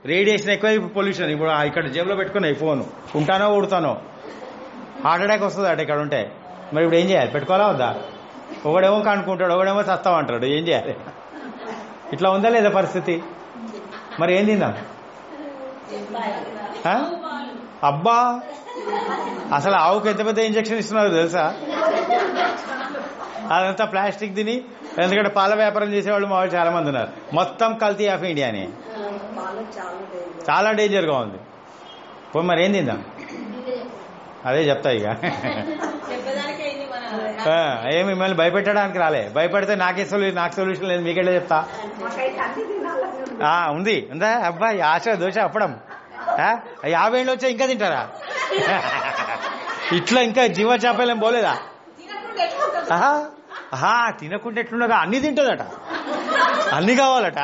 Radiation ఎక్కువ pollution ఇప్పుడు ఆ ఇక్కడ జేబులో పెట్టుకున్నాయి ఫోన్ ఉంటానో ఉడతానో హార్ట్ అటాక్ వస్తుంది అట ఇక్కడ ఉంటే మరి ఇప్పుడు ఏం చేయాలి పెట్టుకోవాలా వద్దా ఒకడేమో కనుక్కుంటాడు ఒకడేమో చస్తామంటాడు ఏం చేయాలి ఇట్లా ఉందా లేదా పరిస్థితి మరి ఏం తిందాం ఆ? అబ్బా అసలు ఆవుకు ఎంత పెద్ద ఇంజక్షన్ ఇస్తున్నారు తెలుసా అదంతా ప్లాస్టిక్ తిని ఎందుకంటే పాల వ్యాపారం చేసేవాళ్ళు మా వాళ్ళు చాలా మంది ఉన్నారు మొత్తం కల్తీ ఆఫ్ ఇండియా అని చాలా డేంజర్ గా ఉంది పోయి మరి ఏం తిందాం అదే చెప్తా ఇక చెప్పేదానికి అయింది మన ఆ, ఏ మిమ్మల్ని భయపెట్టడానికి రాలే భయపెడితే నాకే సొల్యూషన్ నాకు సొల్యూషన్ లేదు మీకెళ్ళే చెప్తా మాకైతే అన్ని తినాలని ఉంది. ఆ ఉంది ఉందా అబ్బాయి ఆశ దోశ అప్పడం ఆ, యాభై ఏళ్ళు వచ్చా ఇంకా తింటారా ఇట్లా ఇంకా జీవ చేపలేం పోలేదా తినకుండా ఎట్లుంటుంది ఆహా ఆహా తినకుండా ఎట్లుండగా అన్ని తింటుందట అన్ని కావాలట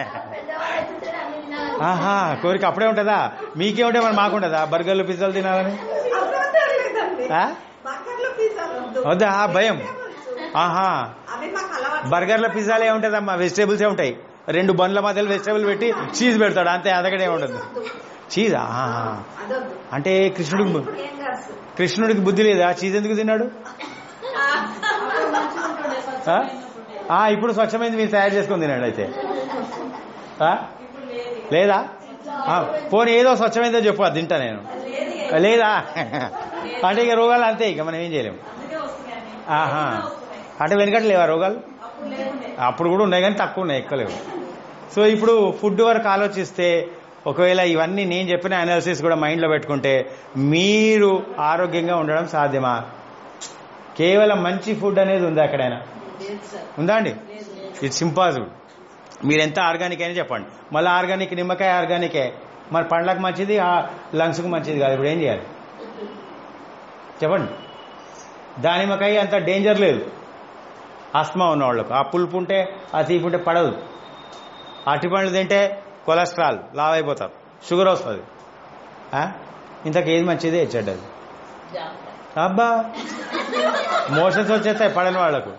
ఆహా కోరిక అప్పుడే ఉంటుందా మీకేముంటే మరి మాకుంటుందా బర్గర్లు పిజ్జాలు తినాలని అబద్ధం లేదండి. ఆ? బర్గర్లు, పిజ్జాలు వద్దు. వద్దా ఆ, భయం ఆహా అవి మాకు అలవాటు బర్గర్ల పిజ్జాలు ఏముంటుందమ్మా వెజిటేబుల్స్ ఉంటాయి రెండు బండ్ల మధ్యలో వెజిటేబుల్ పెట్టి చీజ్ పెడతాడు అంతే అంతకడే ఉంటుంది చీజా ఆహా. అదొద్దు అంటే కృష్ణుడికి బు- ఇప్పుడు ఏం కాదు కృష్ణుడికి బుద్ధి లేదా చీజ్ ఎందుకు తిన్నాడు అప్పుడు మంచిగా ఉంటుండే ఆ? స్వచ్ఛమైన ఆ, ఇప్పుడు స్వచ్ఛమైంది మీరు తయారు చేసుకొని తినండి అయితే ఆ? ఇప్పుడు లేదు లేదా ఆ, పోనీ ఏదో స్వచ్ఛమైందో చెప్పు అది తింటా నేను లేదు లేదా అంటే ఇక రోగాలు అంతే ఇక మనం ఏం చేయలేము అందుకే వస్తున్నాయని ఆహా వస్తున్నాయి అంటే వెనకట లేవా రోగాలు అప్పుడు లేకుండే అప్పుడు కూడా ఉన్నాయి కానీ తక్కువ ఉన్నాయి ఎక్కువ లేవు సో ఇప్పుడు ఫుడ్ వరకు ఆలోచిస్తే ఒకవేళ ఇవన్నీ నేను చెప్పిన అనాలిసిస్ కూడా మైండ్లో పెట్టుకుంటే మీరు ఆరోగ్యంగా ఉండడం సాధ్యమా కేవలం మంచి ఫుడ్ అనేది ఉందా ఎక్కడైనా లేదు సార్ ఉందా అండి ఇట్స్ ఇంపాసిబుల్ మీరు ఎంత ఆర్గానిక్ అయినా చెప్పండి మళ్ళీ ఆర్గానిక్ నిమ్మకాయ ఆర్గానికే మరి పండ్లకు మంచిది ఆ లంగ్స్కి మంచిది కాదు ఇప్పుడు ఏం చేయాలి చెప్పండి దానిమ్మకాయ అంత డేంజర్ లేదు ఆస్మా ఉన్న వాళ్ళకు ఆ పులుపు ఉంటే ఆ తీపి ఉంటే పడదు అరటి పండ్లు తింటే కొలెస్ట్రాల్ లావ్ అయిపోతారు షుగర్ వస్తుంది ఆ? ఇంతకు ఏది మంచిది ఏది చెడ్డది జాగ్రత్త అబ్బా మోషన్స్ వచ్చేస్తాయి పడని వాళ్లకు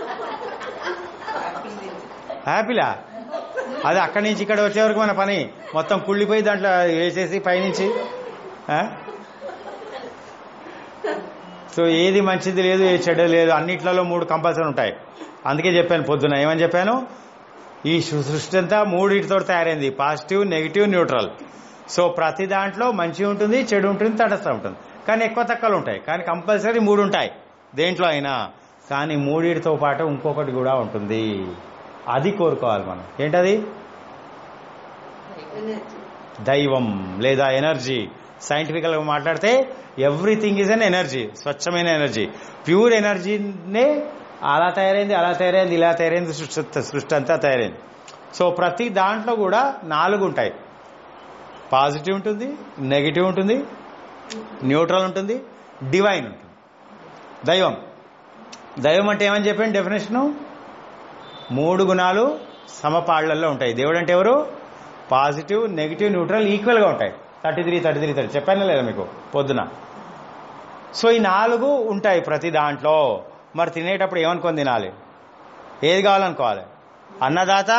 హ్యాపీలా అది అక్కడి నుంచి ఇక్కడ వచ్చే వరకు మన పని మొత్తం కుళ్ళిపోయి దాంట్లో వేసేసి పైనుంచి ఆ? సో ఏది మంచిది లేదు ఏది చెడ్డది లేదు అన్నిట్లలో మూడు కంపల్సరీ ఉంటాయి అందుకే చెప్పాను పొద్దున ఏమని చెప్పాను ఈ సృ- సృష్టి అంతా మూడింటితో తయారైంది పాజిటివ్ నెగిటివ్ న్యూట్రల్ సో ప్రతి దాంట్లో మంచి ఉంటుంది చెడు ఉంటుంది తటస్థం ఉంటుంది కానీ ఎక్కువ తక్కువలు ఉంటాయి కానీ కంపల్సరీ మూడు ఉంటాయి దేంట్లో అయినా కానీ మూడింటితో పాటు ఇంకొకటి కూడా ఉంటుంది అది కోరుకోవాలి మనం ఏంటది దైవం లేదా ఎనర్జీ సైంటిఫికల్ గా మాట్లాడితే ఎవ్రీథింగ్ ఈజ్ అన్ ఎనర్జీ స్వచ్ఛమైన ఎనర్జీ ప్యూర్ ఎనర్జీనే అలా తయారైంది అలా తయారైంది ఇలా తయారైంది సృష్టి సృష్టి అంతా తయారైంది సో ప్రతి దాంట్లో కూడా నాలుగు ఉంటాయి పాజిటివ్ ఉంటుంది నెగిటివ్ ఉంటుంది న్యూట్రల్ ఉంటుంది డివైన్ ఉంటుంది దైవం దైవం అంటే ఏమని చెప్పాను డెఫినేషను మూడు గుణాలు సమపాళ్లలో ఉంటాయి దేవుడు అంటే ఎవరు పాజిటివ్ నెగిటివ్ న్యూట్రల్ ఈక్వల్గా ఉంటాయి thirty three thirty three thirty చెప్పాను లేదా మీకు పొద్దున సో ఈ నాలుగు ఉంటాయి ప్రతి దాంట్లో మరి తినేటప్పుడు ఏమనుకొని తినాలి ఏది కావాలనుకోవాలి అన్నదాత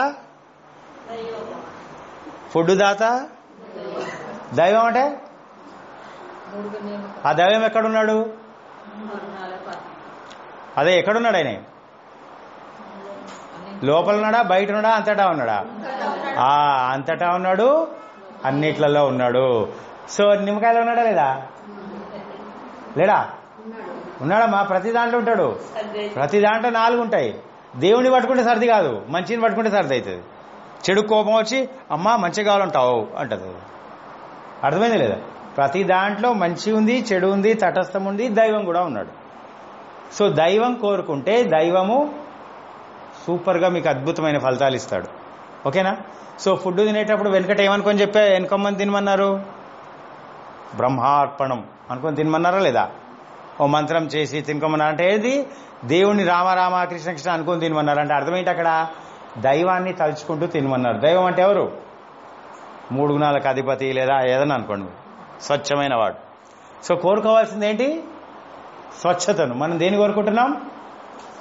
ఫుడ్ దాత దైవం అంటే ఆ దైవం ఎక్కడున్నాడు అదే ఎక్కడున్నాడు ఆయన లోపల ఉన్నాడా బయట ఉన్నాడా అంతటా ఉన్నాడా ఆ అంతటా ఉన్నాడు అన్నిట్లలో ఉన్నాడు సో నిమ్మకాయలో ఉన్నాడా లేదా లేడా ఉన్నాడమ్మా ప్రతి దాంట్లో ఉంటాడు ప్రతి దాంట్లో నాలుగు ఉంటాయి దేవుని పట్టుకుంటే సర్ది కాదు మంచిని పట్టుకుంటే సర్ది అవుతుంది చెడు కోపం వచ్చి అమ్మా మంచి కావాలంటావు అంటది అర్థమైంది లేదా ప్రతి దాంట్లో మంచి ఉంది చెడు ఉంది తటస్థం ఉంది దైవం కూడా ఉన్నాడు సో దైవం కోరుకుంటే దైవము సూపర్గా మీకు అద్భుతమైన ఫలితాలు ఇస్తాడు ఓకేనా సో ఫుడ్ తినేటప్పుడు వెనకట ఏమనుకొని చెప్పా వెనుకమ్మని తినమన్నారు బ్రహ్మార్పణం అనుకొని తినమన్నారా లేదా ఓ మంత్రం చేసి తినుకోమన్నారు అంటే ఏది దేవుణ్ణి రామ రామ కృష్ణ కృష్ణ అనుకొని తినమన్నారు అంటే అర్థమేంటి అక్కడ దైవాన్ని తలుచుకుంటూ తినమన్నారు దైవం అంటే ఎవరు మూడు గుణాలకు అధిపతి లేదా ఏదన్నా అనుకోండి స్వచ్ఛమైన వాడు సో కోరుకోవాల్సింది ఏంటి స్వచ్ఛతను మనం దేని కోరుకుంటున్నాం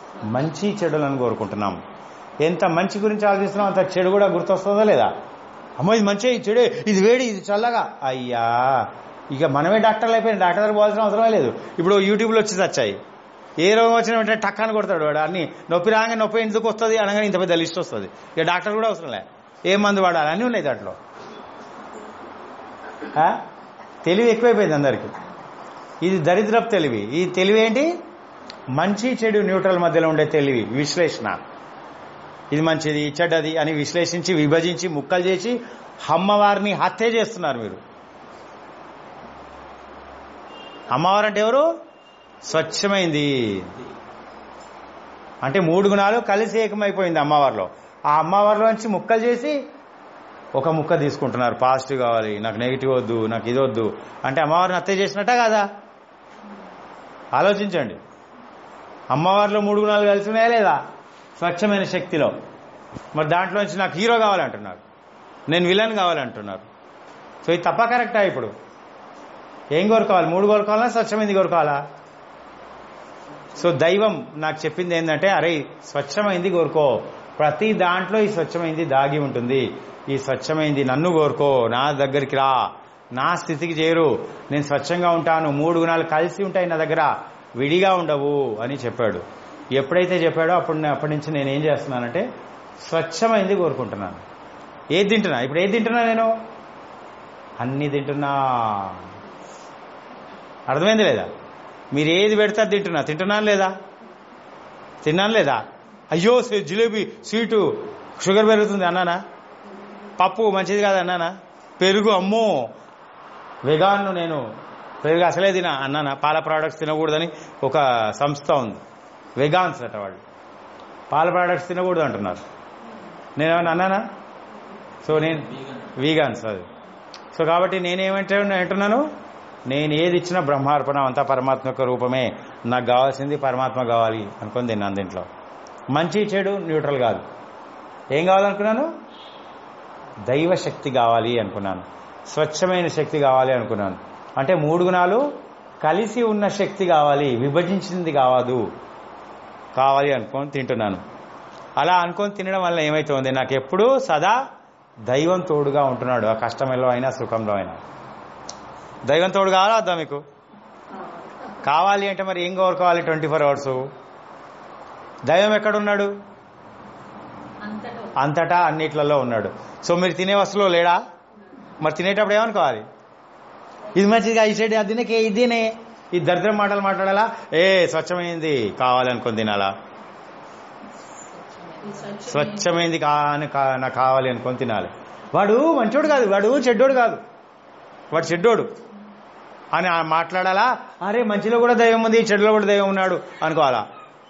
మంచి చెడులను కోరుకుంటున్నాం ఎంత మంచి గురించి ఆలోచిస్తున్నాం అంత చెడు కూడా గుర్తొస్తుందా లేదా అమ్మో ఇది మంచి ఇది చెడు ఇది వేడి ఇది చల్లగా అయ్యా ఇక మనమే డాక్టర్లు అయిపోయిన డాక్టర్ దగ్గర పోవాల్సిన అవసరమే లేదు ఇప్పుడు యూట్యూబ్లో వచ్చి వచ్చాయి ఏ రోగం వచ్చిన వెంటనే టక్కాని కొడతాడు వాడు అన్ని నొప్పి రాగానే నొప్పి ఎందుకు వస్తుంది అనగానే ఇంత పెద్ద లిస్ట్ వస్తుంది ఇక డాక్టర్ కూడా అవసరం లే ఏ మందు వాడాలి అన్నీ ఉన్నాయి దాంట్లో ఆ? తెలివి ఎక్కువైపోయింది అందరికి ఇది దరిద్రపు తెలివి ఈ తెలివి ఏంటి మంచి చెడు న్యూట్రల్ మధ్యలో ఉండే తెలివి విశ్లేషణ ఇది మంచిది చెడ్డది అని విశ్లేషించి విభజించి ముక్కలు చేసి అమ్మవారిని హత్య చేస్తున్నారు మీరు అమ్మవారు అంటే ఎవరు స్వచ్ఛమైంది అంటే మూడు గుణాలు కలిసి ఏకమైపోయింది అమ్మవారిలో ఆ అమ్మవారిలో నుంచి ముక్కలు చేసి ఒక ముక్క తీసుకుంటున్నారు పాజిటివ్ కావాలి నాకు నెగిటివ్ వద్దు నాకు ఇది వద్దు అంటే అమ్మవారిని హత్య చేసినట్ట కాదా ఆలోచించండి అమ్మవారిలో మూడు గుణాలు కలిసి ఉన్నాయా లేదా స్వచ్ఛమైన శక్తిలో మరి దాంట్లో నుంచి నాకు హీరో కావాలంటున్నారు నేను విలన్ కావాలంటున్నారు సో ఇది తప్ప కరెక్టా ఇప్పుడు ఏం కోరుకోవాలి మూడు కోరుకోవాలా స్వచ్ఛమైంది కోరుకోవాలా సో దైవం నాకు చెప్పింది ఏంటంటే అరే స్వచ్ఛమైంది కోరుకో ప్రతి దాంట్లో ఈ స్వచ్ఛమైంది దాగి ఉంటుంది ఈ స్వచ్ఛమైంది నన్ను కోరుకో నా దగ్గరికి రా నా స్థితికి చేరు నేను స్వచ్ఛంగా ఉంటాను మూడు గుణాలు కలిసి ఉంటాయి నా దగ్గర విడిగా ఉండవు అని చెప్పాడు ఎప్పుడైతే చెప్పాడో అప్పుడు నే- అప్పటి నుంచి నేను ఏం చేస్తున్నానంటే స్వచ్ఛమైంది కోరుకుంటున్నాను ఏది తింటున్నా ఇప్పుడు ఏది తింటున్నా నేను అన్ని తింటున్నా అర్థమైంది లేదా మీరు ఏది పెడితే అది తింటున్నా తింటున్నాను లేదా తిన్నాను లేదా అయ్యో సి- జిలేబీ స్వీటు షుగర్ పెరుగుతుంది అన్నానా పప్పు మంచిది కాదు అన్నానా పెరుగు అమ్మో వెగాన్ను నేను పెరుగు అసలే తిన అన్నానా పాల ప్రోడక్ట్స్ తినకూడదని ఒక సంస్థ ఉంది వెగాన్స్ అట వాళ్ళు పాల ప్రోడక్ట్స్ తినకూడదు అంటున్నారు నేనేమన్నా అన్నానా సో నేను వీగాన్స్ అది సో కాబట్టి నేనేమంటే అంటున్నాను నేను ఏది ఇచ్చినా బ్రహ్మార్పణం అంతా పరమాత్మ యొక్క రూపమే నాకు కావాల్సింది పరమాత్మ కావాలి అనుకుని తిన్నాను దీంట్లో మంచి చెడు న్యూట్రల్ కాదు ఏం కావాలనుకున్నాను దైవ శక్తి కావాలి అనుకున్నాను స్వచ్ఛమైన శక్తి కావాలి అనుకున్నాను అంటే మూడు గుణాలు కలిసి ఉన్న శక్తి కావాలి విభజించింది కావదు కావాలి అనుకొని తింటున్నాను అలా అనుకొని తినడం వల్ల ఏమైతుంది నాకు ఎప్పుడూ సదా దైవం తోడుగా ఉంటున్నాడు ఆ కష్టంలో అయినా సుఖంలో అయినా దైవం తోడు కావాలా వద్దా మీకు కావాలి అంటే మరి ఏం కోరుకోవాలి ట్వంటీ ఫోర్ అవర్స్ దైవం ఎక్కడున్నాడు అంతటా అంతటా అన్నిట్లలో ఉన్నాడు సో మీరు తినే వస్తువులో లేడా మరి తినేటప్పుడు ఏమనుకోవాలి ఇది మంచిదిగా ఈ సైడ్ అది తినకే ఇది తినే ఈ దరిద్రం మాటలు మాట్లాడాలా ఏ స్వచ్ఛమైంది కావాలనుకొని తినాలా ఈ స్వచ్ఛమైన- స్వచ్ఛమైంది కా అని కా- నాకు కావాలి అనుకొని తినాలి వాడు మంచోడు కాదు వాడు చెడ్డోడు కాదు వాడు చెడ్డోడు అని ఆ మాట్లాడాలా అరే మంచిలో కూడా దైవం ఉంది చెడులో కూడా దైవం ఉన్నాడు అనుకోవాలా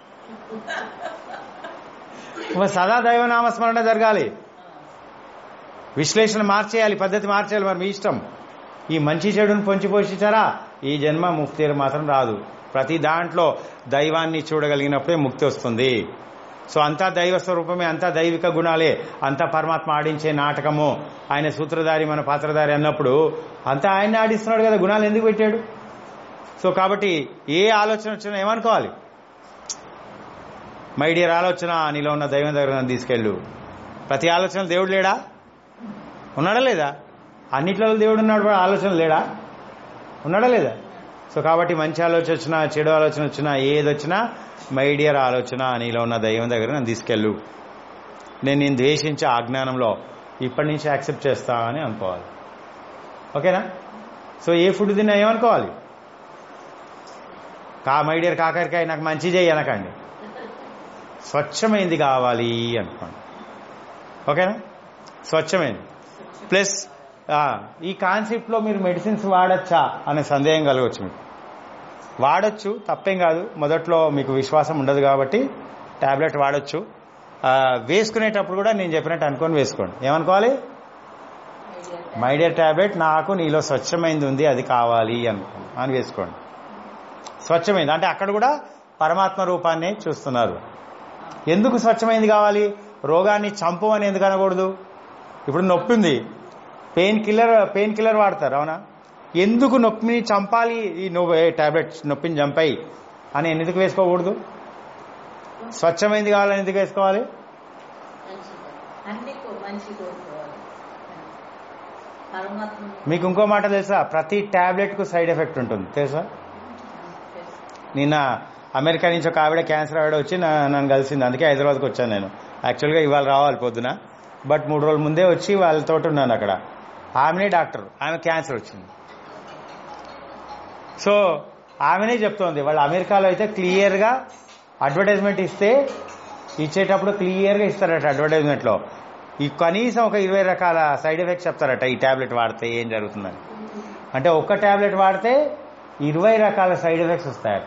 మరి సదా దైవ నామస్మరణ జరగాలి విశ్లేషణ మార్చేయాలి పద్ధతి మార్చేయాలి మరి మీ ఇష్టం ఈ మంచి చెడును పొంచి పోషించారా ఈ జన్మ ముక్తి మాత్రం రాదు ప్రతి దాంట్లో దైవాన్ని చూడగలిగినప్పుడే ముక్తి వస్తుంది సో అంతా దైవ స్వరూపమే అంతా దైవిక గుణాలే అంతా పరమాత్మ ఆడించే నాటకము ఆయన సూత్రధారి మన పాత్రధారి అన్నప్పుడు అంతా ఆయన ఆడిస్తున్నాడు కదా గుణాలు ఎందుకు పెట్టాడు సో కాబట్టి ఏ ఆలోచన వచ్చినా ఏమనుకోవాలి మై డియర్ ఆలోచన నీలో ఉన్న దైవం దగ్గర నన్ను తీసుకెళ్ళు ప్రతి ఆలోచన దేవుడు లేడా ఉన్నాడా లేదా అన్నిట్లో దేవుడు ఉన్నాడు వాడు ఆలోచన లేడా ఉన్నాడా లేదా సో కాబట్టి మంచి ఆలోచన వచ్చినా చెడు ఆలోచన వచ్చినా ఏది వచ్చినా మై డియర్ ఆలోచన నీలో ఉన్న దైవం దగ్గర నన్ను తీసుకెళ్ళు నేను నేను ద్వేషించే అజ్ఞానంలో ఇప్పటి నుంచి యాక్సెప్ట్ చేస్తా అని అనుకోవాలి ఓకేనా సో ఏ ఫుడ్ తిన్నా ఏమనుకోవాలి కా మై డియర్ కాకరకాయ నాకు మంచి చేయి అనకండి స్వచ్ఛమైంది కావాలి అనుకోండి ఓకేనా స్వచ్ఛమైంది ప్లస్ ఆ, ఈ కాన్సెప్ట్లో మీరు మెడిసిన్స్ వాడచ్చా అనే సందేహం కలగవచ్చు మీకు వాడచ్చు తప్పేం కాదు మొదట్లో మీకు విశ్వాసం ఉండదు కాబట్టి టాబ్లెట్ వాడచ్చు ఆ, వేసుకునేటప్పుడు కూడా నేను చెప్పినట్టు అనుకొని వేసుకోండి ఏమనుకోవాలి మై డియర్ టాబ్లెట్ నాకు నీలో స్వచ్ఛమైంది ఉంది అది కావాలి అనుకో అని వేసుకోండి స్వచ్ఛమైంది అంటే అక్కడ కూడా పరమాత్మ రూపాన్ని చూస్తున్నారు ఎందుకు స్వచ్ఛమైంది కావాలి రోగాన్ని చంపు అని ఎందుకు అనకూడదు ఇప్పుడు నొప్పి ఉంది పెయిన్ కిల్లర్ పెయిన్ కిల్లర్ వాడతారు అవునా ఎందుకు నొప్పిని చంపాలి ఈ నువ్వు టాబ్లెట్ నొప్పిని చంపాయి అని ఎందుకు వేసుకోకూడదు స్వచ్ఛమైంది కావాలని ఎందుకు వేసుకోవాలి అన్ని కో- మంచి కోరుకోవాలి తర్వాత మీకు ఇంకో మాట తెలుసా ప్రతి టాబ్లెట్ కు సైడ్ ఎఫెక్ట్ ఉంటుంది తెలుసా నిన్న అమెరికా నుంచి ఒక ఆవిడ క్యాన్సర్ ఆవిడ వచ్చి నా- నన్ను కలిసింది అందుకే హైదరాబాద్కి వచ్చాను నేను యాక్చువల్గా ఇవాళ రావాలి పొద్దున బట్ మూడు రోజుల ముందే వచ్చి వాళ్ళతో ఉన్నాను అక్కడ ఆమెనే డాక్టర్ ఆమె క్యాన్సర్ వచ్చింది సో ఆమెనే చెప్తోంది వాళ్ళు అమెరికాలో అయితే క్లియర్గా అడ్వర్టైజ్మెంట్ ఇస్తే ఇచ్చేటప్పుడు క్లియర్గా ఇస్తారట అడ్వర్టైజ్మెంట్లో ఈ కనీసం ఒక ఇరవై రకాల సైడ్ ఎఫెక్ట్స్ చెప్తారట ఈ టాబ్లెట్ వాడితే ఏం జరుగుతుందని అంటే ఒక్క టాబ్లెట్ వాడితే ఇరవై రకాల సైడ్ ఎఫెక్ట్స్ వస్తాయట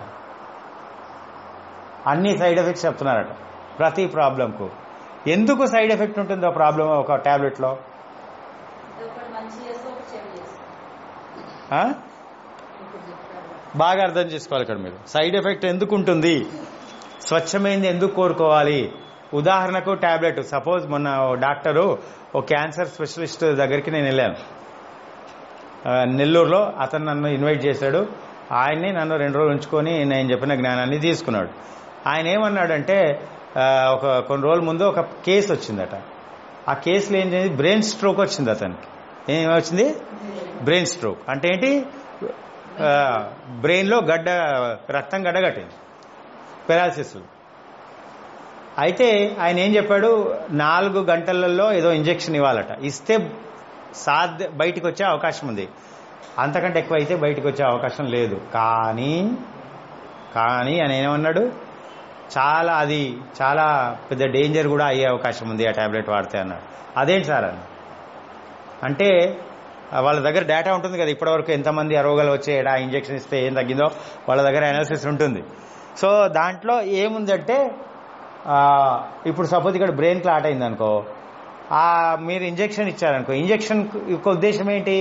అన్ని సైడ్ ఎఫెక్ట్స్ చెప్తున్నారట ప్రతి ప్రాబ్లంకు ఎందుకు సైడ్ ఎఫెక్ట్ ఉంటుందో ప్రాబ్లం ఒక టాబ్లెట్లో ఒకటి మంచి చేస్తే ఒకటి చెడు చేస్తే ఆ? ఇప్పుడు చెప్తారు బాగా అర్థం చేసుకోవాలి ఇక్కడ మీరు సైడ్ ఎఫెక్ట్ ఎందుకు ఉంటుంది స్వచ్ఛమైంది ఎందుకు కోరుకోవాలి ఉదాహరణకు టాబ్లెట్ సపోజ్ మొన్న ఓ డాక్టరు ఓ క్యాన్సర్ స్పెషలిస్ట్ దగ్గరికి నేను వెళ్ళాను ఆ, నెల్లూరులో అతను నన్ను ఇన్వైట్ చేశాడు ఆయన్ని నన్ను రెండు రోజులు ఉంచుకొని నేను చెప్పిన జ్ఞానాన్ని తీసుకున్నాడు ఆయన ఏమన్నాడంటే ఆ, ఒక కొన్ని రోజుల ముందు ఒక కేసు వచ్చిందట ఆ కేసులో ఏం చేసింది బ్రెయిన్ స్ట్రోక్ వచ్చింది అతనికి ఏం వచ్చింది బ్రెయిన్ స్ట్రోక్ అంటే ఏంటి బ్రెయిన్ లో గడ్డ రక్తం గడ్డ కట్టింది పెరాలసిస్ అయితే ఆయన ఏం చెప్పాడు నాలుగు గంటలలో ఏదో ఇంజెక్షన్ ఇవ్వాలట ఇస్తే సాధ్య బయటికి వచ్చే అవకాశం ఉంది అంతకంటే ఎక్కువ అయితే బయటికి వచ్చే అవకాశం లేదు కానీ కానీ ఆయన ఏమన్నాడు చాలా అది చాలా పెద్ద డేంజర్ కూడా అయ్యే అవకాశం ఉంది ఆ టాబ్లెట్ వాడితే అన్నాడు అదేంటి సార్ అన్న అంటే ఆ, వాళ్ళ దగ్గర డేటా ఉంటుంది కదా ఇప్పటివరకు ఎంతమంది ఆ రోగాలు వచ్చాయడా ఇంజెక్షన్ ఇస్తే ఏం తగ్గిందో వాళ్ళ దగ్గర అనాలిసిస్ ఉంటుంది సో దాంట్లో ఏముందంటే ఆ, ఇప్పుడు సపోజ్ ఇక్కడ బ్రెయిన్ క్లాట్ అయింది అనుకో ఆ మీరు ఇంజెక్షన్ ఇచ్చారనుకో ఇంజెక్షన్ యొక్క ఉద్దేశం ఏంటి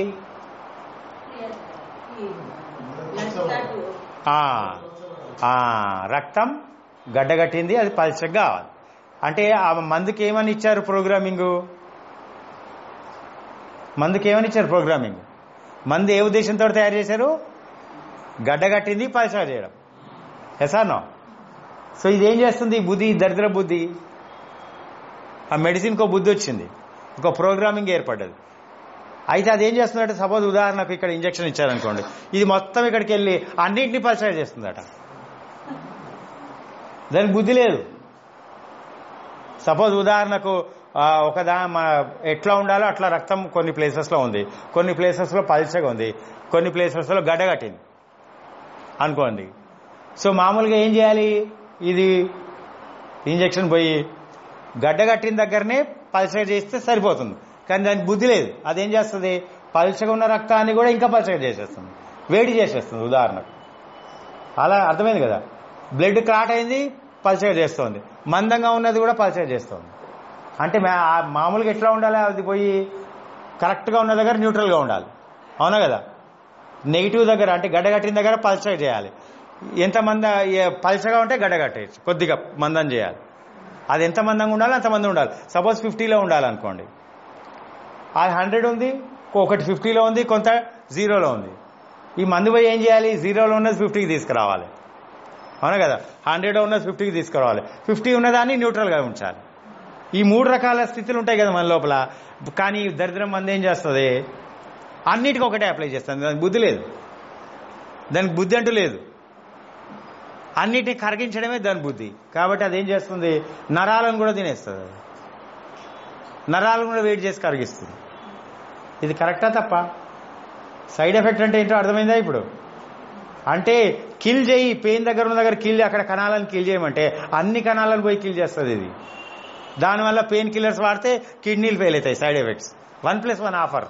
ఆ, ఆ, రక్తం గడ్డగట్టింది అది పల్చగా కావాలి అంటే ఆ మందుకి ఏమని ఇచ్చారు ప్రోగ్రామింగ్ మందుకి ఏమని ఇచ్చారు ప్రోగ్రామింగ్ మందు ఏ ఉద్దేశంతో తయారు చేశారు గడ్డగట్టింది పల్చగా చేయడం ఎసానో సో ఇదేం చేస్తుంది ఈ బుద్ధి ఈ దరిద్ర బుద్ధి ఆ మెడిసిన్కి బుద్ధి వచ్చింది ఇంకో ప్రోగ్రామింగ్ ఏర్పడ్డది అయితే అదేం చేస్తుందంటే సపోజ్ ఉదాహరణకు ఇక్కడ ఇంజక్షన్ ఇచ్చారనుకోండి ఇది మొత్తం ఇక్కడికి వెళ్ళి అన్నింటినీ పల్చగా చేస్తుందట దానికి బుద్ధి లేదు సపోజ్ ఉదాహరణకు ఆ, ఒక దా మన ఎట్లా ఉండాలో అట్లా రక్తం కొన్ని ప్లేసెస్లో ఉంది కొన్ని ప్లేసెస్లో పల్చగా ఉంది కొన్ని ప్లేసెస్లో గడ్డగట్టింది అనుకోండి సో మామూలుగా ఏం చేయాలి ఇది ఇంజెక్షన్ పోయి గడ్డగట్టిన దగ్గరనే పల్చగా చేస్తే సరిపోతుంది కానీ దానికి బుద్ధి లేదు అదేం చేస్తుంది పల్చగా ఉన్న రక్తాన్ని కూడా ఇంకా పల్చగా చేసేస్తుంది వేడి చేసేస్తుంది ఉదాహరణకు అలా అర్థమైంది కదా బ్లడ్ క్లాట్ అయింది పల్చగా చేస్తోంది మందంగా ఉన్నది కూడా పల్చగా చేస్తోంది అంటే మా- ఆ మామూలుగా ఎట్లా ఉండాలి అది పోయి కరెక్ట్గా ఉన్న దగ్గర న్యూట్రల్గా ఉండాలి అవునా కదా నెగిటివ్ దగ్గర అంటే గడ్డగట్టిన దగ్గర పల్చగా చేయాలి ఎంత మంద ఏ- పల్చగా ఉంటే గడ్డగట్టేయచ్చు కొద్దిగా మందం చేయాలి అది ఎంత మందంగా ఉండాలి అంత మంది ఉండాలి సపోజ్ ఫిఫ్టీలో ఉండాలనుకోండి అది హండ్రెడ్ ఉంది ఒకటి ఫిఫ్టీలో ఉంది కొంత జీరోలో ఉంది ఈ మందు పోయి ఏం చేయాలి జీరోలో ఉన్నది ఫిఫ్టీకి తీసుకురావాలి అవునా కదా హండ్రెడ్ ఉన్నది ఫిఫ్టీకి తీసుకురావాలి ఫిఫ్టీ ఉన్నదాన్ని న్యూట్రల్గా ఉంచాలి ఈ మూడు రకాల స్థితులు ఉంటాయి కదా మన లోపల కానీ ఈ దరిద్రం మంది ఏం చేస్తుంది అన్నిటికీ ఒకటే అప్లై చేస్తుంది దానికి బుద్ధి లేదు దానికి బుద్ధి అంటూ లేదు అన్నిటిని కరిగించడమే దాని బుద్ధి కాబట్టి అదేం చేస్తుంది నరాలను కూడా తినేస్తుంది అది నరాలను కూడా వెయిట్ చేసి కరిగిస్తుంది ఇది కరెక్టా తప్ప సైడ్ ఎఫెక్ట్ అంటే ఏంటో అర్థమైందా ఇప్పుడు అంటే కిల్ చేయి పెయిన్ దగ్గర ఉన్న దగ్గర కిల్ అక్కడ కణాలను కిల్ చేయమంటే అన్ని కణాలను పోయి కిల్ చేస్తుంది ఇది దానివల్ల పెయిన్ కిల్లర్స్ వాడితే కిడ్నీలు ఫెయిల్ అవుతాయి side effects one plus one offer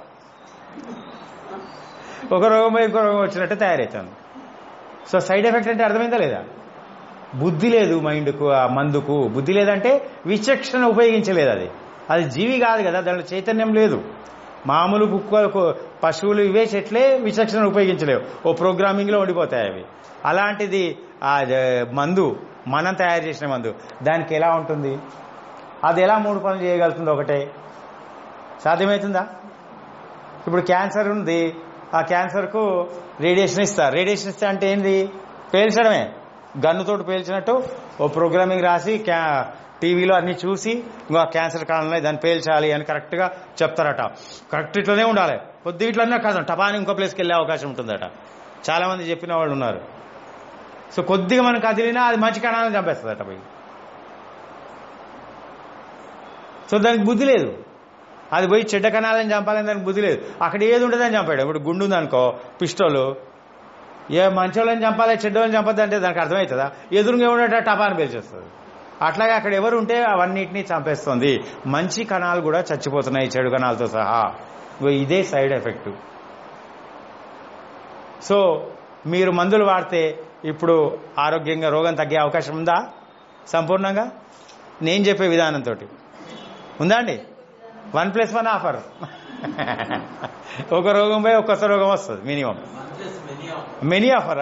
ఒక రోగం ఇంకో రోగం వచ్చినట్టు తయారవుతాను సో సైడ్ ఎఫెక్ట్ అంటే అర్థమైందా లేదా బుద్ధి లేదు మైండ్కు ఆ మందుకు బుద్ధి లేదంటే విచక్షణ ఉపయోగించలేదు అది అది జీవి కాదు కదా దాంట్లో చైతన్యం లేదు మామూలు కుక్కలకు పశువులు ఇవే చెట్లే విచక్షణ ఉపయోగించలేవు ఓ ప్రోగ్రామింగ్లో ఉండిపోతాయి అవి అలాంటిది ఆ జ- మందు మనం తయారు చేసిన మందు దానికి ఎలా ఉంటుంది అది ఎలా మూడు పనులు చేయగలుగుతుంది ఒకటే సాధ్యమవుతుందా ఇప్పుడు క్యాన్సర్ ఉంది ఆ క్యాన్సర్కు రేడియేషన్ ఇస్తారు రేడియేషన్ ఇస్తే అంటే ఏంది పేల్చడమే గన్నుతోటి పేల్చినట్టు ఓ ప్రోగ్రామింగ్ రాసి క్యా టీవీలో అన్ని చూసి ఇంకో క్యాన్సర్ కాలంలో దాన్ని పేల్చాలి అని కరెక్ట్గా చెప్తారట కరెక్ట్ ఇట్లనే ఉండాలి కొద్ది ఇట్లన్నా కాదు టపాని ఇంకో ప్లేస్కి వెళ్ళే అవకాశం ఉంటుందట చాలా మంది చెప్పిన వాళ్ళు ఉన్నారు సో కొద్దిగా మనం కదిలినా అది మంచి కణాలను చంపేస్తుందట పోయి సో దానికి బుద్ధి లేదు అది పోయి చెడ్డ కణాలని చంపాలని దానికి బుద్ధి లేదు అక్కడ ఏది ఉంటుందని చంపాడు ఇప్పుడు గుండు ఉందనుకో పిస్టోలు ఏ మంచోళ్ళని చంపాలి చెడ్డోళ్ళని చంపద్దు అంటే దానికి అర్థమవుతుందా ఎదురుగా ఉండేట టపాని పేల్చేస్తుంది అట్లాగే అక్కడ ఎవరు ఉంటే అవన్నిటినీ చంపేస్తుంది మంచి కణాలు కూడా చచ్చిపోతున్నాయి చెడు కణాలతో సహా ఇగో ఇదే సైడ్ ఎఫెక్ట్ సో మీరు మందులు వాడితే ఇప్పుడు ఆరోగ్యంగా రోగం తగ్గే అవకాశం ఉందా సంపూర్ణంగా నేను చెప్పే విధానంతో ఉందా అండి వన్ ప్లస్ వన్ ఆఫర్ ఒక రోగం పోయి ఒక కొత్త రోగం వస్తుంది minimum many offer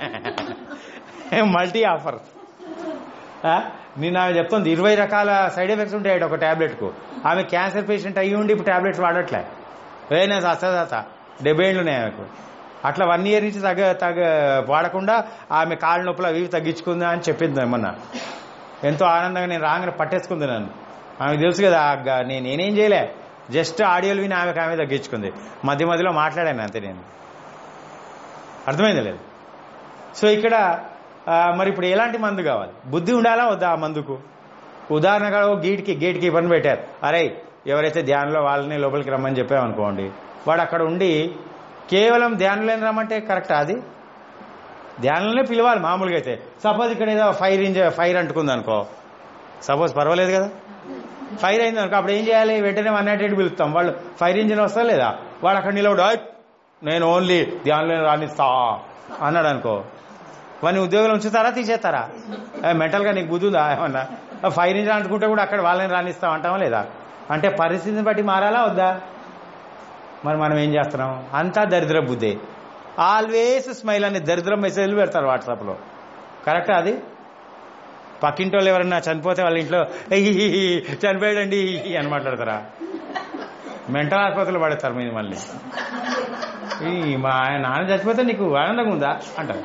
multi offer నేను ఆమె చెప్తుంది ఇరవై రకాల సైడ్ ఎఫెక్ట్స్ ఉంటాయి ఒక టాబ్లెట్కు ఆమె క్యాన్సర్ పేషెంట్ అయ్యి ఉండి ఇప్పుడు టాబ్లెట్స్ వాడట్లే వేరే అస్తదాత డెబ్బై ఏళ్ళు ఉన్నాయి ఆమెకు అట్లా వన్ ఇయర్ నుంచి తగ్గ తగ్గ వాడకుండా ఆమె కాళ్ళ నొప్పులు అవి ఇవి తగ్గించుకుందా అని చెప్పింది ఏమన్నా ఎంతో ఆనందంగా నేను రాగానే పట్టేసుకుంది నన్ను ఆమెకు తెలుసు కదా ఆ గ- నేను నేనేం చేయలే జస్ట్ ఆడియోలు విని ఆమెకు ఆమె తగ్గించుకుంది మధ్య మధ్యలో మాట్లాడాను అంతే నేను అర్థమైంది లేదు సో ఇక్కడ ఆ, మరి ఇప్పుడు ఎలాంటి మందు కావాలి బుద్ధి ఉండాలా వద్దా ఆ మందుకు ఉదాహరణగా ఓ గేట్కి గేట్ కీపర్ని పెట్టారు అరే ఎవరైతే ధ్యానంలో వాళ్ళని లోపలికి రమ్మని చెప్పామనుకోండి వాడు అక్కడ ఉండి కేవలం ధ్యానంలోనే రమ్మంటే కరెక్టా అది ధ్యానంలోనే పిలవాలి మామూలుగా అయితే సపోజ్ ఇక్కడ ఏదో ఫైర్ ఇంజ ఫైర్ అంటుకుంది అనుకో సపోజ్ పర్వాలేదు కదా ఫైర్ అయింది అనుకో అప్పుడు ఏం చేయాలి వెంటనే వన్ నాట్ ఎయిట్ పిలుస్తాం వాళ్ళు ఫైర్ ఇంజిన్ వస్తా లేదా వాడు అక్కడ నిలబడు "ఆయ్, నేను ఓన్లీ ధ్యానంలో రాణిస్తా అన్నాడు అనుకో వాడిని ఉద్యోగంలో ఉంచుతారా తీసేస్తారా ఏ, మెంటల్గా నీకు బుద్ధి ఉందా ఏమన్నా ఆ ఫైర్ ఇంజిన్ అనుకుంటే కూడా అక్కడ వాళ్ళని రాణిస్తాం అంటామా లేదా అంటే పరిస్థితిని బట్టి మారాలా వద్దా మరి మనం ఏం చేస్తున్నాం అంతా దరిద్ర బుద్ధే ఆల్వేస్ స్మైల్ అనే దరిద్రం మెసేజ్లు పెడతారు వాట్సాప్లో కరెక్టా అది పక్కింటి వాళ్ళు ఎవరన్నా చనిపోతే వాళ్ళ ఇంట్లో "ఎయ్యి, చనిపోయాడండి అని మాట్లాడతారా మెంటల్ ఆసుపత్రులు పడేస్తారు మీరు మళ్ళీ ఈ మా ఆయన నాన్న చచ్చిపోతే నీకు ఆనందంగా ఉందా అంటారు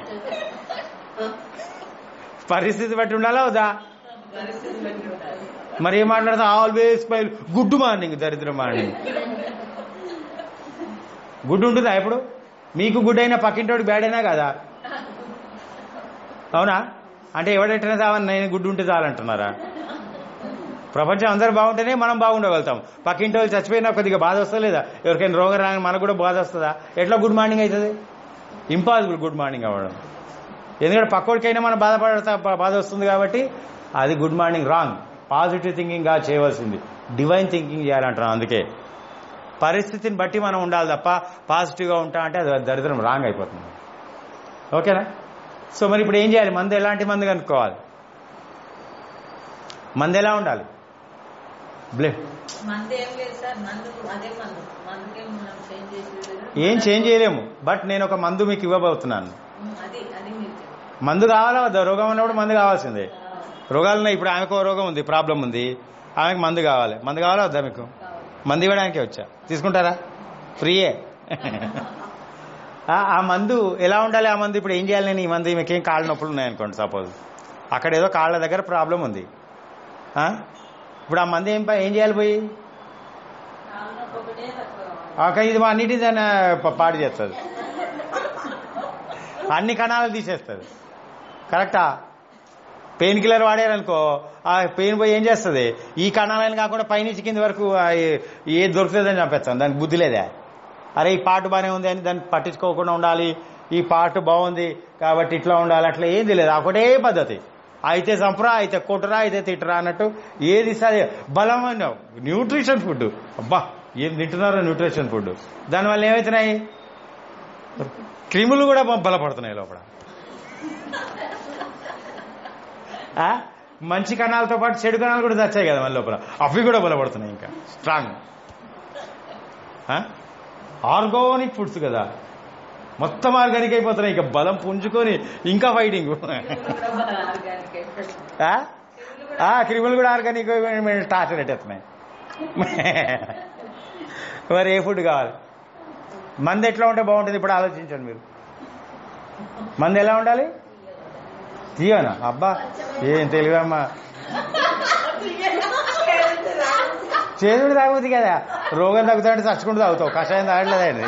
పరిస్థితి బట్టి ఉండాలా వద్దా మరి ఏం మాట్లాడతా ఆల్వేస్ స్మైల్ గుడ్ మార్నింగ్ దరిద్ర మార్నింగ్ గుడ్ ఉంటుందా ఇప్పుడు మీకు గుడ్ అయినా పక్కింటోడు బ్యాడ్ అయినా కదా అవునా అంటే ఎవడెట్టినా చావని నేను గుడ్ ఉంటే చాలంటున్నారా ప్రపంచం అందరూ బాగుంటేనే మనం బాగుండగలుగుతాం పక్కింటి వాళ్ళు చచ్చిపోయినా కొద్దిగా బాధ వస్తలేదా ఎవరికైనా రోగం రాని మనకు కూడా బాధ వస్తుందా ఎట్లా గుడ్ మార్నింగ్ అవుతుంది ఇంపాసిబుల్ గుడ్ మార్నింగ్ అవ్వడం ఎందుకంటే పక్కోడికైనా మనం బాధపడతా బాధ వస్తుంది కాబట్టి అది good morning wrong positive thinking గా చేయవలసింది డివైన్ థింకింగ్ చేయాలంటున్నాం అందుకే పరిస్థితిని బట్టి మనం ఉండాలి తప్ప పాజిటివ్గా ఉంటా అంటే అది దరిద్రం రాంగ్ అయిపోతుంది ఓకేనా సో మరి ఇప్పుడు ఏం చేయాలి మందు ఎలాంటి మందు కనుక్కోవాలి మందు ఎలా ఉండాలి బ్లే మందు ఏం లేదు సార్ మందు అదే మందు మందుకేం మనం చేంజ్ చేసి లేదు. ఏం చేంజ్ చేయలేము బట్ నేను ఒక మందు మీకు ఇవ్వబోతున్నాను ఉమ్, అది అది మీరు చెప్పండి. మందు కావాలా వద్దా రోగం ఉన్నప్పుడు మందు కావాల్సిందే రోగాలు ఉన్నాయి ఇప్పుడు ఆమెకు ఓ రోగం ఉంది ప్రాబ్లం ఉంది ఆమెకు మందు కావాలి మందు కావాలా వద్దా మీకు కావాలి. మందు ఇవ్వడానికే వచ్చా తీసుకుంటారా ఫ్రీయే ఆ- ఆ మందు ఎలా ఉండాలి ఆ మందు ఇప్పుడు ఏం చేయాలి నేను ఈ మందు మీకేం కాళ్ళ నొప్పులు ఉన్నాయనుకోండి సపోజ్ అక్కడ ఏదో కాళ్ళ దగ్గర ప్రాబ్లం ఉంది ఆ? ఇప్పుడు ఆ మందు ఏం ప- ఏం చేయాలి పోయి కాళ్ళు నొప్పి ఒకటే తక్కువ ఒక ఇది మా అన్నిటి దాన్ని ప- పాడు చేస్తుంది అన్ని కణాలు తీసేస్తుంది కరెక్టా పెయిన్ కిల్లర్ వాడారనుకో ఆ పెయిన్ పోయి ఏం చేస్తుంది ఈ కణాలని కాకుండా పైనుంచి కింది వరకు ఆ ఏ- ఏది దొరుకుతుందని చంపేస్తాం దానికి బుద్ధి లేదా అరే ఈ పాట బాగానే ఉంది అని దాన్ని పట్టించుకోకుండా ఉండాలి ఈ పాట బాగుంది కాబట్టి ఇట్లా ఉండాలి అట్లా ఏం తెలియదు ఒకటే పద్ధతి అయితే చంపరా అయితే కొట్టరా అయితే తిట్టరా అన్నట్టు ఏది సరే బలమైన న్యూట్రిషన్ ఫుడ్ అబ్బా ఏం తింటున్నారో న్యూట్రిషన్ ఫుడ్ దానివల్ల ఏమవుతున్నాయి క్రిములు కూడా బలపడుతున్నాయి లోపల ఆ? మంచి కణాలతో పాటు చెడు కణాలు కూడా చచ్చాయి కదా మన లోపల అవి కూడా బలపడుతున్నాయి ఇంకా స్ట్రాంగ్ ఆర్గానిక్ ఫుడ్స్ కదా మొత్తం ఆర్గానిక్ అయిపోతున్నాయి ఇంకా బలం పుంజుకొని ఇంకా ఫైటింగ్ ఆర్గానిక్ క్రిములు కూడా ఆర్గానిక్ టార్చర్ పెట్టేస్తున్నాయి మరి ఏ ఫుడ్ కావాలి మంది ఎట్లా ఉంటే బాగుంటుంది ఇప్పుడు ఆలోచించండి మీరు మంది ఎలా ఉండాలి తీయనా అబ్బా ఏం తెలివమ్మా చేదుడు తాగుతుంది కదా రోగం తగ్గుతాడంటే చచ్చుకుంటూ తాగుతావు కషాయం తాగట్లేదండి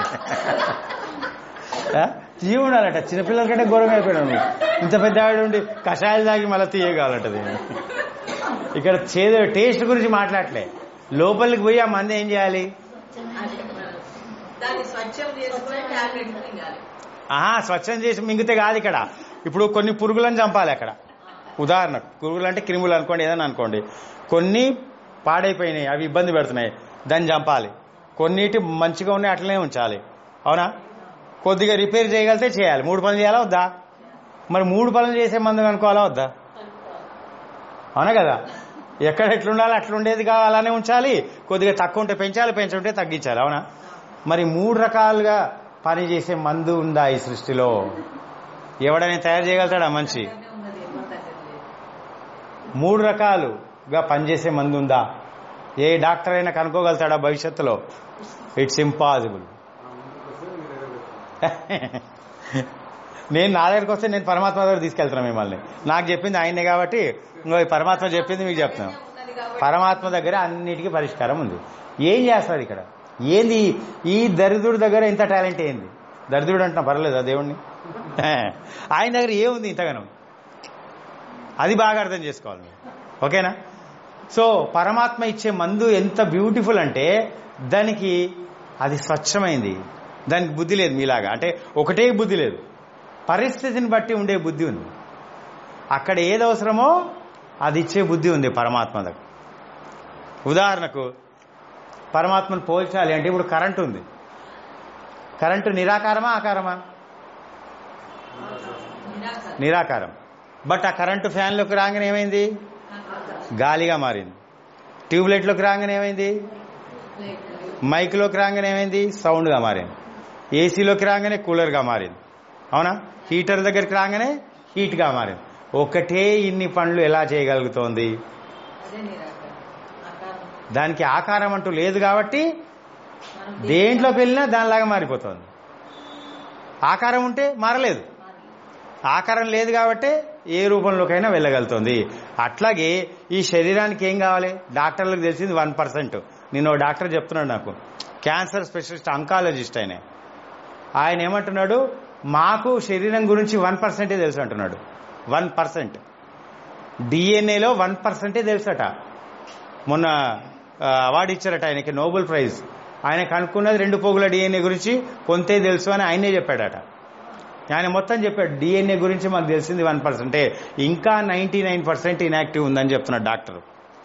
తీయ ఉండాలట చిన్నపిల్లల కంటే ఘోరంగా అయిపోయినావు నువ్వు ఇంత పెద్ద ఆవిడ ఉండి కషాయాలు తాగి మళ్ళీ తీయగాలంటది ఇక్కడ చేదు టేస్ట్ గురించి మాట్లాడలే లోపలికి పోయి ఆ మంది ఏం చేయాలి దాన్ని స్వచ్ఛం చేసుకుని టాబ్లెట్ మింగాలి ఆహా స్వచ్ఛం చేసి మింగితే కాదు ఇక్కడ ఇప్పుడు కొన్ని పురుగులను చంపాలి అక్కడ ఉదాహరణకు పురుగులు అంటే క్రిములు అనుకోండి ఏదైనా అనుకోండి కొన్ని పాడైపోయినాయి అవి ఇబ్బంది పెడుతున్నాయి దాన్ని చంపాలి కొన్నిటి మంచిగా ఉన్నాయి అట్లనే ఉంచాలి అవునా కొద్దిగా రిపేర్ చేయగలిగితే చేయాలి మూడు పనులు చేయాలా వద్దా మరి మూడు పనులు చేసే మందు అనుకోవాలా వద్దా అవునా కదా ఎక్కడ ఎట్లుండాలి అట్లుండేది కావాలి అలానే ఉంచాలి కొద్దిగా తక్కువ ఉంటే పెంచాలి పెంచుంటే తగ్గించాలి అవునా మరి మూడు రకాలుగా పని చేసే మందు ఉందా ఈ సృష్టిలో ఎవడైనా తయారు చేయగలుగుతాడా మనిషి అక్కడనే ఉన్నది ఎవరు తగ్గట్లేదు మూడు రకాలుగా పనిచేసే మందు ఉందా ఏ డాక్టర్ అయినా కనుక్కోగలుగుతాడా భవిష్యత్తులో ఇట్స్ ఇంపాసిబుల్ నేను నా దగ్గరికి వస్తే నేను పరమాత్మ దగ్గర తీసుకెళ్తాను మిమ్మల్ని నాకు చెప్పింది ఆయనే కాబట్టి ఇంకో ఈ పరమాత్మ చెప్పింది మీకు చెప్తాను ఉన్నది కాబట్టి పరమాత్మ దగ్గర అన్నిటికీ పరిష్కారం ఉంది ఏం చేస్తారు ఇక్కడ ఏంది ఈ దరిద్రుడి దగ్గర ఇంత టాలెంట్ ఏంది దరిద్రుడు అంటున్నా పర్లేదా దేవుణ్ణి ఆయన దగ్గర ఏముంది ఇంతగానం అది బాగా అర్థం చేసుకోవాలి మీరు ఓకేనా సో పరమాత్మ ఇచ్చే మందు ఎంత బ్యూటిఫుల్ అంటే దానికి అది స్వచ్ఛమైంది దానికి బుద్ధి లేదు మీలాగా అంటే ఒకటే బుద్ధి లేదు పరిస్థితిని బట్టి ఉండే బుద్ధి ఉంది అక్కడ ఏది అవసరమో అది ఇచ్చే బుద్ధి ఉంది పరమాత్మ దగ్గర ఉదాహరణకు పరమాత్మను పోల్చాలి అంటే ఇప్పుడు కరెంటు ఉంది కరెంటు నిరాకారమా ఆకారమా నిరాకరణ. నిరాకారం బట్ ఆ కరెంటు ఫ్యాన్లోకి రాగానే ఏమైంది గాలిగా మారింది ట్యూబ్లైట్లోకి రాగానే ఏమైంది మైక్లోకి రాగానే ఏమైంది సౌండ్గా మారింది ఏసీలోకి రాగానే కూలర్గా మారింది అవునా హీటర్ దగ్గరికి రాగానే హీట్గా మారింది ఒకటే ఇన్ని పనులు ఎలా చేయగలుగుతోంది అదే నిరాకరణ ఆకారం దానికి ఆకారం అంటూ లేదు కాబట్టి మనం దేంట్లోకి వెళ్ళినా దానిలాగా మారిపోతుంది ఆకారం ఉంటే మారలేదు ఆకారం లేదు కాబట్టి ఏ రూపంలోకైనా వెళ్ళగలుగుతుంది అట్లాగే ఈ శరీరానికి ఏం కావాలి డాక్టర్లకు తెలిసింది వన్ పర్సెంట్ నేను ఓ డాక్టర్ చెప్తున్నాడు నాకు క్యాన్సర్ స్పెషలిస్ట్ అంకాలజిస్ట్ ఆయన ఆయన ఏమంటున్నాడు మాకు శరీరం గురించి వన్ పర్సెంటే తెలుసు అంటున్నాడు వన్ పర్సెంట్ డిఎన్ఏలో వన్ పర్సెంటే తెలుసట మొన్న ఆ, అవార్డు ఇచ్చారట ఆయనకి నోబెల్ ప్రైజ్ ఆయన కనుక్కున్నది రెండు పోగుల డిఎన్ఏ గురించి కొంతే తెలుసు అని ఆయనే చెప్పాడట ఆయన మొత్తం చెప్పాడు డిఎన్ఏ గురించి మాకు తెలిసింది వన్ పర్సెంటే ఇంకా నైన్టీ నైన్ పర్సెంట్ ఇనాక్టివ్ ఉందని చెప్తున్నాడు డాక్టర్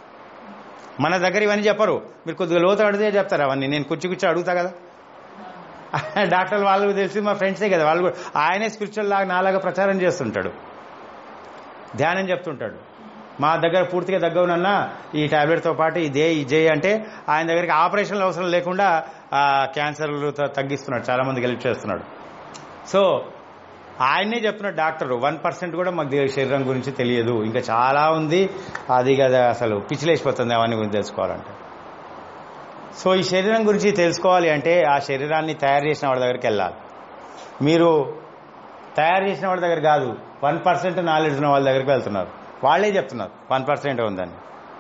మన దగ్గర ఇవన్నీ చెప్పరు మీరు కొద్దిగా లోతు అడిగితే చెప్తారు అవన్నీ నేను కుచ్చి కుచ్చి అడుగుతా కదా డాక్టర్లు వాళ్ళకు తెలిసి మా ఫ్రెండ్సే కదా వాళ్ళు కూడా ఆయనే స్పిరిచువల్ లాగా నాలాగా ప్రచారం చేస్తుంటాడు ధ్యానం చెప్తుంటాడు మా దగ్గర పూర్తిగా దగ్గరనన్నా ఈ టాబ్లెట్తో పాటు ఇదే ఇదే అంటే ఆయన దగ్గరికి ఆపరేషన్లు అవసరం లేకుండా ఆ క్యాన్సర్లు త- తగ్గిస్తున్నాడు చాలా మందికి హెల్ప్ చేస్తున్నాడు సో ఆయనే చెప్తున్నాడు డాక్టర్ వన్ పర్సెంట్ కూడా మాకు దే- శరీరం గురించి తెలియదు ఇంకా చాలా ఉంది అది కదా అసలు పిచ్చిలేసిపోతుంది అవన్నీ గురించి తెలుసుకోవాలంటే సో ఈ శరీరం గురించి తెలుసుకోవాలి అంటే ఆ శరీరాన్ని తయారు చేసిన వాడి దగ్గరికి వెళ్ళాలి మీరు తయారు చేసిన వాడి దగ్గర కాదు వన్ పర్సెంట్ నాలెడ్జ్ ఉన్న వాళ్ళ దగ్గరికి వెళ్తున్నారు వాళ్ళే చెప్తున్నారు వన్ పర్సెంట్ ఉందని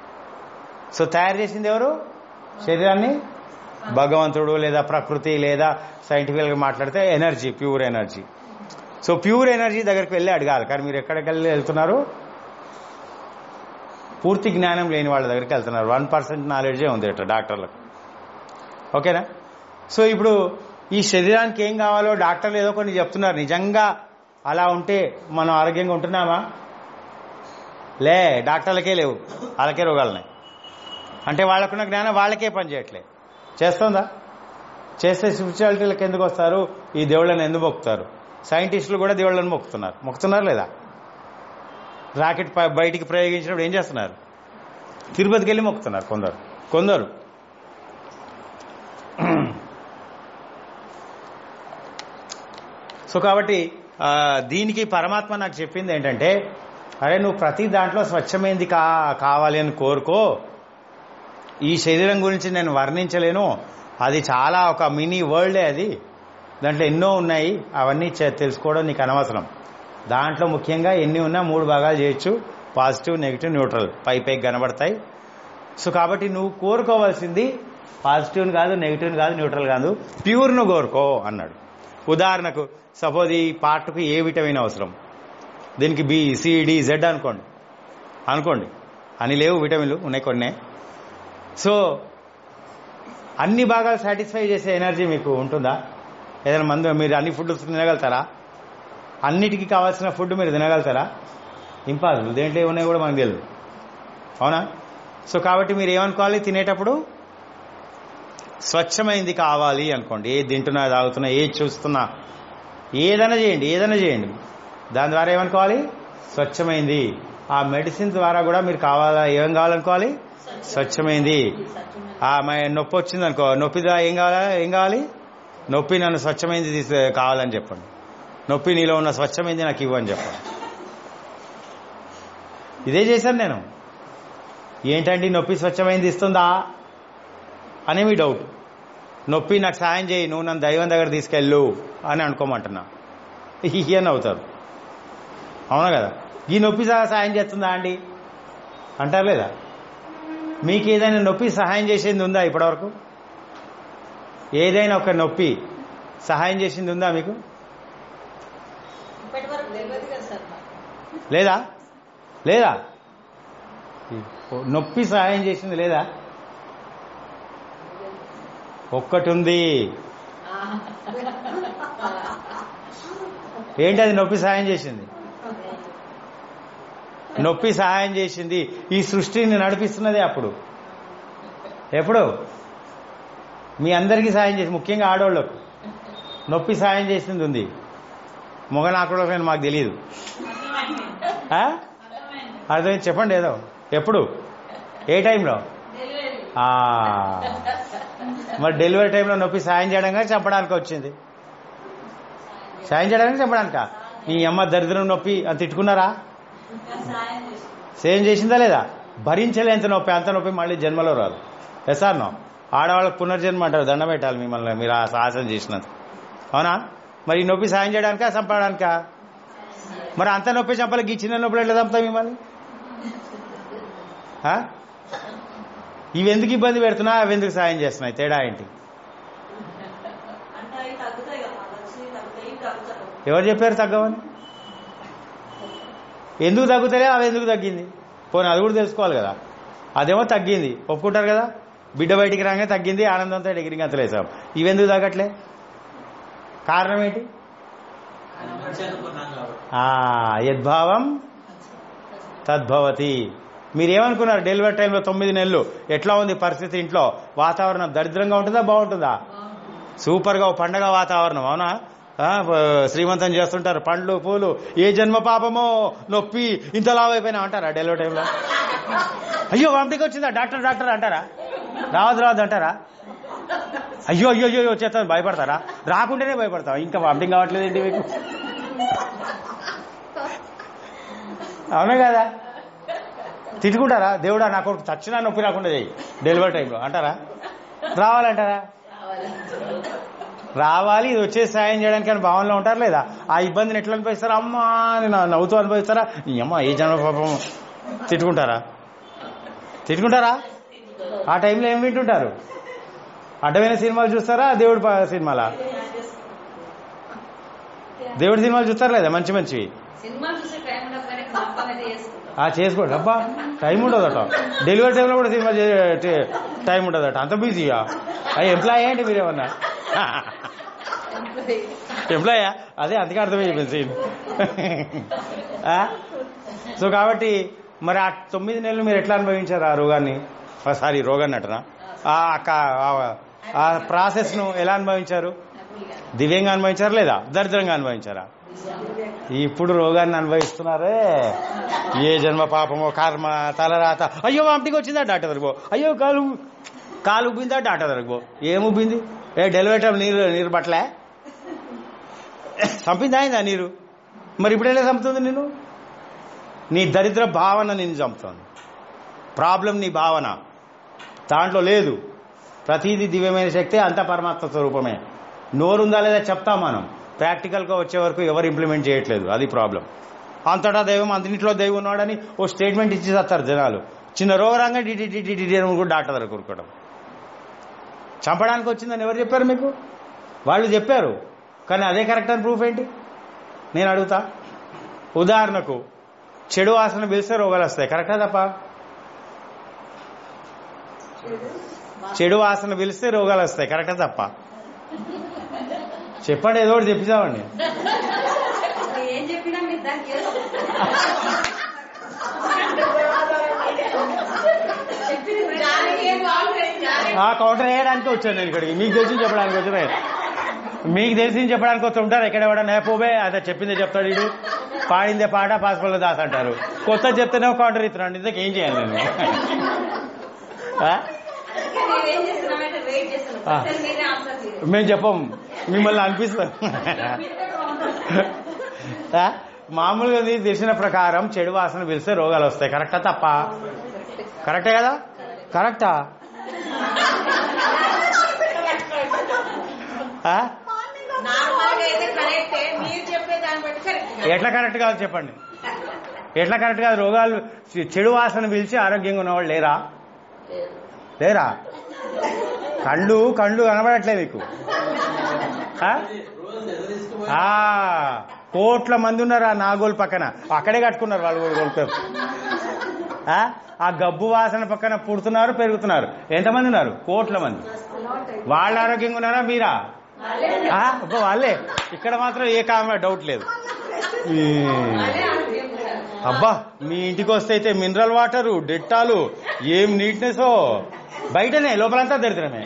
సో తయారు చేసింది ఎవరు శరీరాన్ని భగవంతుడు లేదా ప్రకృతి లేదా సైంటిఫిక్గా మాట్లాడితే energy pure energy so pure energy దగ్గరికి వెళ్ళి అడగాలి కానీ మీరు ఎక్కడికి వెళ్ళి వెళ్తున్నారు పూర్తి జ్ఞానం లేని వాళ్ళ దగ్గరికి వెళ్తున్నారు వన్ పర్సెంట్ నాలెడ్జే ఉంది అట్లా డాక్టర్లకు ఓకేనా సో ఇప్పుడు ఈ శరీరానికి ఏం కావాలో డాక్టర్లు ఏదో కొన్ని చెప్తున్నారు నిజంగా అలా ఉంటే మనం ఆరోగ్యంగా ఉంటున్నామా లే డాక్టర్లకే లేవు వాళ్ళకే రోగాలున్నాయి అంటే వాళ్ళకున్న జ్ఞానం వాళ్ళకే పని చేయట్లే చేస్తుందా చేస్తే స్పిరిచువాలిటీలకు ఎందుకు వస్తారు ఈ దేవుళ్ళని ఎందుకు మొక్కుతారు సైంటిస్టులు కూడా దేవుళ్ళని మొక్కుతున్నారు మొక్కుతున్నారు లేదా రాకెట్ ప- బయటికి ప్రయోగించినప్పుడు ఏం చేస్తున్నారు తిరుపతికి వెళ్ళి మొక్కుతున్నారు కొందరు కొందరు సో కాబట్టి ఆ, దీనికి పరమాత్మ నాకు చెప్పింది ఏంటంటే అరే నువ్వు ప్రతి దాంట్లో స్వచ్ఛమైంది కా కావాలి అని కోరుకో ఈ శరీరం గురించి నేను వర్ణించలేను అది చాలా ఒక మినీ వరల్డే అది దాంట్లో ఎన్నో ఉన్నాయి అవన్నీ చే- తెలుసుకోవడం నీకు అనవసరం దాంట్లో ముఖ్యంగా ఎన్ని ఉన్నా మూడు భాగాలు చేయొచ్చు పాజిటివ్ నెగిటివ్ న్యూట్రల్ పై పైకి కనబడతాయి సో కాబట్టి నువ్వు కోరుకోవాల్సింది పాజిటివ్ కాదు నెగిటివ్ కాదు న్యూట్రల్ కాదు ప్యూర్ ను కోరుకో అన్నాడు ఉదాహరణకు సపోజ్ ఈ పార్ట్కు ఏ విటమిన్ అవసరం దీనికి బి సిడి జెడ్ అనుకోండి అనుకోండి అని లేవు విటమిన్లు ఉన్నాయి కొన్ని సో అన్ని భాగాలు సాటిస్ఫై చేసే ఎనర్జీ మీకు ఉంటుందా ఏదైనా మందు మీరు అన్ని ఫుడ్ తినగలుగుతారా అన్నిటికీ కావాల్సిన ఫుడ్ మీరు తినగలుగుతారా ఇంపాసిబుల్ దేంట్లో ఉన్నాయి కూడా మనకు తెలియదు అవునా సో కాబట్టి మీరు ఏమనుకోవాలి తినేటప్పుడు స్వచ్ఛమైంది కావాలి అనుకోండి ఏది తింటున్నా తాగుతున్నా ఏది చూస్తున్నా ఏదైనా చేయండి ఏదైనా చేయండి దాని ద్వారా ఏమనుకోవాలి స్వచ్ఛమైంది ఆ మెడిసిన్ ద్వారా కూడా మీరు కావాలా ఏం కావాలనుకోవాలి స్వచ్ఛమైంది ఆ మ- నొప్పి వచ్చింది అనుకో నొప్పి ద్వారా ఏం కావాలా ఏం కావాలి నొప్పి నన్ను స్వచ్ఛమైంది తీసు కావాలని చెప్పండి నొప్పి నీలో ఉన్న స్వచ్ఛమైంది నాకు ఇవ్వని చెప్పండి ఇదే చేశాను నేను ఏంటండి నొప్పి స్వచ్ఛమైంది ఇస్తుందా అని మీ డౌట్ నొప్పి నాకు సాయం చేయి నువ్వు నన్ను దైవం దగ్గర తీసుకెళ్ళు అని అనుకోమంటున్నా హిహి అని అవుతారు అవునా కదా ఈ నొప్పి సహా సాయం చేస్తుందా అండి అంటారు లేదా మీకు ఏదైనా నొప్పి సహాయం చేసింది ఉందా ఇప్పటివరకు ఏదైనా ఒక నొప్పి సహాయం చేసింది ఉందా మీకు ఇప్పటి వరకు తెలియదు కదా సార్ నాకు లేదా లేదా నొప్పి సహాయం చేసింది లేదా ఒక్కటి ఉంది ఏంటి అది నొప్పి సహాయం చేసింది నొప్పి సహాయం చేసింది ఈ సృష్టిని నడిపిస్తున్నదే అప్పుడు ఎప్పుడు మీ అందరికీ సాయం చేసి ముఖ్యంగా ఆడవాళ్ళకు నొప్పి సాయం చేసింది ఉంది మొగ నాకుడకని మాకు తెలియదు ఆ? అర్థమైంది చెప్పండి ఏదో ఎప్పుడు ఏ టైంలో ఆ. మరి డెలివరీ టైంలో నొప్పి సాయం చేయడంగా చంపడానికి వచ్చింది సాయం చేయడానికి చంపడానిక ఈ అమ్మ దరిద్రం నొప్పి అని తిట్టుకున్నారా సేమ్ చేసిందా లేదా భరించలేంత నొప్పి అంత నొప్పి మళ్ళీ జన్మలో రాదు ఎసార్ నో ఆడవాళ్ళకి పునర్జన్మ అంటారు దండం పెట్టాలి మిమ్మల్ని మీరు ఆ సాహసం చేసినంత అవునా మరి ఈ నొప్పి సాయం చేయడానికా చంపడానికా మరి అంత నొప్పి చంపాలి ఈ చిన్న నొప్పులు ఎట్లా చంపుతాం మిమ్మల్ని ఆ? ఇవి ఎందుకు ఇబ్బంది పెడుతున్నా అవి ఎందుకు సాయం చేస్తున్నాయి తేడా ఏంటి అంటే అవి తగ్గుతాయి కదా వచ్చి తగ్గుతాయి తగ్గుతారు ఎవరు చెప్పారు తగ్గవని ఎందుకు తగ్గుతలే అవి ఎందుకు తగ్గింది పోనీ అది కూడా తెలుసుకోవాలి కదా అదేమో తగ్గింది ఒప్పుకుంటారు కదా బిడ్డ బయటికి రాగానే తగ్గింది ఆనందంతో ఎగిరికి అంతలేసాం ఇవెందుకు తగ్గట్లే కారణం ఏంటి ఆ, యద్భావం తద్భవతి మీరేమనుకున్నారు డెలివరీ టైంలో తొమ్మిది నెలలు ఎట్లా ఉంది పరిస్థితి ఇంట్లో వాతావరణం దరిద్రంగా ఉంటుందా బాగుంటుందా సూపర్గా ఓ పండగ వాతావరణం అవునా ఆ, బ- శ్రీమంతం చేస్తుంటారు పండ్లు పూలు ఏ జన్మ పాపమో నొప్పి ఇంత లావు అయిపోయినా అంటారా డెలివరీ టైంలో అయ్యో వామిటికి వచ్చిందా డాక్టర్ డాక్టర్ అంటారా రావద్దు రావద్దు అంటారా అయ్యో అయ్యో అయ్యో వచ్చేస్తాను భయపడతారా రాకుంటేనే భయపడతాం ఇంకా వామిటింగ్ కావట్లేదు ఏంటి మీకు అవునా కదా తిట్టుకుంటారా దేవుడా నా కొడుకు చచ్చినా నొప్పి రాకుండా చేయి డెలివరీ టైంలో అంటారా రావాలంటారా రావాలి ఇది వచ్చే సాయం చేయడానికి అని భావనలో ఉంటారు లేదా ఆ ఇబ్బందిని ఎట్లా అనుభవిస్తారా అమ్మా అని నా- నవ్వుతూ అనుభవిస్తారా ఈ అమ్మ ఏ జన్మ పాపం తిట్టుకుంటారా తిట్టుకుంటారా ఆ టైంలో ఏం వింటుంటారు అడ్డమైన సినిమాలు చూస్తారా దేవుడి ప- సినిమాలా దేవుడి సినిమాలు చూస్తారు లేదా మంచి మంచివి సినిమా చూసే టైం ఉండదు కానీ జ్ఞాపకం అయితే చేసుకుంటాం ఆ చేసుకోండి అబ్బా టైం ఉండదట డెలివరీ టైంలో కూడా సినిమా చే- టే- టైం ఉండదట అంత బిజీయా అయ్యి ఎంప్లాయ్ ఏంటి మీరేమన్నా ఎంప్లాయా అదే అందుకే అర్థమైంది సీన్ సో కాబట్టి మరి ఆ తొమ్మిది నెలలు మీరు ఎట్లా అనుభవించారు ఆ రోగాన్ని సారీ రోగాన్ని అంటనా ఆ క- ఆ- ఆ ప్రాసెస్ ను ఎలా అనుభవించారు దివ్యంగా అనుభవించారా లేదా దరిద్రంగా అనుభవించారా ఇప్పుడు రోగాన్ని అనుభవిస్తున్నారే ఏ జన్మ పాపమో కర్మ తలరాత అయ్యో వామిటికి వచ్చిందా డాక్టర్ దగ్గర పో అయ్యో కాలు కాలు ఉబ్బిందా డాక్టర్ దగ్గర పో ఏం ఉబ్బింది ఏ డెలివరీ టైం నీరు నీరు పట్టలే చంపిందా అయిందా నీరు మరి ఇప్పుడు ఎలా చంపుతుంది నేను నీ దరిద్ర భావన నిన్ను చంపుతుంది ప్రాబ్లం నీ భావన దాంట్లో లేదు ప్రతిదీ దివ్యమైన శక్తి అంత పరమాత్మ స్వరూపమే నోరుందా లేదా చెప్తాం మనం ప్రాక్టికల్గా వచ్చే వరకు ఎవరు ఇంప్లిమెంట్ చేయట్లేదు అది ప్రాబ్లం అంతటా దైవం అంతనిట్లో దైవం ఉన్నాడని ఓ స్టేట్మెంట్ ఇచ్చి చేస్తారు జనాలు చిన్న రోగరంగా డిటి డిటి డిటి అని కూడా డాక్టర్ దగ్గర కూరుకోవడం చంపడానికి వచ్చిందని ఎవరు చెప్పారు మీకు వాళ్ళు చెప్పారు కానీ అదే కరెక్ట్ అని ప్రూఫ్ ఏంటి నేను అడుగుతా ఉదాహరణకు చెడు వాసన పిలిస్తే రోగాలు వస్తాయి కరెక్టా తప్ప చెడు వాసన పిలిస్తే రోగాలు వస్తాయి కరెక్టా తప్ప చెప్పండి ఏదో ఒకటి చెప్పిస్తామండి ఏం చెప్పినా మీరు దానికి ఏదో చెప్పింది దానికి ఏం బాగుంటుంది దానికి ఆ కౌంటర్ వేయడానికి వచ్చాను నేను ఇక్కడికి మీకు తెలిసి చెప్పడానికి వచ్చిన మీకు తెలిసి చెప్పడానికి వస్తూ ఉంటారు ఎక్కడ ఎవడన్నా పోబే అదే చెప్పిందే చెప్తాడు వీడు పాడిందే పాట పాస్పల్లో దాస్ అంటారు కొత్త చెప్తేనే కౌంటర్ ఇస్తున్నాడు ఇంతకు ఏం చేయాలి నేను ఆ? అందుకే నేనేం చేస్తున్నామంటే వెయిట్ చేస్తున్నాను ఆ. క్వశ్చన్ మీదే ఆన్సర్ మీరే మేము చెప్పం మిమ్మల్ని అనిపిస్తాం ఆ? మామూలుగా ఇది తెలిసిన ప్రకారం చెడు వాసన పిలిస్తే రోగాలు వస్తాయి కరెక్టా తప్ప కరెక్టే కదా కరెక్టా ఆ? నార్మల్ గా అయితే కరెక్టే మీరు చెప్పే దాన్ని బట్టి కరెక్ట్ ఎట్లా కరెక్ట్ కాదు చెప్పండి ఎట్లా కరెక్ట్ కాదు రోగాలు చె- చెడు వాసన పిలిచి ఆరోగ్యంగా ఉన్నవాళ్ళు లేరా లేరా కళ్ళు కళ్ళు కనబడట్లేదు మీకు ఆ? ఆ, కోట్ల మంది ఉన్నారు ఆ నాగోలు పక్కన అక్కడే కట్టుకున్నారు వాళ్ళు కూడా కొనుక్కోరు ఆ? ఆ గబ్బు వాసన పక్కన పుడుతున్నారు పెరుగుతున్నారు ఎంతమంది ఉన్నారు కోట్ల మంది వాళ్ళు ఆరోగ్యంగా ఉన్నారా మీరా ఆ, అబ్బో, వాళ్ళే ఇక్కడ మాత్రం ఏ కామ డౌట్ లేదు ఈ, అబ్బా మీ ఇంటికి వస్తే అయితే మినరల్ వాటరు డెట్టాలు ఏం నీట్నెస్ బయటనే లోపలంతా దరిద్రమే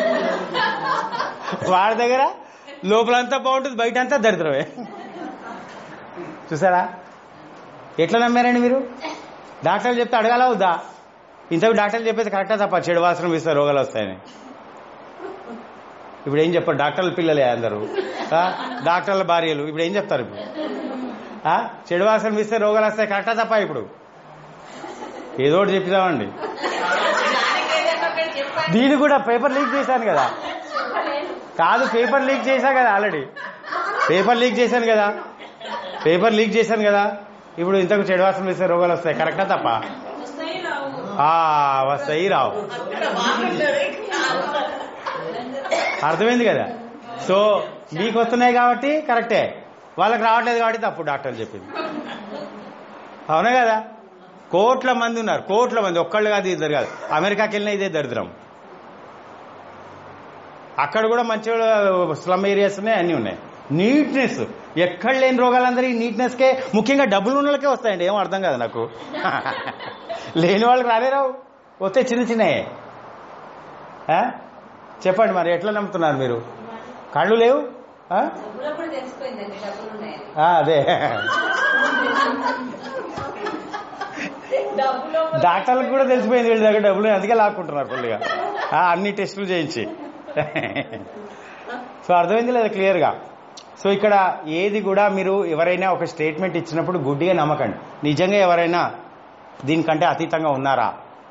వాడి దగ్గర లోపలంతా బాగుంటుంది బయట అంతా దరిద్రమే చూసారా ఎట్లా నమ్మారండి మీరు డాక్టర్లు చెప్తే అడగాల వద్దా ఇంతకు డాక్టర్లు చెప్పేది కరెక్టా తప్ప చెడు వాసన వీస్తే రోగాలు వస్తాయని ఇప్పుడు ఏం చెప్పారు డాక్టర్ల పిల్లలే అందరూ ఆ? డాక్టర్ల భార్యలు ఇప్పుడు ఏం చెప్తారు ఇప్పుడు ఆ? చెడు వాసన వీస్తే రోగాలు వస్తాయి కరెక్టా తప్ప ఇప్పుడు ఏదో ఒకటి చెప్తామండి దానికి ఏదైనా ఒకటి చెప్పండి దీన్ని కూడా పేపర్ లీక్ చేశాను కదా కాదు పేపర్ లీక్ చేశా కదా ఆల్రెడీ పేపర్ లీక్ చేశాను కదా పేపర్ లీక్ చేశాను కదా ఇప్పుడు ఇంతకు చెడు వాసన వేస్తే రోగాలు వస్తాయి కరెక్టా తప్ప వస్తాయి రావు ఆ వస్తాయి రావు అక్కడ బాగుంటుంది అర్థమైంది కదా సో మీకు వస్తున్నాయి కాబట్టి కరెక్టే వాళ్ళకి రావట్లేదు కాబట్టి తప్పు డాక్టర్ చెప్పింది అవునా కదా కోట్ల మంది ఉన్నారు కోట్ల మంది ఒక్కళ్ళు కాదు ఇద్దరు కాదు అమెరికాకి వెళ్ళినా ఇదే దరిద్రం అక్కడ కూడా మంచి స్లమ్ ఏరియాస్ ఉన్నాయి అన్నీ ఉన్నాయి నీట్నెస్ ఎక్కడ లేని రోగాలందరూ ఈ నీట్నెస్ కే ముఖ్యంగా డబ్బులు ఉన్న వాళ్ళకే వస్తాయండి ఏం అర్థం కాదు నాకు లేని వాళ్ళకి రాలే రావు వస్తే చిన్న చిన్నయే ఆ? చెప్పండి మరి ఎట్లా నమ్ముతున్నారు మీరు కళ్ళు లేవు ఆ? డబ్బులప్పుడు తెలిసిపోయిందండి డబ్బులు ఉన్నాయని ఆ, అదే డబ్బులు డాక్టర్లకు కూడా తెలిసిపోయింది వీళ్ళ దగ్గర డబ్బులు అందుకే లాక్కుంటున్నారు ఫుల్గా ఆ, అన్ని టెస్టులు చేయించి సో అర్థమైంది లేదా క్లియర్గా సో ఇక్కడ ఏది కూడా మీరు ఎవరైనా ఒక స్టేట్మెంట్ ఇచ్చినప్పుడు గుడ్డిగా నమ్మకండి నిజంగా ఎవరైనా దీనికంటే అతీతంగా ఉన్నారా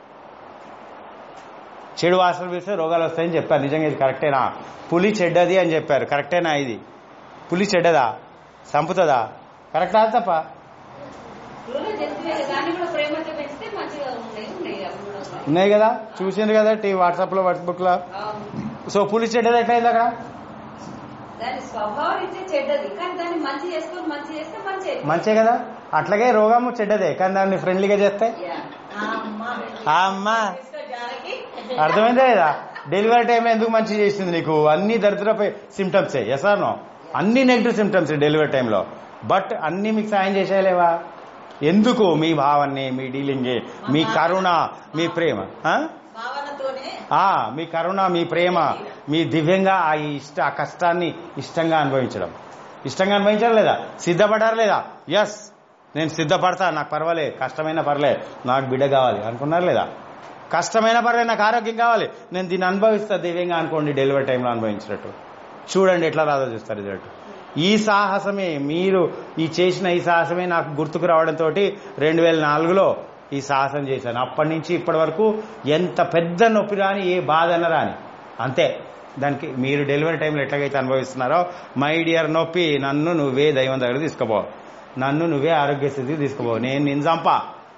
చెడు వాసన వేస్తే రోగాలు వస్తాయని చెప్పారు నిజంగా ఇది కరెక్టేనా పులి చెడ్డది అని చెప్పారు కరెక్టేనా ఇది పులి చెడ్డదా సంపుతుందా కరెక్టా తప్ప రూలు తెలిసిపోయింది దాన్ని కూడా ప్రేమతో పెంచితే మంచిగా ఉన్నాయి ఉన్నాయి అప్పుడు కూడా ఉన్నాయి. ఉన్నాయి కదా చూసిండ్రు కదా టీ వాట్సాప్లో వాట్సాప్లో అవును. సో పులి చెడ్డది ఎట్లయింది అక్కడ దాని స్వభావం ఇచ్చే చెడ్డది కానీ దాన్ని మంచి చేసుకొని మంచి చేస్తే మంచి మంచే కదా అట్లాగే రోగము చెడ్డదే కానీ దాన్ని ఫ్రెండ్లీగా చేస్తే ఆ అమ్మా జానకి అర్థమైందే లేదా డెలివరీ టైం ఎందుకు మంచి చేసింది నీకు అన్ని దరిద్రపై సిమ్టమ్సే ఎస్ ఆర్ నో అన్ని నెగిటివ్ సిమ్టమ్స్ డెలివరీ టైంలో బట్ అన్ని మీకు సాయం చేసేయలేవా ఎందుకు మీ భావాన్ని మీ డీలింగ్ మీ కరుణ మీ ప్రేమ ఆ? భావనతోనే ఆ, మీ కరుణ మీ ప్రేమ మీ దివ్యంగా ఆ ఇష్ట ఆ కష్టాన్ని ఇష్టంగా అనుభవించడం ఇష్టంగా అనుభవించడం లేదా సిద్ధపడారు లేదా ఎస్ నేను సిద్ధపడతా నాకు పర్వాలేదు కష్టమైన పర్లేదు నాకు బిడ్డ కావాలి అనుకున్నారు లేదా కష్టమైన పర్లేదు నాకు ఆరోగ్యం కావాలి నేను దీన్ని అనుభవిస్తా దివ్యంగా అనుకోండి డెలివరీ టైంలో అనుభవించినట్టు చూడండి ఎట్లా రాదో చూస్తారు రిజల్ట్ ఈ సాహసమే మీరు ఈ చేసిన ఈ సాహసమే నాకు గుర్తుకు రావడంతో రెండు వేల నాలుగులో ఈ సాహసం చేశాను అప్పటి నుంచి ఇప్పటి వరకు ఎంత పెద్ద నొప్పి రాని ఏ బాధ అన్న రాని అంతే దానికి మీరు డెలివరీ టైంలో ఎట్లాగైతే అనుభవిస్తున్నారో మై డియర్ నొప్పి నన్ను నువ్వే దైవం దగ్గర తీసుకుపో నన్ను నువ్వే ఆరోగ్య స్థితికి తీసుకుపో నేను నిన్ను చంపా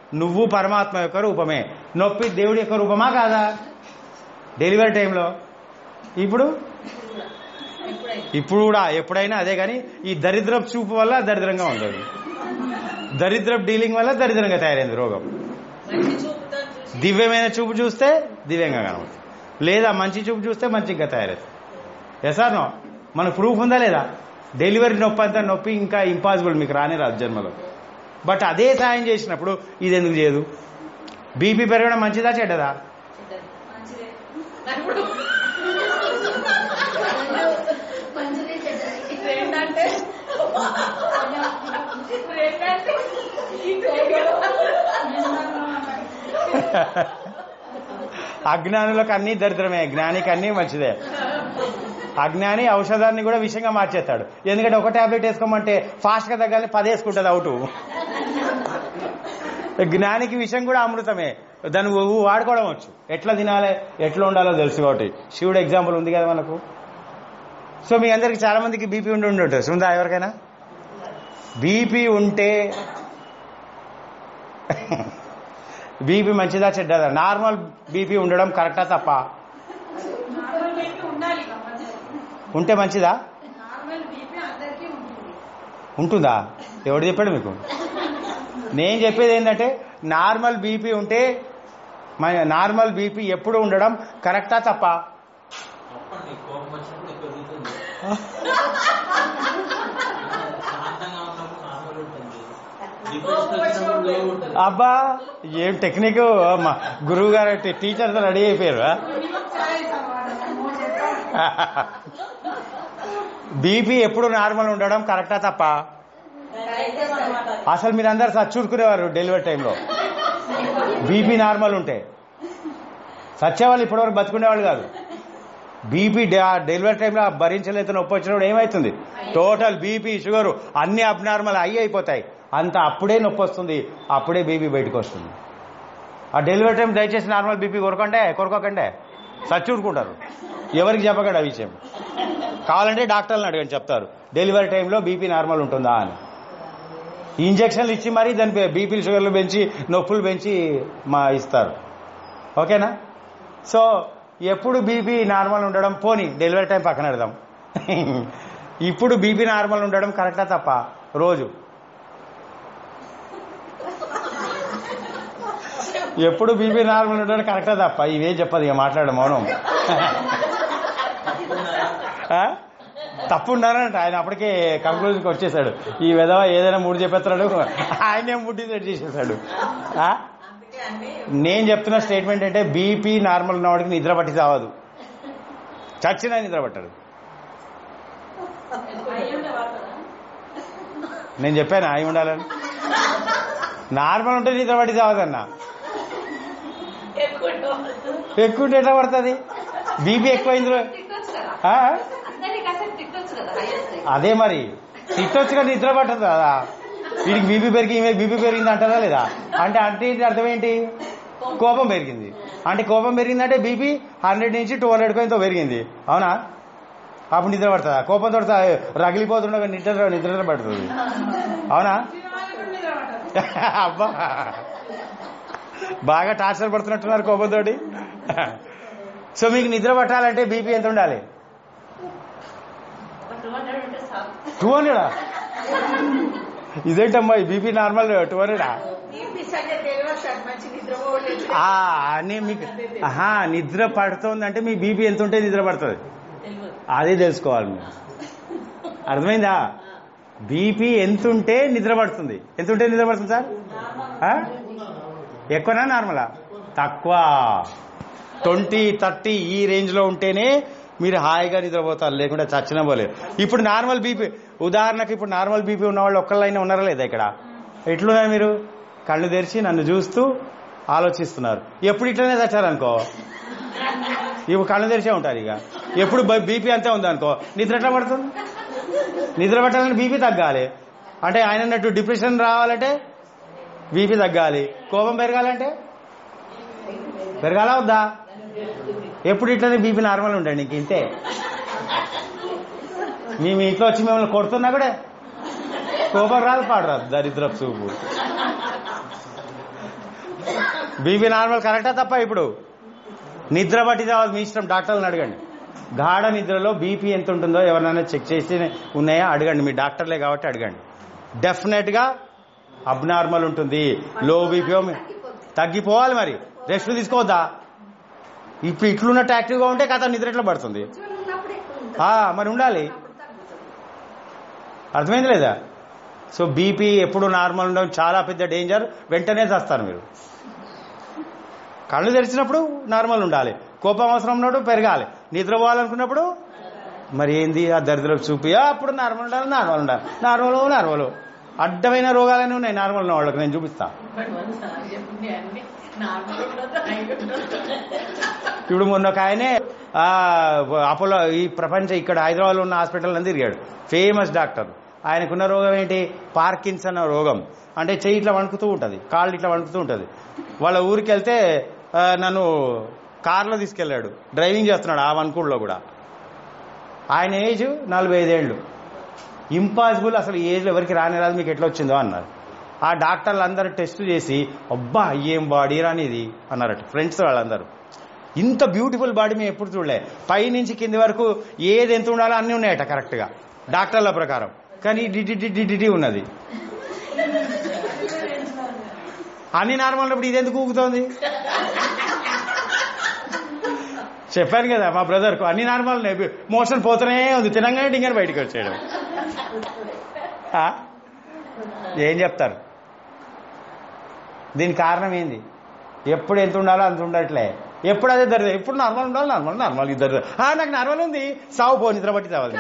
నువ్వు పరమాత్మ యొక్క రూపమే నొప్పి దేవుడి యొక్క రూపమా కాదా డెలివరీ టైంలో ఇప్పుడు ఇప్పుడు కూడా ఎప్పుడైనా అదే కానీ ఈ దరిద్రపు చూపు వల్ల దరిద్రంగా ఉంటుంది దరిద్రపు డీలింగ్ వల్ల దరిద్రంగా తయారైంది రోగం మంచి చూపుతో చూసి దివ్యమైన చూపు చూస్తే దివ్యంగా కనబడుతుంది లేదా మంచి చూపు చూస్తే మంచిగా తయారవుతుంది ఎసార్ నో మన ప్రూఫ్ ఉందా లేదా డెలివరీ నొప్పి అంతా నొప్పి ఇంకా ఇంపాసిబుల్ మీకు రానే రాదు జన్మలో బట్ అదే సాయం చేసినప్పుడు ఇది ఎందుకు చేయదు బీపీ పెరగడం మంచిదా చెడ్డదా మంచిదే ఇప్పుడు మంచిదే చెడ్డది. ఇప్పుడు ఏంటంటే ఇప్పుడు ఏంటంటే అజ్ఞానులకు అన్ని దరిద్రమే జ్ఞానికి అన్ని మంచిదే అజ్ఞాని ఔషధాన్ని కూడా విషయంగా మార్చేస్తాడు ఎందుకంటే ఒక టాబ్లెట్ వేసుకోమంటే ఫాస్ట్ గా తగ్గాలి పది వేసుకుంటుంది అవుట్ జ్ఞానికి విషయం కూడా అమృతమే దాన్ని నువ్వు వాడుకోవడం వచ్చు ఎట్లా తినాలి ఎట్లా ఉండాలో తెలుసు కాబట్టి శివుడు ఎగ్జాంపుల్ ఉంది కదా మనకు సో మీ అందరికి చాలా మందికి బీపీ ఉండి ఉండి ఉంటుంది ఉందా ఎవరికైనా బీపీ ఉంటే బీపీ మంచిదా చెడ్డదా నార్మల్ బీపీ ఉండడం కరెక్టా తప్ప నార్మల్ బీపీ ఉండాలి కంపల్సరీ ఉంటే మంచిదా నార్మల్ బీపీ అందరికీ ఉంటుంది ఉంటుందా ఎవడు చెప్పాడు మీకు నేను చెప్పేది ఏంటంటే నార్మల్ బీపీ ఉంటే మన- నార్మల్ బీపీ ఎప్పుడు ఉండడం కరెక్టా తప్ప తప్పండి కోపం వచ్చినప్పుడు ఎక్కువ దిగుతుంది శాంతంగా ఉన్నప్పుడు నార్మల్ ఉంటుంది డిప్రెషన్ వచ్చినప్పుడు లో ఉంటుంది అబ్బా ఏం టెక్నిక్ మా గురువు గారు టీచర్తో రెడీ అయిపోయారు బీపీ ఎప్పుడు నార్మల్ ఉండడం కరెక్టా తప్ప అసలు మీరు అందరు సచ్చూరుకునేవారు డెలివరీ టైంలో బీపీ నార్మల్ ఉంటే సచ్చేవాళ్ళు ఇప్పటివరకు బతుకునేవాళ్ళు కాదు బీపీ డెలివరీ టైంలో భరించలేక నొప్పి వచ్చినప్పుడు ఏమవుతుంది టోటల్ బీపీ షుగర్ అన్ని అబ్నార్మల్ అయ్యి అయిపోతాయి అంత అప్పుడే నొప్పి వస్తుంది అప్పుడే బీపీ బయటకు వస్తుంది ఆ డెలివరీ టైం దయచేసి నార్మల్ బీపీ కొరకండే కొరకోకండే సచ్చూరుకుంటారు ఎవరికి చెప్పకండి ఆ విషయం కావాలంటే డాక్టర్లను అడగండి చెప్తారు డెలివరీ టైంలో బీపీ నార్మల్ ఉంటుందా అని ఇంజక్షన్లు ఇచ్చి మరీ దాని బీపీలు షుగర్లు పెంచి నొప్పులు పెంచి మా ఇస్తారు ఓకేనా సో ఎప్పుడు బీపీ నార్మల్ ఉండడం పోని డెలివరీ టైం పక్కన పెడదాం ఇప్పుడు బీపీ నార్మల్ ఉండడం కరెక్టా తప్ప రోజు ఎప్పుడు బీపీ నార్మల్ ఉండడం కరెక్టా తప్ప ఇవే చెప్పదు ఇక మాట్లాడడం మౌనం ఆ? తప్పు ఉండాలంట ఆయన అప్పటికే కంక్లూజన్కి వచ్చేసాడు ఈ విధవ ఏదైనా మూడు చెప్పేస్తున్నాడు ఆయనే ముడ్డి సెట్ చేసేసాడు ఆ? అందుకే అన్ని నేను చెప్తున్న స్టేట్మెంట్ అంటే బీపీ నార్మల్ ఉన్నవాడికి నిద్ర పట్టి చావదు చచ్చినా నిద్ర పట్టడు నేను చెప్పాను అయి ఉండాలని నార్మల్ ఉంటే నిద్ర పట్టి చావదన్నా ఎక్కువ ఎక్కువ ఉంటే ఎట్లా పడుతుంది బీపీ ఎక్కువైంది తిట్టొచ్చు కదా ఆ? అందరినీ కాసేపు తిట్టొచ్చు కదా హైయెస్ట్ అదే మరి తిట్టొచ్చుగా నిద్ర పట్టదు కదా వీడికి బీపీ పెరిగి ఈమె బీపీ పెరిగింది అంటారా లేదా అంటే అంటే ఏంటి అర్థం ఏంటి కోపం పెరిగింది అంటే కోపం పెరిగిందంటే బీపీ హండ్రెడ్ నుంచి టూ హండ్రెడ్ ఎంతో పెరిగింది అవునా అప్పుడు నిద్ర పడుతుందా కోపంతో రగిలిపోతుండగా నిద్ర నిద్ర పడుతుంది అవునా అబ్బా బాగా టార్చర్ పడుతున్నట్టున్నారు కోపంతో సో మీకు నిద్ర పట్టాలంటే బీపీ ఎంత ఉండాలి ఒక టూ హండ్రెడ్ ఉంటే చాలు టూ హండ్రెడా ఇదేంటమ్మా బీపీ నార్మల్ టూ హండ్రెడా బీపీ సంగతి తెలియదు సార్ మంచి నిద్రపోలేదు ఆ, అని మీకు ఆహా నిద్ర పడుతోందంటే మీ బీపీ ఎంత ఉంటే నిద్ర పడుతుంది తెలియదు అదే తెలుసుకోవాలి మీరు అర్థమైందా బీపీ ఎంత ఉంటే నిద్ర పడుతుంది ఎంత ఉంటే నిద్ర పడుతుంది సార్ ఆ? ఎక్కువనా నార్మలా తక్కువ ట్వంటీ థర్టీ ఈ రేంజ్ లో ఉంటేనే మీరు హాయిగా నిద్రపోతారు లేకుంటే చచ్చిన పోలేదు ఇప్పుడు నార్మల్ బీపీ ఉదాహరణకు ఇప్పుడు నార్మల్ బీపీ ఉన్న వాళ్ళు ఒక్కళ్ళైనా ఉన్నారా లేదా ఇక్కడ ఎట్లున్నారు మీరు కళ్ళు తెరిచి నన్ను చూస్తూ ఆలోచిస్తున్నారు ఎప్పుడు ఇట్లనే చచ్చారనుకో ఇప్పుడు కళ్ళు తెరిచే ఉంటారు ఇక ఎప్పుడు బీపీ అంతే ఉందనుకో నిద్ర ఎట్లా పడుతుంది నిద్ర పట్టాలంటే బీపీ తగ్గాలి అంటే ఆయన అన్నట్టు డిప్రెషన్ రావాలంటే బీపీ తగ్గాలి కోపం పెరగాలంటే పెరగాల వద్దా ఎప్పుడు ఇట్లనే బీపీ నార్మల్ ఉండండి ఇంక ఇంతే మీ మీ ఇంట్లో వచ్చి మిమ్మల్ని కొడుతున్నా కూడా కోపం రాదు పాడు రాదు దరిద్ర చూపు బీపీ నార్మల్ కరెక్టా తప్ప ఇప్పుడు నిద్ర బట్టి తర్వాత మీ ఇష్టం డాక్టర్లను అడగండి గాఢ నిద్రలో బీపీ ఎంత ఉంటుందో ఎవరినైనా చెక్ చేసి ఉన్నాయా అడగండి మీ డాక్టర్లే కాబట్టి అడగండి డెఫినెట్ గా అబ్నార్మల్ ఉంటుంది లో బీపీ తగ్గిపోవాలి మరి రెస్ట్ తీసుకోవద్దా ఇప్పుడు ఇట్లున్నట్టు యాక్టివ్గా ఉంటే కథ నిద్ర ఎట్లా పడుతుంది ఉన్నప్పుడు ఎక్కువ ఉంటుంది. ఆ, మరి ఉండాలి అప్పుడు తగ్గుతుంది. అర్థమైంది లేదా సో బీపీ ఎప్పుడు నార్మల్ ఉండడం చాలా పెద్ద డేంజర్ వెంటనే చేస్తారు మీరు కళ్ళు తెరిచినప్పుడు నార్మల్ ఉండాలి కోపం అవసరం ఉన్నప్పుడు పెరగాలి నిద్రపోవాలనుకున్నప్పుడు మరి ఏంది ఆ దరిద్రం చూపి ఆ, అప్పుడు నార్మల్ ఉండాలి నార్మల్ ఉండాలి నార్మల్ నార్మల్ అడ్డమైన రోగాలన్నీ ఉన్నాయి నార్మల్ ఉన్న వాళ్ళకి నేను చూపిస్తా బట్ వన్ సార్ చెప్పింది అన్ని నార్మల్ ఉండదు హై ఉండదు ఇప్పుడు మొన్న ఒక ఆయనే ఆ, అపోలో ఈ ప్రపంచ ఇక్కడ హైదరాబాద్ ఉన్న హాస్పిటల్ అని తిరిగాడు ఫేమస్ డాక్టర్ ఆయనకున్న రోగం ఏంటి పార్కిన్స్ అన్న రోగం అంటే చెయ్యి ఇట్లా వణుకుతూ ఉంటుంది కాళ్ళు ఇట్లా వణుకుతూ ఉంటుంది వాళ్ళ ఊరికి వెళ్తే ఆ, నన్ను కార్లో తీసుకెళ్ళాడు డ్రైవింగ్ చేస్తున్నాడు ఆ వణుకుడులో కూడా ఆయన ఏజ్ నలభై ఐదేళ్ళు ఇంపాసిబుల్ అసలు ఈ ఏజ్లో ఎవరికి రాని రాదు మీకు ఎట్లా వచ్చిందో అన్నారు ఆ డాక్టర్లు అందరూ టెస్ట్ చేసి అబ్బా ఏం బాడీ రానిది అన్నారట ఫ్రెండ్స్ వాళ్ళందరూ ఇంత బ్యూటిఫుల్ బాడీ మేము ఎప్పుడు చూడలే పై నుంచి కింది వరకు ఏది ఎంత ఉండాలో అన్నీ ఉన్నాయట కరెక్ట్గా డాక్టర్ల ప్రకారం కానీ డిటి డిటి డిటి ఉన్నది అన్ని నార్మల్ ఉన్నప్పుడు ఇది ఎందుకు ఊగుతోంది చెప్పాను కదా మా బ్రదర్కు అన్ని నార్మల్ ఉన్నాయి మోషన్ పోతూనే ఉంది తినంగానే డింగర్ బయటికి వచ్చాడు ఆ? ఏం చెప్తారు దీనికి కారణం ఏంది ఎప్పుడు ఎంత ఉండాలో అంత ఉండట్లే ఎప్పుడు అదే దరిద్రం ఎప్పుడు నార్మల్ ఉండాలి నార్మల్ నార్మల్ ఇద్దరు నాకు నార్మల్ ఉంది సావు పో నిద్ర బట్టి చావాలి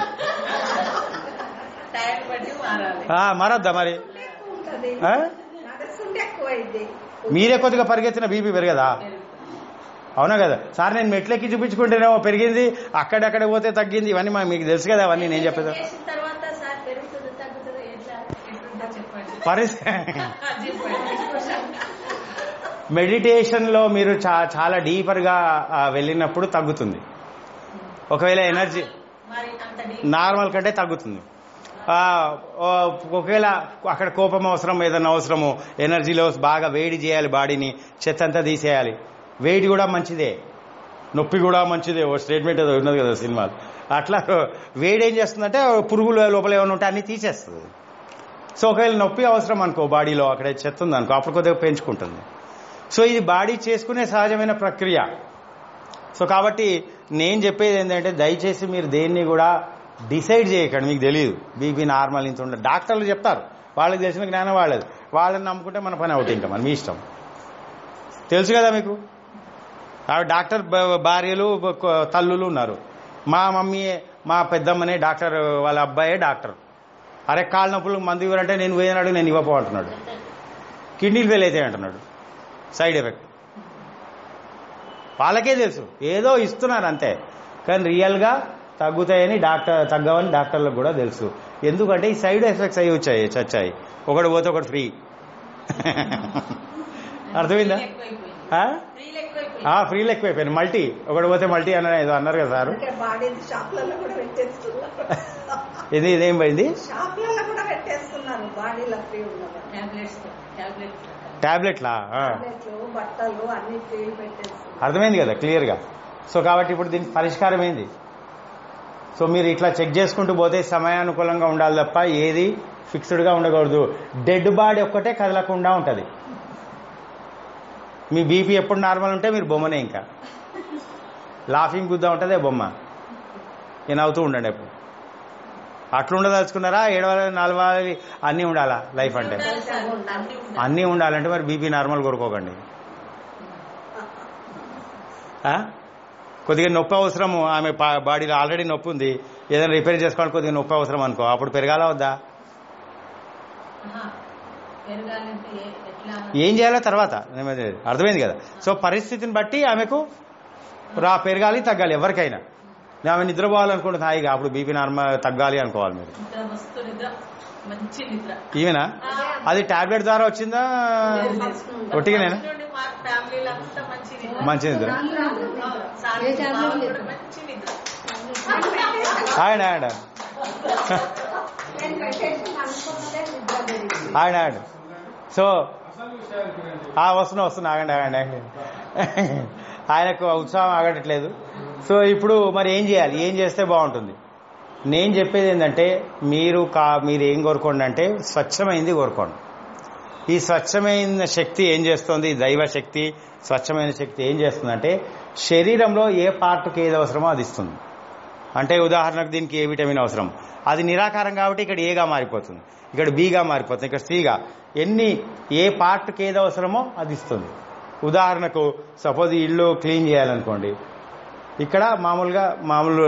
టైం బట్టి మారాలి ఆ, మరొద్దా మరి ఎక్కువ ఉంటుంది. ఆ? నడుస్తుంటే ఎక్కువ అయింది మీరే కొద్దిగా పరిగెత్తిన బీపీ పెరగదా అవునా కదా సార్ నేను మెట్లెక్కి చూపించుకుంటేనేమో పెరిగింది అక్కడక్కడ పోతే తగ్గింది ఇవన్నీ మా- మీకు తెలుసు కదా అవన్నీ నేను చెప్పేది చేసిన తర్వాత సార్ పెరుగుతుంది తగ్గుతుంది ఎట్లా ఎట్లుంటే చెప్పండి పరిస్థితి చెప్పండి మెడిటేషన్ లో మీరు చా- చాలా డీపర్ గా ఆ, వెళ్ళినప్పుడు తగ్గుతుంది ఒకవేళ ఎనర్జీ మరి అంత డీప్ నార్మల్ కంటే తగ్గుతుంది ఆ, ఓ, ఒకవేళ అక్కడ కోపం అవసరం ఏదైనా అవసరము ఎనర్జీ లెవెల్స్ బాగా వేడి చేయాలి బాడీని చెత్త అంతా తీసేయాలి వేడి కూడా మంచిదే నొప్పి కూడా మంచిదే ఓ స్టేట్మెంట్ ఏదో ఉన్నది కదా సినిమాలు అట్లా వేడి ఏం చేస్తుందంటే పురుగులు లోపల ఏమైనా ఉంటే అన్ని తీసేస్తుంది సో ఒకవేళ నొప్పి అవసరం అనుకో బాడీలో అక్కడ చెత్త ఉంది అనుకో అప్పుడు కొద్దిగా పెంచుకుంటుంది సో ఇది బాడీ చేసుకునే సహజమైన ప్రక్రియ సో కాబట్టి నేను చెప్పేది ఏంటంటే దయచేసి మీరు దేన్ని కూడా డిసైడ్ చేయకండి మీకు తెలియదు బీపీ నార్మల్ ఇంత ఉండదు డాక్టర్లు చెప్తారు వాళ్ళకి తెలిసిన జ్ఞానం వాళ్ళది వాళ్ళని నమ్ముకుంటే మన పని అవుట్ ఇంకా మరి మీ ఇష్టం తెలుసు కదా మీకు ఆ డాక్టర్ బ- భార్యలు బ- కొ- తల్లులు ఉన్నారు మా మమ్మీ మా పెద్దమ్మనే డాక్టర్ వాళ్ళ అబ్బాయే డాక్టర్ అరే కాళ్ళ నొప్పులు మందు ఇవ్వరంటే నేను పోయినాడు నేను ఇవ్వపో అంటున్నాడు కిడ్నీలు ఫెయిల్ అవుతాయి అంటున్నాడు సైడ్ ఎఫెక్ట్ వాళ్ళకే తెలుసు ఏదో ఇస్తున్నారు అంతే కానీ రియల్గా తగ్గుతాయని డాక్టర్ తగ్గవని డాక్టర్లకు కూడా తెలుసు ఎందుకంటే ఈ సైడ్ ఎఫెక్ట్స్ అవి వచ్చాయి చచ్చాయి ఒకటి పోతే ఒకటి ఫ్రీ అర్థమైందా ఎక్కువైపోయింది ఆ? ఫ్రీలు ఎక్కువైపోయింది ఆ, ఫ్రీలు ఎక్కువైపోయాయి మల్టీ ఒకటి పోతే మల్టీ అన్న ఏదో అన్నారు కదా సార్ అంటే బాడీ షాప్లలో కూడా పెట్టేస్తున్నారు ఇది ఇదేం పోయింది షాప్లలో కూడా పెట్టేస్తున్నారు బాడీలో ఫ్రీ ఉన్నది టాబ్లెట్స్ టాబ్లెట్స్ టాబ్లెట్లా ఆ. టాబ్లెట్లు బట్టలు అన్ని ఫ్రీ పెట్టేస్తున్నారు అర్థమైంది కదా క్లియర్గా సో కాబట్టి ఇప్పుడు దీనికి పరిష్కారం ఏంది సో మీరు ఇట్లా చెక్ చేసుకుంటూ పోతే సమయానుకూలంగా ఉండాలి తప్ప ఏది ఫిక్స్డ్గా ఉండకూడదు డెడ్ బాడీ ఒక్కటే కదలకుండా ఉంటుంది మీ బీపీ ఎప్పుడు నార్మల్ ఉంటే మీరు బొమ్మనే ఇంకా లాఫింగ్ బుద్ధ ఉంటుంది బొమ్మ నేను అవుతూ ఉండండి ఎప్పుడు అట్లా ఉండదలుచుకున్నారా ఏడవాలి నలవాలి అన్నీ ఉండాలా లైఫ్ అంటే అన్ని ఉండాలి అన్నీ ఉండాలంటే మరి బీపీ నార్మల్ కోరుకోకండి ఆ? కొద్దిగా నొప్పి అవసరము ఆమె పా- బాడీలో ఆల్రెడీ నొప్పి ఉంది ఏదైనా రిపేర్ చేసుకోవాలి కొద్దిగా నొప్పి అవసరం అనుకో అప్పుడు పెరగాల వద్దా ఆహా. పెరగాలంటే ఏ- ఎట్లా ఏం చేయాలో తర్వాత నేను అర్థమైంది కదా సో పరిస్థితిని బట్టి ఆమెకు రా పెరగాలి తగ్గాలి ఎవరికైనా ఆమె నిద్రపోవాలనుకుంటుంది హాయిగా అప్పుడు బీపీ నార్మల్ తగ్గాలి అనుకోవాలి మీరు నిద్ర మస్తు నిద్ర మంచి నిద్ర ఈమెనా అది టాబ్లెట్ ద్వారా వచ్చిందా ఒట్టిగానేనా ఫస్ట్ నుండి మా ఫ్యామిలీలో అంతా మంచి నిద్ర మంచి నిద్ర సార్ ఏ టాబ్లెట్ బావ లేదు. కూడా మంచి నిద్ర ఆయన ఆయన నేను పెట్టేసి అనుకున్నదే నిద్ర పెరిగింది ఆయన ఆయన సో ఆ, వస్తున్నా వస్తున్నా ఆగండి ఆగండి ఆగండి ఆయనకు ఉత్సాహం ఆగట్లేదు సో ఇప్పుడు మరి ఏం చేయాలి ఏం చేస్తే బాగుంటుంది నేను చెప్పేది ఏంటంటే మీరు కా మీరు ఏం కోరుకోండి అంటే స్వచ్ఛమైంది కోరుకోండి ఈ స్వచ్ఛమైన శక్తి ఏం చేస్తుంది ఈ దైవ శక్తి స్వచ్ఛమైన శక్తి ఏం చేస్తుందంటే శరీరంలో ఏ పార్ట్కి ఏది అవసరమో అది ఇస్తుంది అంటే ఉదాహరణకు దీనికి ఏ విటమిన్ అవసరం అది నిరాకారం కాబట్టి ఇక్కడ ఏగా మారిపోతుంది ఇక్కడ బీగా మారిపోతుంది ఇక్కడ సిగా ఎన్ని ఏ పార్ట్కి ఏది అవసరమో అది ఇస్తుంది ఉదాహరణకు సపోజ్ ఈ ఇల్లు క్లీన్ చేయాలనుకోండి ఇక్కడ మామూలుగా మామూలు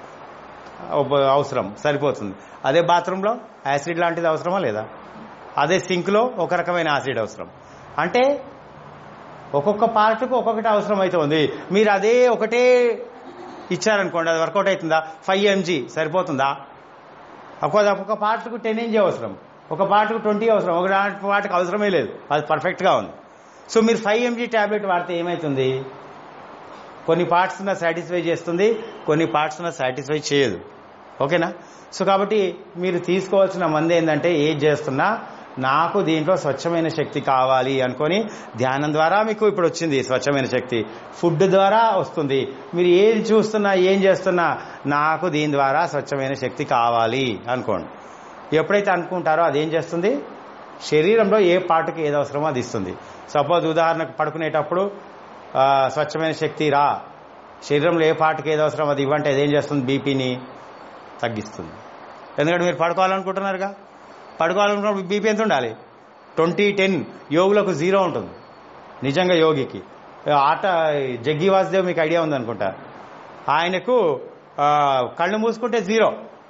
ఒక అవసరం సరిపోతుంది అదే బాత్రూంలో యాసిడ్ లాంటిది అవసరమా లేదా అదే సింక్లో ఒక రకమైన యాసిడ్ అవసరం అంటే ఒక్కొక్క పార్ట్కు ఒక్కొక్కటి అవసరం అవుతుంది మీరు అదే ఒకటే ఇచ్చారనుకోండి అది వర్కౌట్ అవుతుందా ఫైవ్ ఎంజీ సరిపోతుందా ఒక్కొక్క ఒక్కొక్క పార్ట్కు టెన్ ఎంజీ అవసరం ఒక పార్ట్కు ట్వంటీ అవసరం ఒక పార్ట్కి అవసరమే లేదు అది పర్ఫెక్ట్గా ఉంది సో మీరు ఫైవ్ ఎంజీ ట్యాబ్లెట్ వాడితే ఏమవుతుంది కొన్ని పార్ట్స్ సాటిస్ఫై చేస్తుంది కొన్ని పార్ట్స్ సాటిస్ఫై చేయదు ఓకేనా సో కాబట్టి మీరు తీసుకోవాల్సిన మంది ఏంటంటే ఏది చేస్తున్నా నాకు దీంట్లో స్వచ్ఛమైన శక్తి కావాలి అనుకొని ధ్యానం ద్వారా మీకు ఇప్పుడు వచ్చింది స్వచ్ఛమైన శక్తి ఫుడ్ ద్వారా వస్తుంది మీరు ఏది చూస్తున్నా ఏం చేస్తున్నా నాకు దీని ద్వారా స్వచ్ఛమైన శక్తి కావాలి అనుకోండి ఎప్పుడైతే అనుకుంటారో అదేం చేస్తుంది శరీరంలో ఏ పార్ట్కి ఏది అవసరమో అది ఇస్తుంది సపోజ్ ఉదాహరణకు పడుకునేటప్పుడు ఆ, స్వచ్ఛమైన శక్తి రా శరీరంలో ఏ పార్ట్కి ఏది అవసరం అది ఇవ్వంటే అదేం చేస్తుంది బీపీని తగ్గిస్తుంది ఎందుకంటే మీరు పడుకోవాలనుకుంటున్నారుగా పడుకోవాలనుకున్నప్పుడు బీపీ ఎంత ఉండాలి ట్వంటీ టెన్ యోగులకు జీరో ఉంటుంది నిజంగా యోగికి ఆట జగ్గి వాసుదేవ్ మీకు ఐడియా ఉందనుకుంటా ఆయనకు ఆ, కళ్ళు మూసుకుంటే జీరో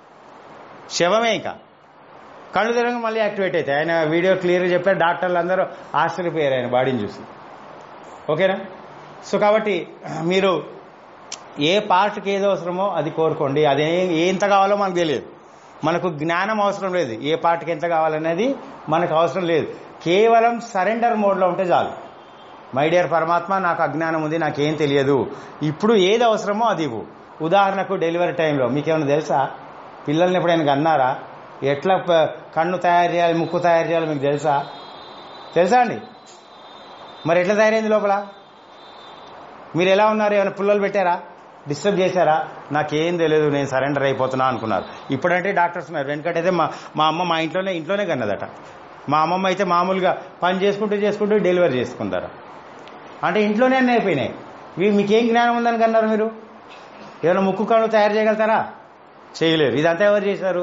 శవమే ఇంకా కళ్ళు తెరగా మళ్ళీ యాక్టివేట్ అవుతాయి ఆయన వీడియో క్లియర్గా చెప్పారు డాక్టర్లు అందరూ ఆశ్చర్యపోయారు ఆయన బాడీని చూసి ఓకేనా సో కాబట్టి మీరు ఏ పార్ట్కి ఏది అవసరమో అది కోరుకోండి అదే ఎంత కావాలో మనకు తెలియదు మనకు జ్ఞానం అవసరం లేదు ఏ పార్ట్కి ఎంత కావాలనేది మనకు అవసరం లేదు కేవలం సరెండర్ మోడ్లో ఉంటే చాలు మై డియర్ పరమాత్మ నాకు అజ్ఞానం ఉంది నాకేం తెలియదు ఇప్పుడు ఏది అవసరమో అది ఇవ్వు ఉదాహరణకు డెలివరీ టైంలో మీకేమైనా తెలుసా పిల్లల్ని ఎప్పుడైనా అన్నారా ఎట్లా ప- కన్ను తయారు చేయాలి ముక్కు తయారు చేయాలి మీకు తెలుసా తెలుసా అండి మరి ఎట్లా తయారైంది లోపల మీరు ఎలా ఉన్నారు ఏమైనా పుల్లలు పెట్టారా డిస్టర్బ్ చేశారా నాకేం తెలియదు నేను సరెండర్ అయిపోతున్నా అనుకున్నారు ఇప్పుడంటే డాక్టర్స్ ఉన్నారు వెనకటైతే మా మా అమ్మ మా ఇంట్లోనే ఇంట్లోనే కన్నదట మా అమ్మమ్మ అయితే మామూలుగా పని చేసుకుంటూ చేసుకుంటూ డెలివరీ చేసుకుంటారు అంటే ఇంట్లోనే అన్నీ అయిపోయినాయి వీ- మీకేం జ్ఞానం ఉందని కన్నారు మీరు ఏమైనా ముక్కు కళ్ళు తయారు చేయగలుగుతారా చేయలేరు ఇదంతా ఎవరు చేశారు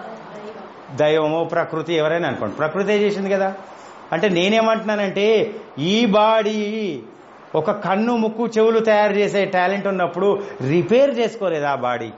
దైవము ప్రకృతి ఎవరైనా అనుకోండి ప్రకృతి చేసింది కదా అంటే నేనేమంటున్నానంటే ఈ బాడీ ఒక కన్ను ముక్కు చెవులు తయారు చేసే టాలెంట్ ఉన్నప్పుడు రిపేర్ చేసుకోలేదు ఆ బాడీ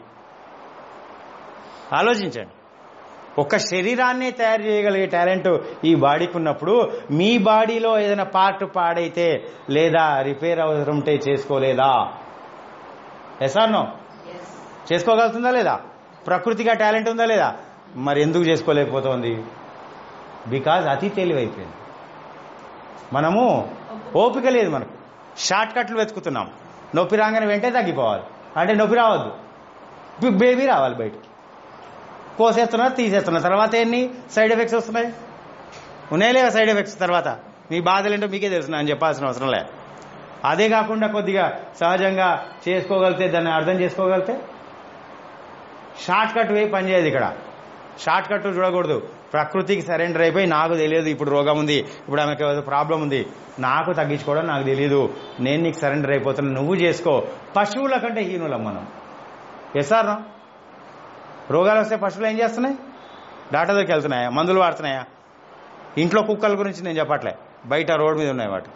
ఆలోచించండి ఒక శరీరాన్ని తయారు చేయగలిగే టాలెంట్ ఈ బాడీకి ఉన్నప్పుడు మీ బాడీలో ఏదైనా పార్ట్ పాడైతే లేదా రిపేర్ అవసరం ఉంటే చేసుకోలేదా ఎసానో చేసుకోగలుగుతుందా లేదా ప్రకృతిగా టాలెంట్ ఉందా లేదా మరి ఎందుకు చేసుకోలేకపోతుంది బికాజ్ అతి తెలివైపోయింది మనము ఓపిక లేదు మనకు షార్ట్ కట్లు వెతుకుతున్నాం నొప్పి రాగానే వెంటనే తగ్గిపోవాలి అంటే నొప్పి రావద్దు బి- బేబీ రావాలి బయటికి కోసేస్తున్నారు తీసేస్తున్నారు తర్వాత ఎన్ని సైడ్ ఎఫెక్ట్స్ వస్తున్నాయి ఉన్నాయి లేవా సైడ్ ఎఫెక్ట్స్ తర్వాత మీ బాధలు ఏంటో మీకే తెలుసు అని చెప్పాల్సిన అవసరం లే అదే కాకుండా కొద్దిగా సహజంగా చేసుకోగలిగితే దాన్ని అర్థం చేసుకోగలిగితే షార్ట్ కట్ వేయి పనిచేయదు ఇక్కడ షార్ట్ కట్ చూడకూడదు ప్రకృతికి సరెండర్ అయిపోయి నాకు తెలియదు ఇప్పుడు రోగం ఉంది ఇప్పుడు ఆమెకి ఏదో ప్రాబ్లం ఉంది నాకు తగ్గించుకోవడం నాకు తెలియదు నేను నీకు సరెండర్ అయిపోతున్నా నువ్వు చేసుకో పశువుల కంటే హీనులం మనం ఎస్ సార్ రోగాలు వస్తే పశువులు ఏం చేస్తున్నాయి డాక్టర్ దగ్గరికి వెళ్తున్నాయా మందులు వాడుతున్నాయా ఇంట్లో కుక్కల గురించి నేను చెప్పట్లే బయట రోడ్ మీద ఉన్నాయి వాటి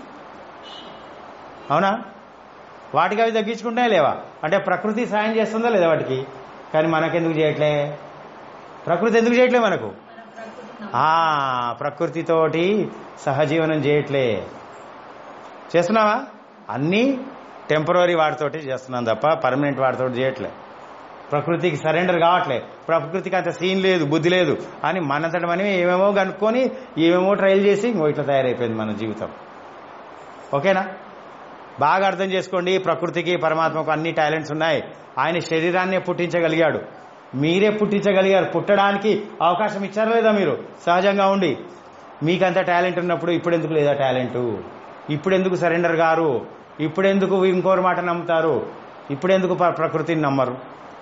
అవునా వాటికి అవి తగ్గించుకుంటాయా లేవా అంటే ప్రకృతి సాయం చేస్తుందా లేదా వాటికి కానీ మనకెందుకు చేయట్లే ప్రకృతి ఎందుకు చేయట్లే మనకు ఆ ప్రకృతితోటి సహజీవనం చేయట్లే చేస్తున్నావా అన్నీ టెంపరీ వాటితోటి చేస్తున్నాం తప్ప పర్మనెంట్ వాటితోటి చేయట్లే ప్రకృతికి సరెండర్ కావట్లే ప్రకృతికి అంత సీన్ లేదు బుద్ధి లేదు అని మనంతటి మనం ఏమేమో కనుక్కొని ఏమేమో ట్రయల్ చేసి ఇంకో ఇట్లా తయారైపోయింది మన జీవితం ఓకేనా బాగా అర్థం చేసుకోండి ప్రకృతికి పరమాత్మకు అన్ని టాలెంట్స్ ఉన్నాయి ఆయన శరీరాన్నే పుట్టించగలిగాడు మీరే పుట్టించగలిగారు పుట్టడానికి అవకాశం ఇచ్చారా లేదా మీరు సహజంగా ఉండి మీకంత టాలెంట్ ఉన్నప్పుడు ఇప్పుడు ఎందుకు లేదా టాలెంటు ఇప్పుడు ఎందుకు సరెండర్ గారు ఇప్పుడు ఎందుకు ఇంకోరి మాట నమ్ముతారు ఇప్పుడు ఎందుకు ప్ర- ప్రకృతిని నమ్మరు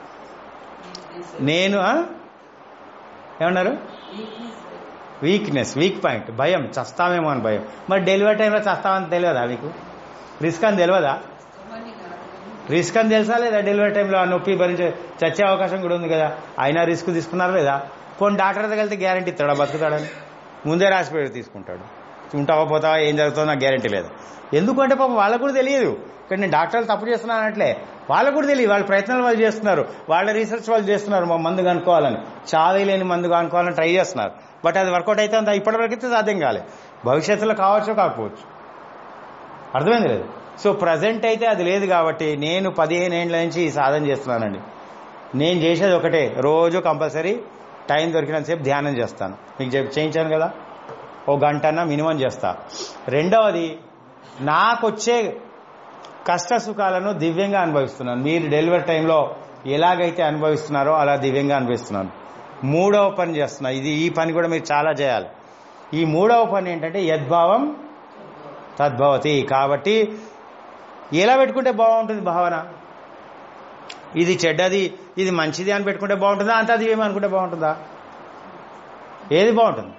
నేను ఆ? ఏమన్నారు వీక్నెస్ వీక్ పాయింట్ భయం చస్తామేమో అని భయం మరి డెలివరీ టైంలో చస్తామని తెలియదా మీకు రిస్క్ అని తెలియదా రిస్క్ అని తెలుసా లేదా డెలివరీ టైంలో ఆ నొప్పి భరించే చచ్చే అవకాశం కూడా ఉంది కదా అయినా రిస్క్ తీసుకున్నారా లేదా కొన్ని డాక్టర్ దగ్గర వెళ్తే గ్యారంటీ ఇస్తాడా బతుకుతాడని ముందే రాసిపోయి తీసుకుంటాడు ఉంటావా పోతావా ఏం జరుగుతుందో నాకు గ్యారంటీ లేదు ఎందుకంటే పాపం వాళ్ళకు కూడా తెలియదు ఇక్కడ నేను డాక్టర్లు తప్పు చేస్తున్నాను అనట్లే వాళ్ళకు కూడా తెలియదు వాళ్ళ ప్రయత్నాలు వాళ్ళు చేస్తున్నారు వాళ్ళ రీసెర్చ్ వాళ్ళు చేస్తున్నారు మా మందు కనుక్కోవాలని చావీ లేని మందు కనుక్కోవాలని ట్రై చేస్తున్నారు బట్ అది వర్కౌట్ అయితే అంత ఇప్పటివరకు అయితే సాధ్యం కాలే భవిష్యత్తులో కావచ్చు కాకపోవచ్చు అర్థమైంది లేదు సో ప్రజెంట్ అయితే అది లేదు కాబట్టి నేను పదిహేను ఏళ్ళ నుంచి ఈ సాధన చేస్తున్నానండి నేను చేసేది ఒకటే రోజు కంపల్సరీ టైం దొరికినంతసేపు ధ్యానం చేస్తాను మీకు చెప్పి చేయించాను కదా ఓ గంటన్న మినిమం చేస్తా రెండవది నాకొచ్చే కష్ట సుఖాలను దివ్యంగా అనుభవిస్తున్నాను మీరు డెలివరీ టైంలో ఎలాగైతే అనుభవిస్తున్నారో అలా దివ్యంగా అనుభవిస్తున్నాను మూడవ పని చేస్తున్నా ఇది ఈ పని కూడా మీరు చాలా చేయాలి ఈ మూడవ పని ఏంటంటే యద్భావం తద్భవతి కాబట్టి ఎలా పెట్టుకుంటే బాగుంటుంది భావన ఇది చెడ్డది ఇది మంచిది అని పెట్టుకుంటే బాగుంటుందా అంతా అది ఏమి అనుకుంటే బాగుంటుందా ఏది బాగుంటుంది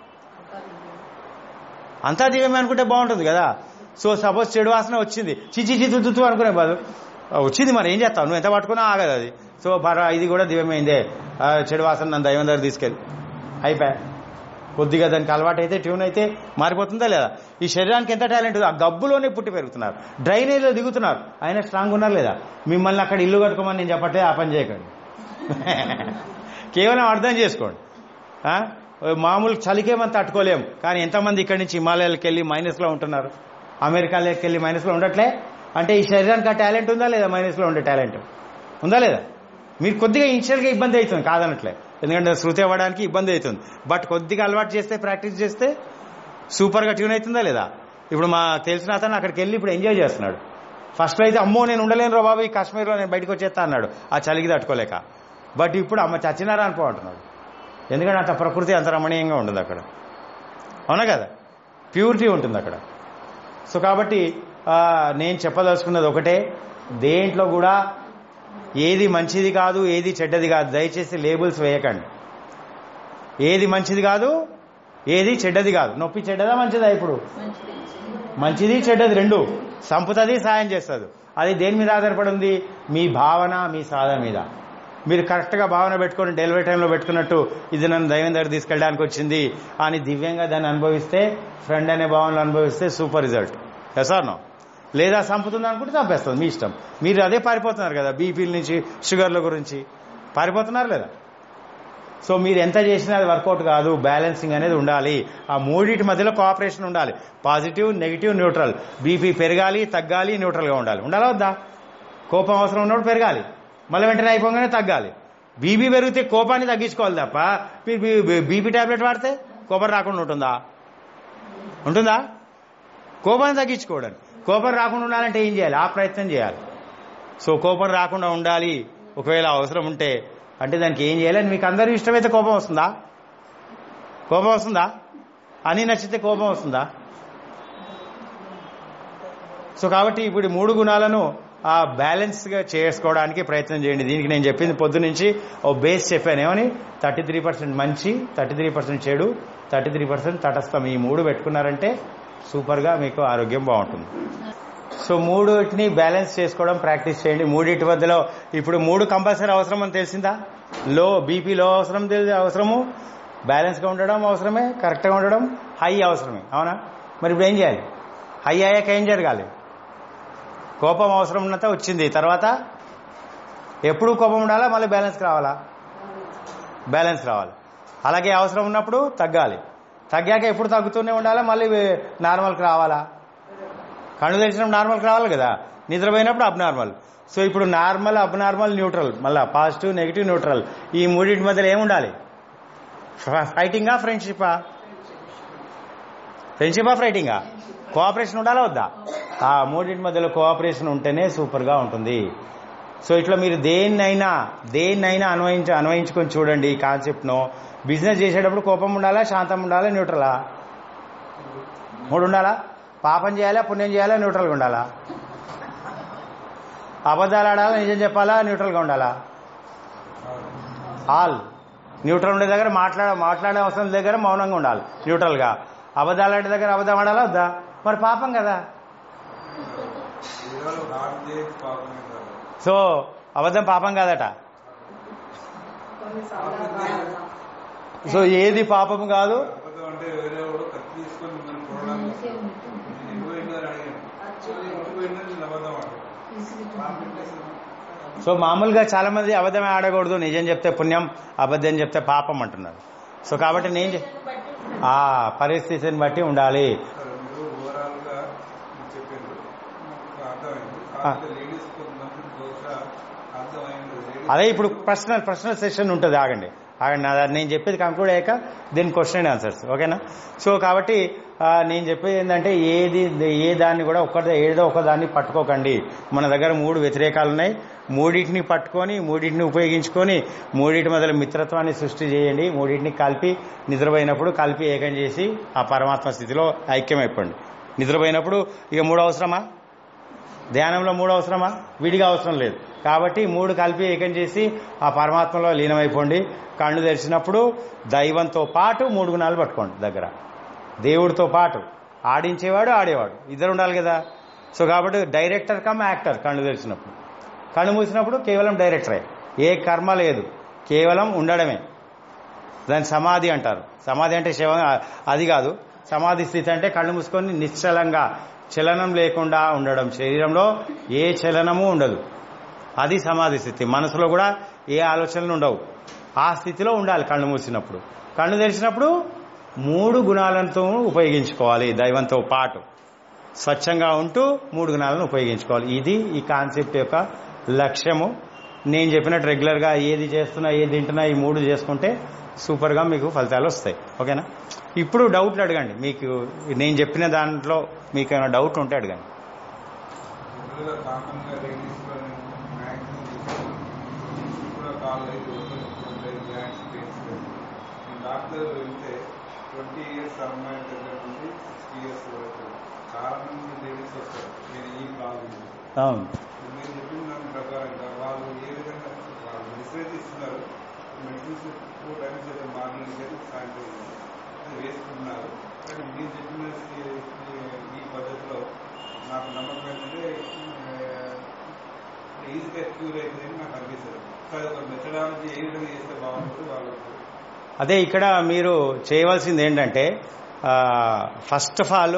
అంతా దివ్యమే అనుకుంటే బాగుంటుంది కదా సో సపోజ్ చెడు వాసన వచ్చింది చిచి చి తుత్తు అనుకునే బాదు వచ్చింది మరి ఏం చేస్తావు నువ్వు ఎంత పట్టుకున్నా ఆగదు అది సో పరా ఇది కూడా దివ్యమైందే ఆ, చెడు వాసన నన్ను దైవం దగ్గర తీసుకెళ్ళి అయిపోయా కొద్దిగా దానికి అలవాటు అయితే ట్యూన్ అయితే మారిపోతుందా లేదా ఈ శరీరానికి ఎంత టాలెంట్ ఉంది ఆ గబ్బులోనే పుట్టి పెరుగుతున్నారు డ్రైనేజ్లో దిగుతున్నారు ఆయన స్ట్రాంగ్ ఉన్నారు లేదా మిమ్మల్ని అక్కడ ఇల్లు కట్టుకోమని నేను చెప్పట్లే ఆ పని చేయకండి కేవలం అర్థం చేసుకోండి ఆ? మామూలు చలికేమని తట్టుకోలేం కానీ ఎంతమంది ఇక్కడి నుంచి హిమాలయాలకు వెళ్ళి మైనస్లో ఉంటున్నారు అమెరికాలోకి వెళ్ళి మైనస్లో ఉండట్లే అంటే ఈ శరీరానికి ఆ టాలెంట్ ఉందా లేదా మైనస్లో ఉండే టాలెంట్ ఉందా లేదా మీరు కొద్దిగా ఇనిషియల్గా ఇబ్బంది అవుతుంది కాదనట్లే ఎందుకంటే శృతి అవ్వడానికి ఇబ్బంది అవుతుంది బట్ కొద్దిగా అలవాటు చేస్తే ప్రాక్టీస్ చేస్తే సూపర్గా ట్యూన్ అవుతుందా లేదా ఇప్పుడు మా తెలిసిన అతను అక్కడికి వెళ్ళి ఇప్పుడు ఎంజాయ్ చేస్తున్నాడు ఫస్ట్ అయితే అమ్మో నేను ఉండలేను రా బాబు ఈ కాశ్మీర్లో నేను బయటకు వచ్చేస్తా అన్నాడు ఆ చలికి తట్టుకోలేక బట్ ఇప్పుడు అమ్మ చచ్చినారా అనుకో అంటున్నాడు ఎందుకంటే అంత ప్రకృతి అంత రమణీయంగా ఉంటుంది అక్కడ అవునా కదా ప్యూరిటీ ఉంటుంది అక్కడ సో కాబట్టి ఆ, నేను చెప్పదలుచుకున్నది ఒకటే దేంట్లో కూడా ఏది మంచిది కాదు ఏది చెడ్డది కాదు దయచేసి లేబుల్స్ వేయకండి ఏది మంచిది కాదు ఏది చెడ్డది కాదు నొప్పి చెడ్డదా మంచిదా ఇప్పుడు మంచిది చెడ్డది రెండు సంపుతుంది సాయం చేస్తుంది అది దేని మీద ఆధారపడి ఉంది మీ భావన మీ సాధన మీద మీరు కరెక్ట్గా భావన పెట్టుకొని డెలివరీ టైంలో పెట్టుకున్నట్టు ఇది నన్ను దైవం దగ్గర తీసుకెళ్ళడానికి వచ్చింది అని దివ్యంగా దాన్ని అనుభవిస్తే ఫ్రెండ్ అనే భావనలు అనుభవిస్తే సూపర్ రిజల్ట్ ఎసార్ నో లేదా చంపుతుంది అనుకుంటే చంపేస్తుంది మీ ఇష్టం మీరు అదే పారిపోతున్నారు కదా బీపీల నుంచి షుగర్ల గురించి పారిపోతున్నారు లేదా సో మీరు ఎంత చేసినా అది వర్కౌట్ కాదు బ్యాలెన్సింగ్ అనేది ఉండాలి ఆ మూడింటి మధ్యలో కోఆపరేషన్ ఉండాలి పాజిటివ్ నెగిటివ్ న్యూట్రల్ బీపీ పెరగాలి తగ్గాలి న్యూట్రల్గా ఉండాలి ఉండాలా వద్దా కోపం అవసరం ఉన్నప్పుడు పెరగాలి మళ్ళీ వెంటనే అయిపోగానే తగ్గాలి బీపీ పెరిగితే కోపాన్ని తగ్గించుకోవాలి తప్ప మీరు బీపీ టాబ్లెట్ వాడితే కోపం రాకుండా ఉంటుందా ఉంటుందా కోపాన్ని తగ్గించుకోవడానికి కోపం రాకుండా ఉండాలంటే ఏం చేయాలి ఆ ప్రయత్నం చేయాలి సో కోపం రాకుండా ఉండాలి ఒకవేళ అవసరం ఉంటే అంటే దానికి ఏం చేయాలని మీకు అందరూ ఇష్టమైతే కోపం వస్తుందా కోపం వస్తుందా అని నచ్చితే కోపం వస్తుందా సో కాబట్టి ఇప్పుడు ఈ మూడు గుణాలను ఆ బ్యాలెన్స్ గా చేసుకోవడానికి ప్రయత్నం చేయండి దీనికి నేను చెప్పింది పొద్దు నుంచి ఓ బేస్ చెప్పాను ఏమని థర్టీ త్రీ పర్సెంట్ మంచి థర్టీ త్రీ పర్సెంట్ చెడు థర్టీ త్రీ పర్సెంట్ తటస్థం ఈ మూడు పెట్టుకున్నారంటే సూపర్ గా మీకు ఆరోగ్యం బాగుంటుంది సో మూడుటిని బ్యాలెన్స్ చేసుకోవడం ప్రాక్టీస్ చేయండి మూడింటి మధ్యలో ఇప్పుడు మూడు కంపల్సరీ అవసరం అని తెలిసిందా లో బీపీ లో అవసరం తెలిసి అవసరము బ్యాలెన్స్ గా ఉండడం అవసరమే కరెక్ట్ గా ఉండడం హై అవసరమే అవునా మరి ఇప్పుడు ఏం చేయాలి హై అయ్యాక ఏం జరగాలి కోపం అవసరం ఉన్నంత వచ్చింది తర్వాత ఎప్పుడు కోపం ఉండాలా మళ్ళీ బ్యాలెన్స్కి రావాలా బ్యాలెన్స్ రావాలి అలాగే అవసరం ఉన్నప్పుడు తగ్గాలి తగ్గాక ఎప్పుడు తగ్గుతూనే ఉండాలా మళ్ళీ నార్మల్కి రావాలా కళ్ళు తెలిసినప్పుడు నార్మల్కి రావాలి కదా నిద్రపోయినప్పుడు అబ్నార్మల్ సో ఇప్పుడు నార్మల్ అబ్నార్మల్ న్యూట్రల్ మళ్ళా పాజిటివ్ నెగిటివ్ న్యూట్రల్ ఈ మూడింటి మధ్యలో ఏముండాలి ఫైటింగా ఫ్రెండ్షిపా ఫ్రెండ్షిపా ఫైటింగా కోఆపరేషన్ ఉండాలా వద్దా ఆ మూడింటి మధ్యలో కోఆపరేషన్ ఉంటేనే సూపర్గా ఉంటుంది సో ఇట్లా మీరు దేన్నైనా దేన్నైనా అన్వయించ అన్వయించుకొని చూడండి ఈ కాన్సెప్ట్ను బిజినెస్ చేసేటప్పుడు కోపం ఉండాలా శాంతం ఉండాలా న్యూట్రలా మూడు ఉండాలా పాపం చేయాలా పుణ్యం చేయాలా న్యూట్రల్గా ఉండాలా అబద్ధాలు ఆడాలా నిజం చెప్పాలా న్యూట్రల్గా ఉండాలా ఆల్ న్యూట్రల్ ఉండే దగ్గర మాట్లాడ మాట్లాడే అవసరం దగ్గర మౌనంగా ఉండాలి న్యూట్రల్గా అబద్ధాలు ఆడే దగ్గర అబద్ధం ఆడాలా వద్దా మరి పాపం కదా సో అబద్ధం పాపం కాదట కొన్నిసార్లు అలా సో ఏది పాపం కాదు అబద్ధం అంటే వేరే వాడు కత్తి తీసుకొని మిమ్మల్ని కొనడానికి నేను ఎక్కువ ఏంటని అడిగాను అది ఎక్కువ ఏంటని నేను అబద్ధం ఆడాను సో మామూలుగా చాలా మంది అబద్ధమే ఆడకూడదు నిజం చెప్తే పుణ్యం అబద్ధం చెప్తే పాపం అంటున్నారు సో కాబట్టి నేను చె- ఆ పరిస్థితిని బట్టి ఉండాలి సరే, మీరు ఓవరాల్ గా మీరు చెప్పారు నాకు అర్థమైంది కాకపోతే లేడీస్ కొంతమంది బహుశా అర్థమైంది లేడీస్ అదే ఇప్పుడు పర్సనల్ పర్సనల్ సెషన్ ఉంటుంది ఆగండి ఆగండి నా- నేను చెప్పేది కంక్లూడ్ అయ్యాక దీని క్వశ్చన్ అండ్ ఆన్సర్స్ ఓకేనా సో కాబట్టి ఆ, నేను చెప్పేది ఏంటంటే ఏది ఏ దాన్ని కూడా ఒక ఏదో ఒక దాన్ని పట్టుకోకండి మన దగ్గర మూడు వ్యతిరేకాలు ఉన్నాయి మూడింటిని పట్టుకొని మూడింటిని ఉపయోగించుకొని మూడింటి మొదల మిత్రత్వాన్ని సృష్టి చేయండి మూడింటిని కలిపి నిద్రపోయినప్పుడు కలిపి ఏకం చేసి ఆ పరమాత్మ స్థితిలో ఐక్యమైపోండి నిద్రపోయినప్పుడు ఇక మూడు అవసరమా ధ్యానంలో మూడు అవసరమా విడిగా అవసరం లేదు కాబట్టి మూడు కలిపి ఏకం చేసి ఆ పరమాత్మలో లీనమైపోండి కళ్ళు తెరిచినప్పుడు దైవంతో పాటు మూడు గుణాలు పట్టుకోండి దగ్గర దేవుడితో పాటు ఆడించేవాడు ఆడేవాడు ఇద్దరు ఉండాలి కదా సో కాబట్టి డైరెక్టర్ కమ్ యాక్టర్ కళ్ళు తెరిచినప్పుడు కళ్ళు మూసినప్పుడు కేవలం డైరెక్టరే ఏ కర్మ లేదు కేవలం ఉండడమే దాన్ని సమాధి అంటారు సమాధి అంటే శివ అది కాదు సమాధి స్థితి అంటే కళ్ళు మూసుకొని నిశ్చలంగా చలనం లేకుండా ఉండడం శరీరంలో ఏ చలనము ఉండదు అది సమాధి స్థితి మనసులో కూడా ఏ ఆలోచనలు ఉండవు ఆ స్థితిలో ఉండాలి కళ్ళు మూసినప్పుడు కళ్ళు తెరిచినప్పుడు మూడు గుణాలతో ఉపయోగించుకోవాలి దైవంతో పాటు స్వచ్ఛంగా ఉంటూ మూడు గుణాలను ఉపయోగించుకోవాలి ఇది ఈ కాన్సెప్ట్ యొక్క లక్ష్యము నేను చెప్పినట్టు రెగ్యులర్గా ఏది చేస్తున్నా ఏది తింటున్నా ఈ మూడు చేసుకుంటే సూపర్గా మీకు ఫలితాలు వస్తాయి ఓకేనా ఇప్పుడు డౌట్లు అడగండి మీకు నేను చెప్పిన దాంట్లో మీకు ఏమైనా డౌట్ ఉంటే అడగండి జనరల్గా కామన్గా లేడీస్ లో మ్యాక్సిమం కూడా కాళ్ళు అయితే ఉంటాయి జాయింట్స్ పెయిన్స్ నేను డాక్టర్ వెళ్తే ట్వంటీ ఇయర్స్ అమ్మాయి దగ్గర నుండి సిక్స్టీ ఇయర్స్ వరకు చాలా మంది లేడీస్ వస్తారు నేను ఈ ప్రాబ్లం అవును మీరు చెప్పిన దాని ప్రకారంగా వాళ్ళు ఏ విధంగా వాళ్ళు మెడిసిన్ ఇస్తున్నారు మెడిసిన్స్ టూ టైమ్స్ అయితే మార్నింగ్ కానీ సాయంత్రం కానీ అది వేసుకుంటున్నారు కానీ మీరు చెప్పిన ఈ- ఈ- ఈ పద్ధతిలో నాకు నమ్మకం ఏంటంటే ఈజీగా క్యూర్ అవుతుందని నాకు అనిపిస్తుంది సో అది ఒక మెథడాలజీ ఏ విధంగా చేస్తే బాగుంటుంది వాళ్ళకు అదే ఇక్కడ మీరు చేయవలసింది ఏంటంటే ఫస్ట్ ఆఫ్ ఆల్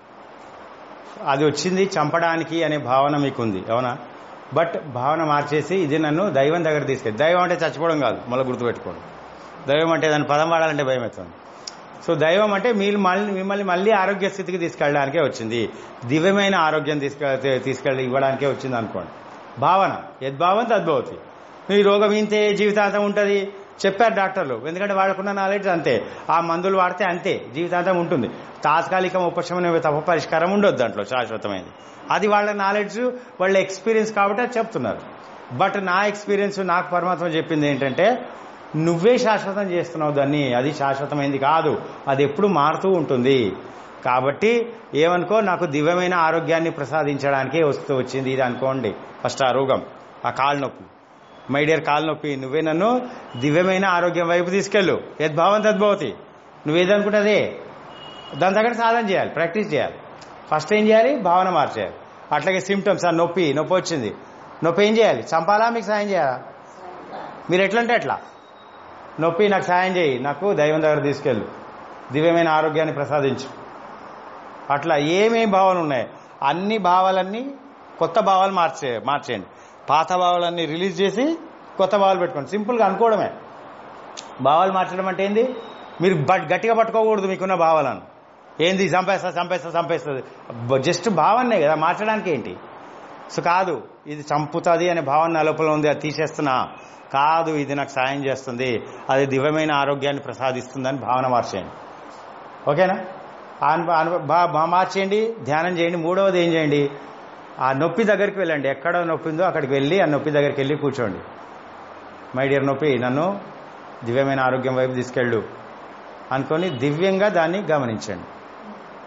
అది వచ్చింది చంపడానికి అనే భావన మీకుంది అవునా బట్ భావన మార్చేసి ఇది నన్ను దైవం దగ్గర తీసుకెళ్ళి దైవం అంటే చచ్చిపోవడం కాదు మళ్ళీ గుర్తుపెట్టుకోండి దైవం అంటే దాని పదం వాడాలంటే భయం అవుతుంది సో దైవం అంటే మీరు మళ్ళీ మిమ్మల్ని మళ్ళీ ఆరోగ్య స్థితికి తీసుకెళ్ళడానికే వచ్చింది దివ్యమైన ఆరోగ్యం తీసుకె తీసుకెళ్ళి ఇవ్వడానికే వచ్చింది అనుకోండి భావన యద్భావం తద్భవతి మీ రోగం ఇంతే జీవితాంతం ఉంటుంది చెప్పారు డాక్టర్లు ఎందుకంటే వాళ్ళకున్న నాలెడ్జ్ అంతే ఆ మందులు వాడితే అంతే జీవితాంతం ఉంటుంది తాత్కాలిక ఉపశమనం తప్ప పరిష్కారం ఉండొద్దు దాంట్లో శాశ్వతమైనది అది వాళ్ళ నాలెడ్జ్ వాళ్ళ ఎక్స్పీరియన్స్ కాబట్టి అది చెప్తున్నారు బట్ నా ఎక్స్పీరియన్స్ నాకు పరమాత్మ చెప్పింది ఏంటంటే నువ్వే శాశ్వతం చేస్తున్నావు దాన్ని అది శాశ్వతమైంది కాదు అది ఎప్పుడు మారుతూ ఉంటుంది కాబట్టి ఏమనుకో నాకు దివ్యమైన ఆరోగ్యాన్ని ప్రసాదించడానికే వస్తూ వచ్చింది ఇది అనుకోండి ఫస్ట్ ఆ రోగం ఆ కాలు నొప్పి మై డియర్ కాలు నొప్పి నువ్వే నన్ను దివ్యమైన ఆరోగ్యం వైపు తీసుకెళ్ళు యద్భావం తద్భవతి నువ్వేదనుకుంటే దాని దగ్గర సాధన చేయాలి ప్రాక్టీస్ చేయాలి ఫస్ట్ ఏం చేయాలి భావన మార్చేయాలి అట్లాగే సిమ్టమ్స్ ఆ నొప్పి నొప్పి వచ్చింది నొప్పి ఏం చేయాలి చంపాలా మీకు సాయం చేయాలా మీరు ఎట్లంటే ఎట్లా నొప్పి నాకు సాయం చేయి నాకు దైవం దగ్గర తీసుకెళ్ళు దివ్యమైన ఆరోగ్యాన్ని ప్రసాదించు అట్లా ఏమేం భావాలు ఉన్నాయి అన్ని భావాలన్నీ కొత్త భావాలు మార్చే మార్చేయండి పాత భావాలన్నీ రిలీజ్ చేసి కొత్త భావాలు పెట్టుకోండి సింపుల్గా అనుకోవడమే భావాలు మార్చడం అంటే ఏంది మీరు బట్ గట్టిగా పట్టుకోకూడదు మీకున్న భావాలను ఏంది చంపేస్తా చంపేస్తా చంపేస్తుంది జస్ట్ భావనే కదా మార్చడానికి ఏంటి సో కాదు ఇది చంపుతుంది అనే భావన నా లోపల ఉంది అది తీసేస్తున్నా కాదు ఇది నాకు సాయం చేస్తుంది అది దివ్యమైన ఆరోగ్యాన్ని ప్రసాదిస్తుందని భావన మార్చేయండి ఓకేనా అను- అను- బా- బా- మార్చేయండి ధ్యానం చేయండి మూడవది ఏం చేయండి ఆ నొప్పి దగ్గరికి వెళ్ళండి ఎక్కడ నొప్పి ఉందో అక్కడికి వెళ్ళి ఆ నొప్పి దగ్గరికి వెళ్ళి కూర్చోండి మై డియర్ నొప్పి నన్ను దివ్యమైన ఆరోగ్యం వైపు తీసుకెళ్ళు అనుకొని దివ్యంగా దాన్ని గమనించండి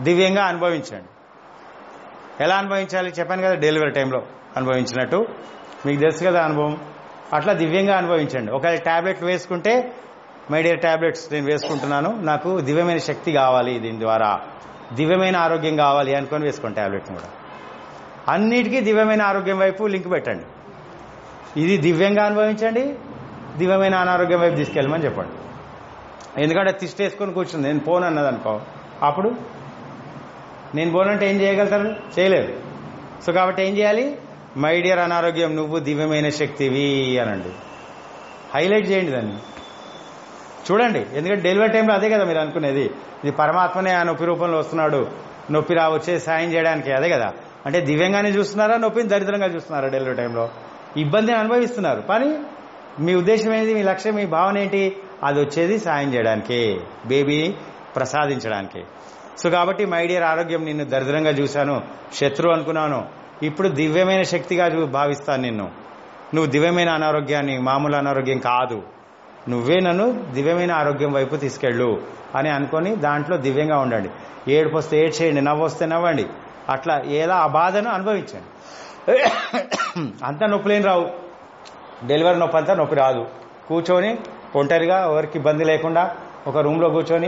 దివ్యంగా అనుభవించండి ఎలా అనుభవించాలి చెప్పాను కదా డెలివరీ టైంలో అనుభవించినట్టు మీకు తెలుసు కదా అనుభవం అట్లా దివ్యంగా అనుభవించండి ఒకవేళ ట్యాబ్లెట్లు వేసుకుంటే మై డియర్ ట్యాబ్లెట్స్ నేను వేసుకుంటున్నాను నాకు దివ్యమైన శక్తి కావాలి దీని ద్వారా దివ్యమైన ఆరోగ్యం కావాలి అనుకొని వేసుకోండి ట్యాబ్లెట్ని కూడా అన్నిటికీ దివ్యమైన ఆరోగ్యం వైపు లింక్ పెట్టండి ఇది దివ్యంగా అనుభవించండి దివ్యమైన అనారోగ్యం వైపు తీసుకెళ్ళమని చెప్పండి ఎందుకంటే తిష్టేసుకొని కూర్చుంది నేను పోను అన్నది అనుకో అప్పుడు నేను పోనంటే ఏం చేయగలుగుతారు చేయలేదు సో కాబట్టి ఏం చేయాలి మై డియర్ అనారోగ్యం నువ్వు దివ్యమైన శక్తివి అనండి హైలైట్ చేయండి దాన్ని చూడండి ఎందుకంటే డెలివరీ టైంలో అదే కదా మీరు అనుకునేది ఇది పరమాత్మనే ఆ నొప్పి రూపంలో వస్తున్నాడు నొప్పి రా వచ్చే సాయం చేయడానికి అదే కదా అంటే దివ్యంగానే చూస్తున్నారా నొప్పిని దరిద్రంగా చూస్తున్నారా డెలివరీ టైంలో ఇబ్బందిని అనుభవిస్తున్నారు కానీ మీ ఉద్దేశం ఏంటి మీ లక్ష్యం మీ భావన ఏంటి అది వచ్చేది సాయం చేయడానికి బేబీ ప్రసాదించడానికి సో కాబట్టి మై డియర్ ఆరోగ్యం నిన్ను దరిద్రంగా చూశాను శత్రువు అనుకున్నాను ఇప్పుడు దివ్యమైన శక్తిగా చూ- భావిస్తాను నిన్ను నువ్వు దివ్యమైన అనారోగ్యాన్ని మామూలు అనారోగ్యం కాదు నువ్వే నన్ను దివ్యమైన ఆరోగ్యం వైపు తీసుకెళ్ళు అని అనుకొని దాంట్లో దివ్యంగా ఉండండి ఏడుపు వస్తే ఏడ్చేయండి నవ్వు వస్తే నవ్వండి అట్లా ఏదో ఆ బాధను అనుభవించండి అంతా నొప్పులేం రావు డెలివరీ నొప్పి అంతా నొప్పి రాదు కూర్చొని ఒంటరిగా ఎవరికి ఇబ్బంది లేకుండా ఒక రూమ్లో కూర్చొని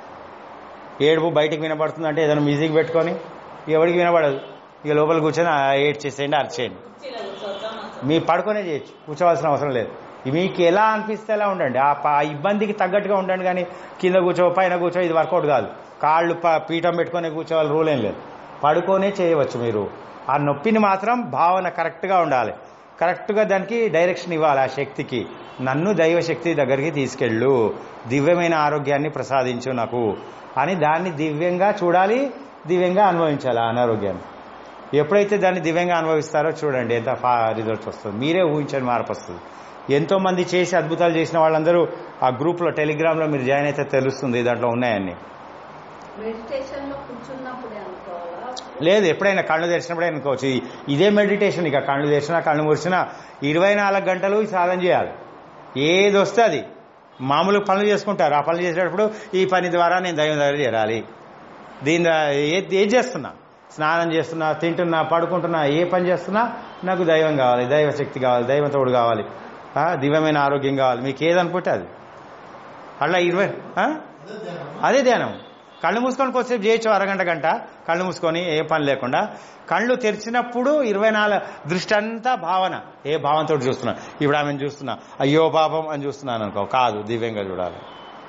ఏడుపు బయటికి వినపడుతుంది అంటే ఏదైనా మ్యూజిక్ పెట్టుకొని ఎవరికి వినపడదు ఇక లోపల కూర్చొని ఆ ఏడ్ చేసేయండి అరిచేయండి మీ పడుకొనే చేయొచ్చు కూర్చోవలసిన అవసరం లేదు మీకు ఎలా అనిపిస్తే ఎలా ఉండండి ఆ ప- ఆ ఇబ్బందికి తగ్గట్టుగా ఉండండి కానీ కింద కూర్చో పైన కూర్చో ఇది వర్కౌట్ కాదు కాళ్ళు ప- పీఠం పెట్టుకొని కూర్చోవాలి రూల్ ఏం లేదు పడుకొనే చేయవచ్చు మీరు ఆ నొప్పిని మాత్రం భావన కరెక్ట్గా ఉండాలి కరెక్ట్గా దానికి డైరెక్షన్ ఇవ్వాలి ఆ శక్తికి నన్ను దైవ శక్తి దగ్గరికి తీసుకెళ్ళు దివ్యమైన ఆరోగ్యాన్ని ప్రసాదించు నాకు అని దాన్ని దివ్యంగా చూడాలి దివ్యంగా అనుభవించాలి ఆ అనారోగ్యాన్ని ఎప్పుడైతే దాన్ని దివ్యంగా అనుభవిస్తారో చూడండి ఎంత ఫా రిజల్ట్స్ వస్తుంది మీరే ఊహించని మార్పు వస్తుంది ఎంతో మంది చేసి అద్భుతాలు చేసిన వాళ్ళందరూ ఆ గ్రూప్లో టెలిగ్రామ్లో మీరు జాయిన్ అయితే తెలుస్తుంది దాంట్లో ఉన్నాయన్ని మెడిటేషన్ లో కూర్చున్నప్పుడే అనుకోవాలా లేదు ఎప్పుడైనా కళ్ళు తెరిచినప్పుడే అనుకోవచ్చు ఇది- ఇదే మెడిటేషన్ ఇక కళ్ళు తెరిచినా కళ్ళు మురిచినా ఇరవై నాలుగు గంటలు ఈ సాధన చేయాలి ఏది వస్తే అది మామూలు పనులు చేసుకుంటారు ఆ పనులు చేసేటప్పుడు ఈ పని ద్వారా నేను దైవం దగ్గర చేరాలి దీని ద్వారా ఏది ఏది చేస్తున్నా స్నానం చేస్తున్నా తింటున్నా పడుకుంటున్నా ఏ పని చేస్తున్నా నాకు దైవం కావాలి దైవ శక్తి కావాలి దైవ తోడు కావాలి ఆ, దివ్యమైన ఆరోగ్యం కావాలి మీకు ఏదనుకుంటే అది అట్లా ఇరవై ఆ? అదే ధ్యానం కళ్ళు మూసుకొని కొద్దిసేపు చేయొచ్చు అరగంట గంట కళ్ళు మూసుకొని ఏ పని లేకుండా కళ్ళు తెరిచినప్పుడు ఇరవై నాలుగు దృష్టి అంతా భావన ఏ భావంతో చూస్తున్నా ఇప్పుడు ఆమెను చూస్తున్నా అయ్యో పాపం అని చూస్తున్నాను అనుకో కాదు దివ్యంగా చూడాలి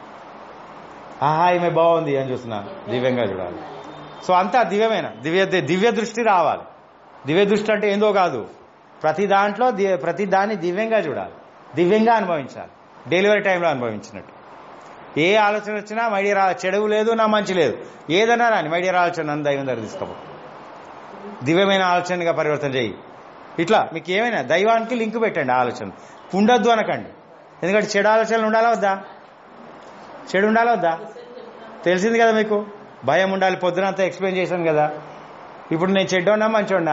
ఆహా ఈమె బాగుంది అని చూస్తున్నా దివ్యంగా చూడాలి సో అంతా దివ్యమైన దివ్య దివ్య దృష్టి రావాలి దివ్య దృష్టి అంటే ఏందో కాదు ప్రతి దాంట్లో ది- ప్రతి దాన్ని దివ్యంగా చూడాలి దివ్యంగా అనుభవించాలి డెలివరీ టైంలో అనుభవించినట్టు ఏ ఆలోచన వచ్చినా మైడియర్ చెడు లేదు నా మంచి లేదు ఏదన్నా రాని మైడియర్ ఆలోచన నన్ను దైవం దగ్గర తీసుకోపో దివ్యమైన ఆలోచనగా పరివర్తన చేయి ఇట్లా మీకు ఏమైనా దైవానికి లింక్ పెట్టండి ఆ ఆలోచన ఉండొద్దు అనకండి ఎందుకంటే చెడు ఆలోచనలు ఉండాలా వద్దా చెడు ఉండాలా వద్దా తెలిసింది కదా మీకు భయం ఉండాలి పొద్దునంతా ఎక్స్ప్లెయిన్ చేశాను కదా ఇప్పుడు నేను చెడ్డోన్నా మంచోన్నా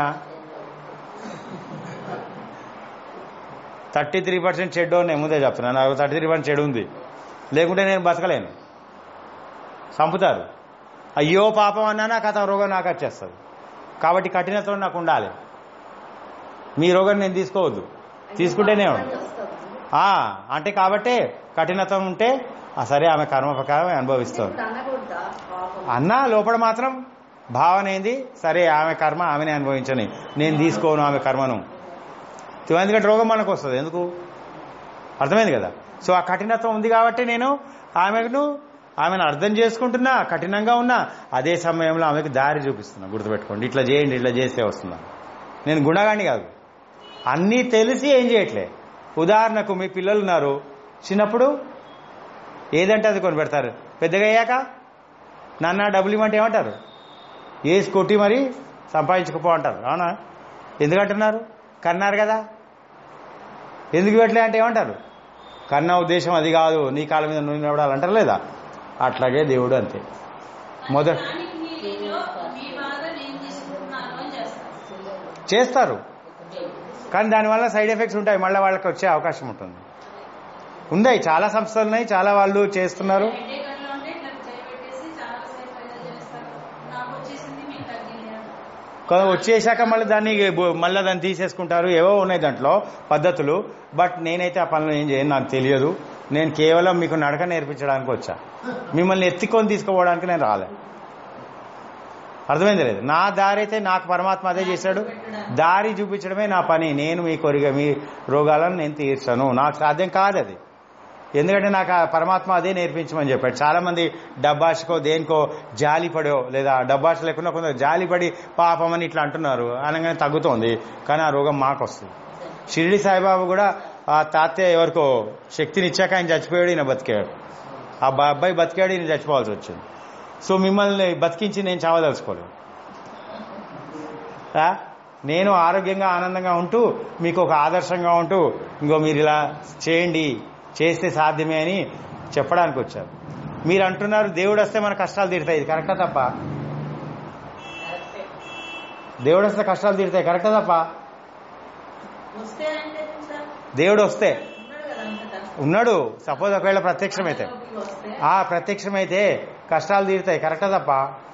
థర్టీ త్రీ పర్సెంట్ చెడ్డో నేను ముందే చెప్తున్నాను నాకు థర్టీ త్రీ పర్సెంట్ చెడు ఉంది లేకుంటే నేను బతకలేను చంపుతారు అయ్యో పాపం అన్నా నాకు అతను రోగం నాకు వచ్చేస్తుంది కాబట్టి కఠినత్వం నాకు ఉండాలి మీ రోగం నేను తీసుకోవద్దు తీసుకుంటేనే ఉండు. ఆ, అంటే కాబట్టే కఠినత్వం ఉంటే ఆ సరే ఆమె కర్మ ప్రకారం అనుభవిస్తుంది ఇప్పుడు అనకూడదా పాపం అన్నా లోపల మాత్రం భావన ఏంది సరే ఆమె కర్మ ఆమెనే అనుభవించని నేను తీసుకోను ఆమె కర్మను ఎందుకంటే రోగం మనకు వస్తుంది ఎందుకు అర్థమైంది కదా సో ఆ కఠినత్వం ఉంది కాబట్టి నేను ఆమెను ఆమెను అర్థం చేసుకుంటున్నా కఠినంగా ఉన్నా అదే సమయంలో ఆమెకు దారి చూపిస్తున్నా గుర్తుపెట్టుకోండి ఇట్లా చేయండి ఇట్లా చేస్తే వస్తున్నా నేను గుణగాన్ని కాదు అన్నీ తెలిసి ఏం చేయట్లే ఉదాహరణకు మీ పిల్లలు ఉన్నారు చిన్నప్పుడు ఏదంటే అది కొని పెడతారు పెద్దగా అయ్యాక నాన్న డబ్బులు ఇవ్వమంటే ఏమంటారు వేసి కొట్టి మరి సంపాదించుకుపో అంటారు అవునా ఎందుకంటున్నారు కన్నారు కదా ఎందుకు పెట్టలే అంటే ఏమంటారు కన్నా ఉద్దేశం అది కాదు నీ కాళ్ళ మీద నూనె నిలబడాలి అంటారు లేదా అట్లాగే దేవుడు అంతే మొదట దానికి మీలో మీ బాధ నేను తీసుకుంటున్నాను అని చేస్తాను చేస్తారు కానీ దానివల్ల సైడ్ ఎఫెక్ట్స్ ఉంటాయి మళ్ళీ వాళ్ళకి వచ్చే అవకాశం ఉంటుంది ఉన్నాయి చాలా సంస్థలు ఉన్నాయి చాలా వాళ్ళు చేస్తున్నారు హెడేక్ అట్లా ఉంటే ఇట్లా చేయబెట్టేసి చాలా సేపు ఏదో చేస్తారు నా కొంత వచ్చేసాక మళ్ళీ దాన్ని బో- మళ్ళీ దాన్ని తీసేసుకుంటారు ఏవో ఉన్నాయి దాంట్లో పద్ధతులు బట్ నేనైతే ఆ పనులు ఏం చేయను నాకు తెలియదు నేను కేవలం మీకు నడక నేర్పించడానికి వచ్చా మిమ్మల్ని ఎత్తుకొని తీసుకుపోవడానికి నేను రాలే అర్థమైంది లేదు నా దారి అయితే నాకు పరమాత్మ అదే చేశాడు దారి చూపించడమే నా పని నేను మీ కొరిగా మీ రోగాలను నేను తీర్చను నాకు సాధ్యం కాదు అది ఎందుకంటే నాకు ఆ పరమాత్మ అదే నేర్పించమని చెప్పాడు చాలా మంది డబ్బాషకో దేనికో జాలి పడో లేదా డబ్బాష లేకుండా కొందరు జాలి పడి పాపం అని ఇట్లా అంటున్నారు అనగానే తగ్గుతోంది కానీ ఆ రోగం మాకు వస్తుంది షిరిడి సాయిబాబా కూడా ఆ తాతయ్య ఎవరికో శక్తిని ఇచ్చాక ఆయన చచ్చిపోయాడు ఈయన బతికాడు ఆ బా- అబ్బాయి బతికాడు ఈయన చచ్చిపోవాల్సి వచ్చింది సో మిమ్మల్ని బతికించి నేను చావదలుచుకోలేదు ఆ? నేను ఆరోగ్యంగా ఆనందంగా ఉంటూ మీకు ఒక ఆదర్శంగా ఉంటూ ఇంకో మీరు ఇలా చేయండి చేస్తే సాధ్యమే అని చెప్పడానికి వచ్చారు మీరు అంటున్నారు దేవుడు వస్తే మన కష్టాలు తీరుతాయి ఇది కరెక్టా తప్ప దేవుడు వస్తే కష్టాలు తీరుతాయి కరెక్టా తప్ప వస్తే అంటే సార్ దేవుడు వస్తే ఉన్నాడు కదా అంతటా ఉన్నాడు సపోజ్ ఒకవేళ ప్రత్యక్షమైతే లోపలికి వస్తే ఆ ప్రత్యక్షమైతే కష్టాలు తీరుతాయి కరెక్టా తప్ప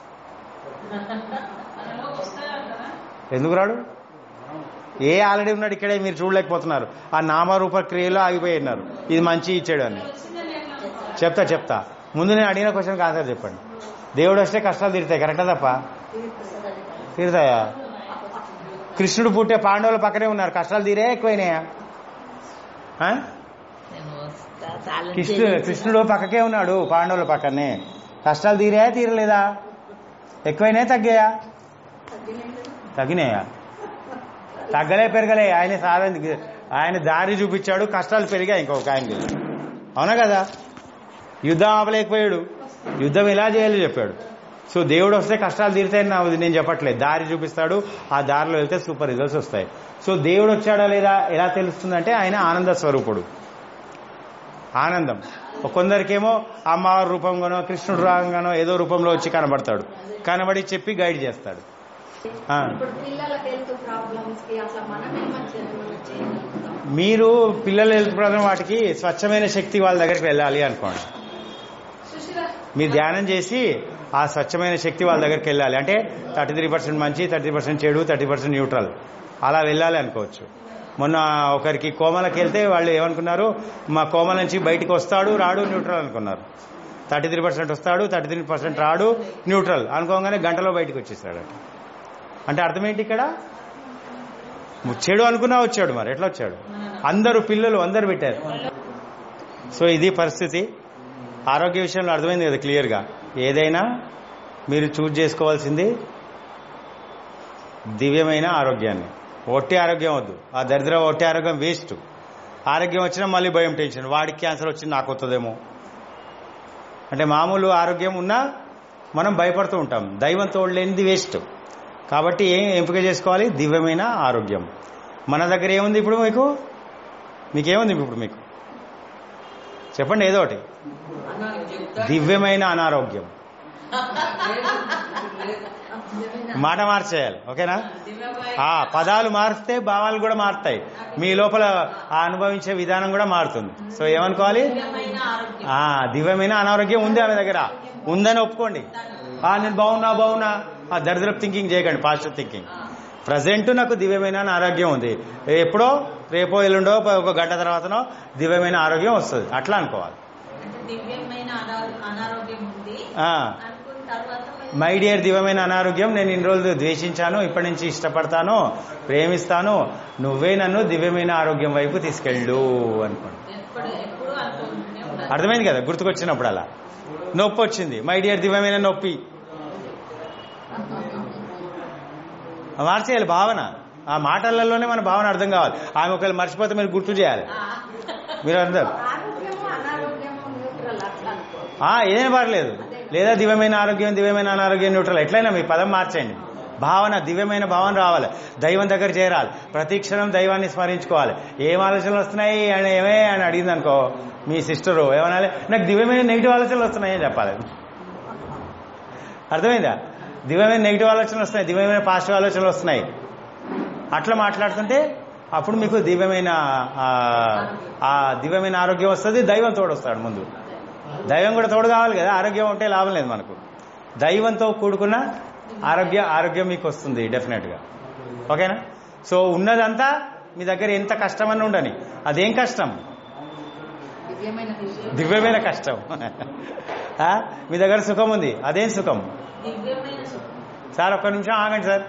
మనలో వస్తాయంటారా ఎందుకు రాడు ఏ ఆల్రెడీ ఉన్నాడు ఇక్కడే మీరు చూడలేకపోతున్నారు ఆ నామరూప క్రియలో ఆగిపోయి ఉన్నారు ఇది మంచి ఇచ్చాడు అని వచ్చిందని ఎట్లా చెప్తా చెప్తా ముందు నేను అడిగిన క్వశ్చన్కి ఆన్సర్ చెప్పండి దేవుడు వస్తే కష్టాలు తీరుతాయి కరెక్టా తప్ప తీరుతాయా కృష్ణుడు పుట్టే పాండవుల పక్కనే ఉన్నారు కష్టాలు తీరే ఎక్కువైనాయా ఆ? కృష్ణుడు కృష్ణుడు పక్కకే ఉన్నాడు పాండవుల పక్కనే కష్టాలు తీరాయా తీరలేదా ఎక్కువైనాయా తగ్గాయా తగ్గినాయా తగ్గలే పెరగలే ఆయన సాధన ఆయన దారి చూపించాడు కష్టాలు పెరిగాయి ఇంకొక ఆయనకి అవునా కదా యుద్ధం ఆపలేకపోయాడు యుద్ధం ఎలా చేయాలో చెప్పాడు సో దేవుడు వస్తే కష్టాలు తీరుతాయని నా నేను చెప్పట్లేదు దారి చూపిస్తాడు ఆ దారిలో వెళ్తే సూపర్ రిజల్ట్స్ వస్తాయి సో దేవుడు వచ్చాడా లేదా ఎలా తెలుస్తుందంటే ఆయన ఆనంద స్వరూపుడు ఆనందం కొందరికేమో అమ్మవారి రూపంగానో కృష్ణుడు రాగానో ఏదో రూపంలో వచ్చి కనబడతాడు కనబడి చెప్పి గైడ్ చేస్తాడు ఆ. ఇప్పుడు పిల్లలకి హెల్త్ ప్రాబ్లమ్స్ కి అట్లా మనమే మంచిగా చేయగలుగుతాం మీరు పిల్లల హెల్త్ ప్రాబ్లం వాటికి స్వచ్ఛమైన శక్తి వాళ్ళ దగ్గరికి వెళ్ళాలి అనుకోండి మీరు ధ్యానం చేసి ఆ స్వచ్ఛమైన శక్తి వాళ్ళ దగ్గరికి వెళ్ళాలి అంటే థర్టీ త్రీ పర్సెంట్ మంచి థర్టీ పర్సెంట్ చెడు థర్టీ పర్సెంట్ న్యూట్రల్ అలా వెళ్ళాలి అనుకోవచ్చు మొన్న ఒకరికి కోమలకి వెళ్తే వాళ్ళు ఏమనుకున్నారు మా కోమల నుంచి బయటికి వస్తాడు రాడు న్యూట్రల్ అనుకున్నారు థర్టీ త్రీ పర్సెంట్ వస్తాడు థర్టీ త్రీ పర్సెంట్ రాడు న్యూట్రల్ అనుకోగానే గంటలో బయటికి వచ్చేస్తాడు అంటే అర్థం ఏంటి ఇక్కడ చెడు అనుకున్నా వచ్చాడు మరి ఎట్లా వచ్చాడు అందరూ పిల్లలు అందరు పెట్టారు సో ఇది పరిస్థితి ఆరోగ్య విషయంలో అర్థమైంది కదా క్లియర్గా ఏదైనా మీరు చూజ్ చేసుకోవాల్సింది దివ్యమైన ఆరోగ్యాన్ని ఒట్టి ఆరోగ్యం వద్దు ఆ దరిద్ర ఒట్టి ఆరోగ్యం వేస్ట్ ఆరోగ్యం వచ్చినా మళ్ళీ భయం టెన్షన్ వాడికి క్యాన్సర్ వచ్చింది నాకు వస్తుందేమో అంటే మామూలు ఆరోగ్యం ఉన్నా మనం భయపడుతూ ఉంటాం దైవం తోడు లేనిది వేస్ట్ కాబట్టి ఏం ఎంపిక చేసుకోవాలి దివ్యమైన ఆరోగ్యం మన దగ్గర ఏముంది ఇప్పుడు మీకు మీకేముంది ఇప్పుడు మీకు చెప్పండి ఏదో ఒకటి దివ్యమైన అనారోగ్యం మాట మార్చేయాలి ఓకేనా ఆ పదాలు మారిస్తే భావాలు కూడా మారుతాయి మీ లోపల ఆ అనుభవించే విధానం కూడా మారుతుంది సో ఏమనుకోవాలి దివ్యమైన ఆరోగ్యం ఆ దివ్యమైన అనారోగ్యం ఉంది ఆమె దగ్గర ఉందని ఒప్పుకోండి ఆ నేను బాగున్నా బాగున్నా ఆ దరిద్రపు థింకింగ్ చేయకండి పాజిటివ్ థింకింగ్ ప్రజెంట్ నాకు దివ్యమైన ఆరోగ్యం ఉంది ఎప్పుడో రేపో ఎల్లుండో ఒక గంట తర్వాతనో దివ్యమైన ఆరోగ్యం వస్తుంది అట్లా అనుకోవాలి అంటే దివ్యమైన అనా- అనారోగ్యం ఉంది ఆ, అనుకున్న తర్వాత మరి మై డియర్ దివ్యమైన అనారోగ్యం నేను ఇన్ని రోజులు ద్వేషించాను ఇప్పటి నుంచి ఇష్టపడతాను ప్రేమిస్తాను నువ్వే నన్ను దివ్యమైన ఆరోగ్యం వైపు తీసుకెళ్ళు అనుకోండి ఎప్పుడు ఎప్పుడు అనుకుంటూనే ఉండాలి అర్థమైంది కదా గుర్తుకొచ్చినప్పుడు అలా నొప్పి వచ్చింది మై డియర్ దివ్యమైన నొప్పి మార్చేయాలి భావన ఆ మాటలలోనే మన భావన అర్థం కావాలి ఆమె ఒకవేళ మర్చిపోతే మీరు గుర్తు చేయాలి ఆ, మీరు అర్థం ఆరోగ్యము అనారోగ్యము న్యూట్రల్ అట్లా అనుకో ఆ, ఏదైనా పర్లేదు లేదా దివ్యమైన ఆరోగ్యం దివ్యమైన అనారోగ్యం న్యూట్రల్ ఎట్లయినా మీ పదం మార్చేయండి భావన దివ్యమైన భావన రావాలి దైవం దగ్గర చేరాలి ప్రతి క్షణం దైవాన్ని స్మరించుకోవాలి ఏం ఆలోచనలు వస్తున్నాయి అని ఏమే అని అడిగింది అనుకో మీ సిస్టరు ఏమనాలి నాకు దివ్యమైన నెగిటివ్ ఆలోచనలు వస్తున్నాయి అని చెప్పాలి అర్థమైందా దివ్యమైన నెగిటివ్ ఆలోచనలు వస్తున్నాయి దివ్యమైన పాజిటివ్ ఆలోచనలు వస్తున్నాయి అట్లా మాట్లాడుతుంటే అప్పుడు మీకు దివ్యమైన ఆ, ఆ దివ్యమైన ఆరోగ్యం వస్తుంది దైవం తోడు వస్తాడు ముందు దైవం కూడా తోడు కావాలి కదా ఆరోగ్యం ఉంటే లాభం లేదు మనకు దైవంతో కూడుకున్న ఆరోగ్య ఆరోగ్యం మీకు వస్తుంది డెఫినెట్గా ఓకేనా సో ఉన్నదంతా మీ దగ్గర ఎంత కష్టమని ఉండని అదేం కష్టం దివ్యమైన విషయం దివ్యమైన కష్టం ఆ? మీ దగ్గర సుఖం ఉంది అదేం సుఖం దివ్యమైన సుఖం సార్ ఒక్క నిమిషం ఆగండి సార్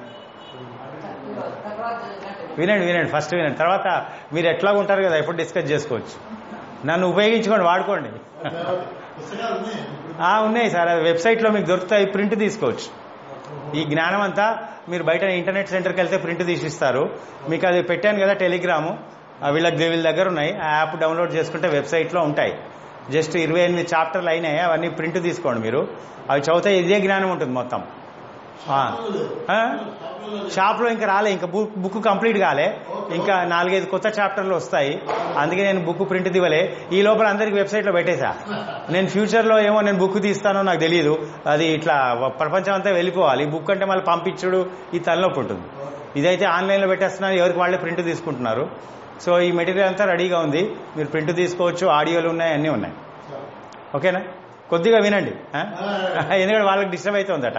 తర్వాత వినండి వినండి ఫస్ట్ వినండి తర్వాత మీరు ఎట్లా ఉంటారు కదా ఎప్పుడు డిస్కస్ చేసుకోవచ్చు నన్ను ఉపయోగించుకోండి వాడుకోండి పుస్తకాలు ఉన్నాయి ఆ, ఉన్నాయి సార్ అది వెబ్సైట్లో మీకు దొరుకుతాయి ప్రింట్ తీసుకోవచ్చు ఈ జ్ఞానం అంతా మీరు బయట ఇంటర్నెట్ సెంటర్కి వెళ్తే ప్రింట్ తీసిస్తారు మీకు అది పెట్టాను కదా టెలిగ్రాము ఆ వీళ్ళకి వీళ్ళ దగ్గర ఉన్నాయి ఆ యాప్ డౌన్లోడ్ చేసుకుంటే వెబ్సైట్లో ఉంటాయి జస్ట్ ఇరవై ఎనిమిది చాప్టర్లు అయినాయి అవన్నీ ప్రింట్ తీసుకోండి మీరు అవి చదివితే ఇదే జ్ఞానం ఉంటుంది మొత్తం ఆ. ఆ? షాప్లో ఇంకా రాలే ఇంకా బుక్ బుక్ కంప్లీట్ కాలే ఇంకా నాలుగైదు కొత్త చాప్టర్లు వస్తాయి అందుకే నేను బుక్ ప్రింట్ దివలే ఈ లోపల అందరికి వెబ్సైట్లో పెట్టేశా నేను ఫ్యూచర్లో ఏమో నేను బుక్ తీస్తానో నాకు తెలియదు అది ఇట్లా ప్రపంచం అంతా వెళ్ళిపోవాలి బుక్ అంటే మళ్ళీ పంపించుడు ఈ తలనొప్పి ఉంటుంది ఇదైతే ఆన్లైన్లో పెట్టేస్తున్నారు ఎవరికి వాళ్ళే ప్రింట్ తీసుకుంటున్నారు సో ఈ మెటీరియల్ అంతా రెడీగా ఉంది మీరు ప్రింట్ తీసుకోవచ్చు ఆడియోలు ఉన్నాయి అన్నీ ఉన్నాయి ఓకేనా కొద్దిగా వినండి ఆ? ఎందుకంటే వాళ్ళకి డిస్టర్బ్ అవుతుందట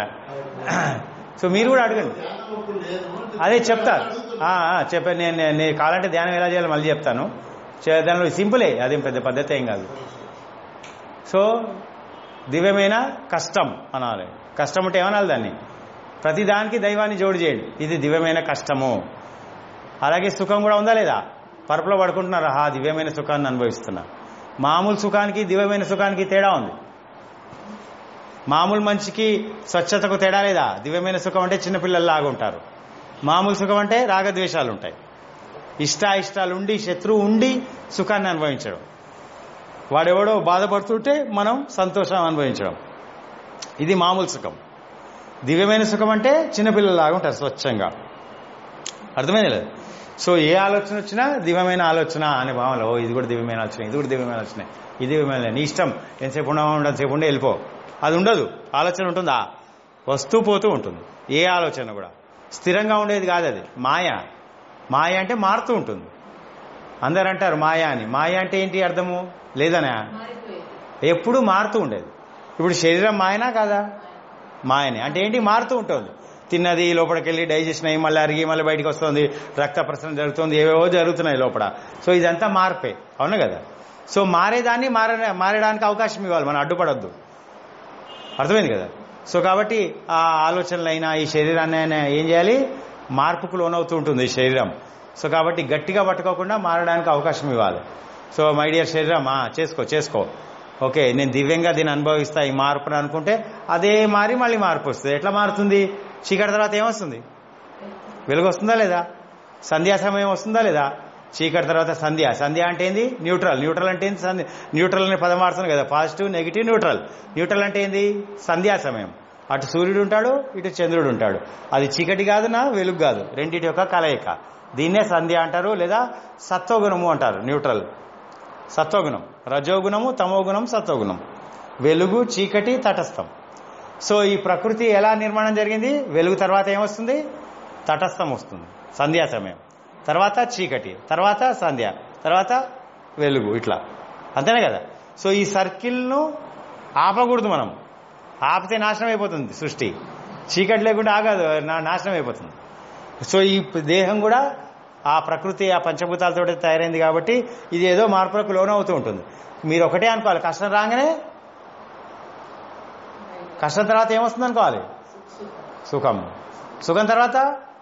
సో మీరు కూడా అడగండి ధ్యానం అప్పుడు లేదు అదే చెప్తాను ఆ, ఆ, చెప్పాను నేను నేను- నేను కావాలంటే ధ్యానం ఎలా చేయాలో మళ్ళీ చెప్తాను చే- దానిలో సింపులే అదేం పెద్ద పద్ధతి ఏం కాదు సో దివ్యమైన కష్టం అనాలి కష్టం అంటే ఏమనాలి దాన్ని ప్రతి దానికి దైవాన్ని జోడు చేయండి ఇది దివ్యమైన కష్టము అలాగే సుఖం కూడా ఉందా లేదా పరుపులో పడుకుంటున్నారు ఆ దివ్యమైన సుఖాన్ని అనుభవిస్తున్నా మామూలు సుఖానికి దివ్యమైన సుఖానికి తేడా ఉంది మామూలు మనిషికి స్వచ్ఛతకు తేడా లేదా దివ్యమైన సుఖం అంటే చిన్నపిల్లల్లాగా ఉంటారు మామూలు సుఖం అంటే రాగద్వేషాలు ఉంటాయి ఇష్టాయిష్టాలు ఉండి శత్రువు ఉండి సుఖాన్ని అనుభవించడం వాడెవడో బాధపడుతుంటే మనం సంతోషం అనుభవించడం ఇది మామూలు సుఖం దివ్యమైన సుఖం అంటే చిన్నపిల్లల్లాగా ఉంటారు స్వచ్ఛంగా అర్థమైంది లేదు సో ఏ ఆలోచన వచ్చినా దివ్యమైన ఆలోచన అనే భావనలో ఓ ఇది కూడా దివ్యమైన ఆలోచన ఇది కూడా దివ్యమైన ఆలోచన ఇది దివ్యమైన నీ ఇష్టం ఎంతసేపు ఉండవు ఉండదు ఉండి వెళ్ళిపో అది ఉండదు ఆలోచన ఉంటుందా వస్తూ పోతూ ఉంటుంది ఏ ఆలోచన కూడా స్థిరంగా ఉండేది కాదు అది మాయ మాయ అంటే మారుతూ ఉంటుంది అందరు అంటారు మాయ అని మాయ అంటే ఏంటి అర్థము లేదనా మారిపోయేది ఎప్పుడు మారుతూ ఉండేది ఇప్పుడు శరీరం మాయనా కాదా మాయనే అంటే ఏంటి మారుతూ ఉంటుంది తిన్నది లోపలికి వెళ్ళి డైజెషన్ అయ్యి మళ్ళీ అరిగి మళ్ళీ బయటకు వస్తుంది రక్త ప్రసరణ జరుగుతుంది ఏవేవో జరుగుతున్నాయి లోపల సో ఇదంతా మార్పే అవును కదా సో మారేదాన్ని మారే మారడానికి అవకాశం ఇవ్వాలి మనం అడ్డుపడద్దు అర్థమైంది కదా సో కాబట్టి ఆ ఆలోచనలైనా ఈ శరీరాన్ని అయినా ఏం చేయాలి మార్పుకు లోనవుతూ ఉంటుంది ఈ శరీరం సో కాబట్టి గట్టిగా పట్టుకోకుండా మారడానికి అవకాశం ఇవ్వాలి సో మై డియర్ శరీరం ఆ, చేసుకో చేసుకో ఓకే నేను దివ్యంగా దీన్ని అనుభవిస్తా ఈ మార్పును అనుకుంటే అదే మారి మళ్ళీ మార్పు వస్తుంది ఎట్లా మారుతుంది చీకటి తర్వాత ఏమొస్తుంది వెలుగు వస్తుందా లేదా సంధ్యా సమయం వస్తుందా లేదా చీకటి తర్వాత సంధ్య సంధ్య అంటే ఏంది న్యూట్రల్ న్యూట్రల్ అంటే ఏంది సంధ్య న్యూట్రల్ అనే పదం వాడుతుంది కదా పాజిటివ్ నెగిటివ్ న్యూట్రల్ న్యూట్రల్ అంటే ఏంది సంధ్యా సమయం అటు సూర్యుడు ఉంటాడు ఇటు చంద్రుడు ఉంటాడు అది చీకటి కాదు నా వెలుగు కాదు రెండింటి యొక్క కలయిక దీన్నే సంధ్య అంటారు లేదా సత్వగుణము అంటారు న్యూట్రల్ సత్వగుణం రజోగుణము తమోగుణం సత్వగుణం వెలుగు చీకటి తటస్థం సో ఈ ప్రకృతి ఎలా నిర్మాణం జరిగింది వెలుగు తర్వాత ఏమొస్తుంది తటస్థం వస్తుంది సంధ్యా సమయం తర్వాత చీకటి తర్వాత సంధ్య తర్వాత వెలుగు ఇట్లా అంతేనే కదా సో ఈ సర్కిల్ను ఆపకూడదు మనం ఆపితే నాశనం అయిపోతుంది సృష్టి చీకటి లేకుండా ఆగదు నా- నాశనం అయిపోతుంది సో ఈ దేహం కూడా ఆ ప్రకృతి ఆ పంచభూతాలతో తయారైంది కాబట్టి ఇది ఏదో మార్పులకు లోనవుతూ ఉంటుంది మీరు ఒకటే అనుకోవాలి కష్టం రాగానే కష్టం తర్వాత ఏమొస్తుంది అనుకోవాలి సుఖం సుఖం తర్వాత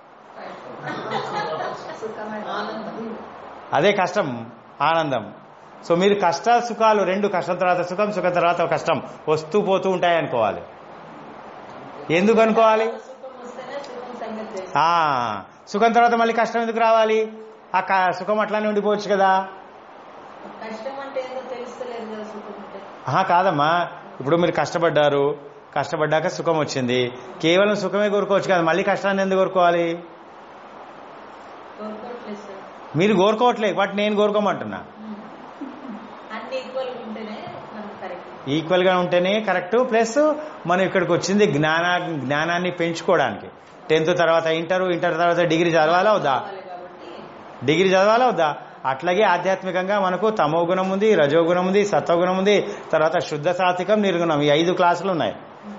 అదే కష్టం ఆనందం సో మీరు కష్ట సుఖాలు రెండు కష్టం తర్వాత సుఖం సుఖం తర్వాత కష్టం వస్తూ పోతూ ఉంటాయి అనుకోవాలి ఎందుకు అనుకోవాలి సుఖం వస్తేనే సుఖం సంగతి తెలుసు. ఆ సుఖం తర్వాత మళ్ళీ కష్టం ఎందుకు రావాలి ఆ క- సుఖం అట్లానే ఉండిపోవచ్చు కదా కష్టం అంటే ఏందో తెలుస్తలేదు కదా సుఖం అంటే ఆహా కాదమ్మా ఇప్పుడు మీరు కష్టపడ్డారు కష్టపడ్డాక సుఖం వచ్చింది కేవలం సుఖమే కోరుకోవచ్చు కదా మళ్ళీ కష్టాన్ని ఎందుకు కోరుకోవాలి కోరుకోవట్లేదు సార్ మీరు కోరుకోవట్లేదు బట్ నేను కోరుకోమంటున్నా అన్ని ఈక్వల్ ఉంటేనే మనకు కరెక్ట్ ఈక్వల్ గా ఉంటేనే కరెక్ట్ ప్లస్ మనం ఇక్కడికి వచ్చింది జ్ఞాన జ్ఞానాన్ని పెంచుకోవడానికి టెన్త్ తర్వాత ఇంటర్ ఇంటర్ తర్వాత డిగ్రీ చదవాలా వద్దా కావాలి కాబట్టి డిగ్రీ చదవాలా వద్దా అట్లాగే ఆధ్యాత్మికంగా మనకు తమో గుణం ఉంది రజోగుణం ఉంది సత్వగుణం ఉంది తర్వాత శుద్ధ సాత్వికం నిర్గుణం ఈ ఐదు క్లాసులు ఉన్నాయి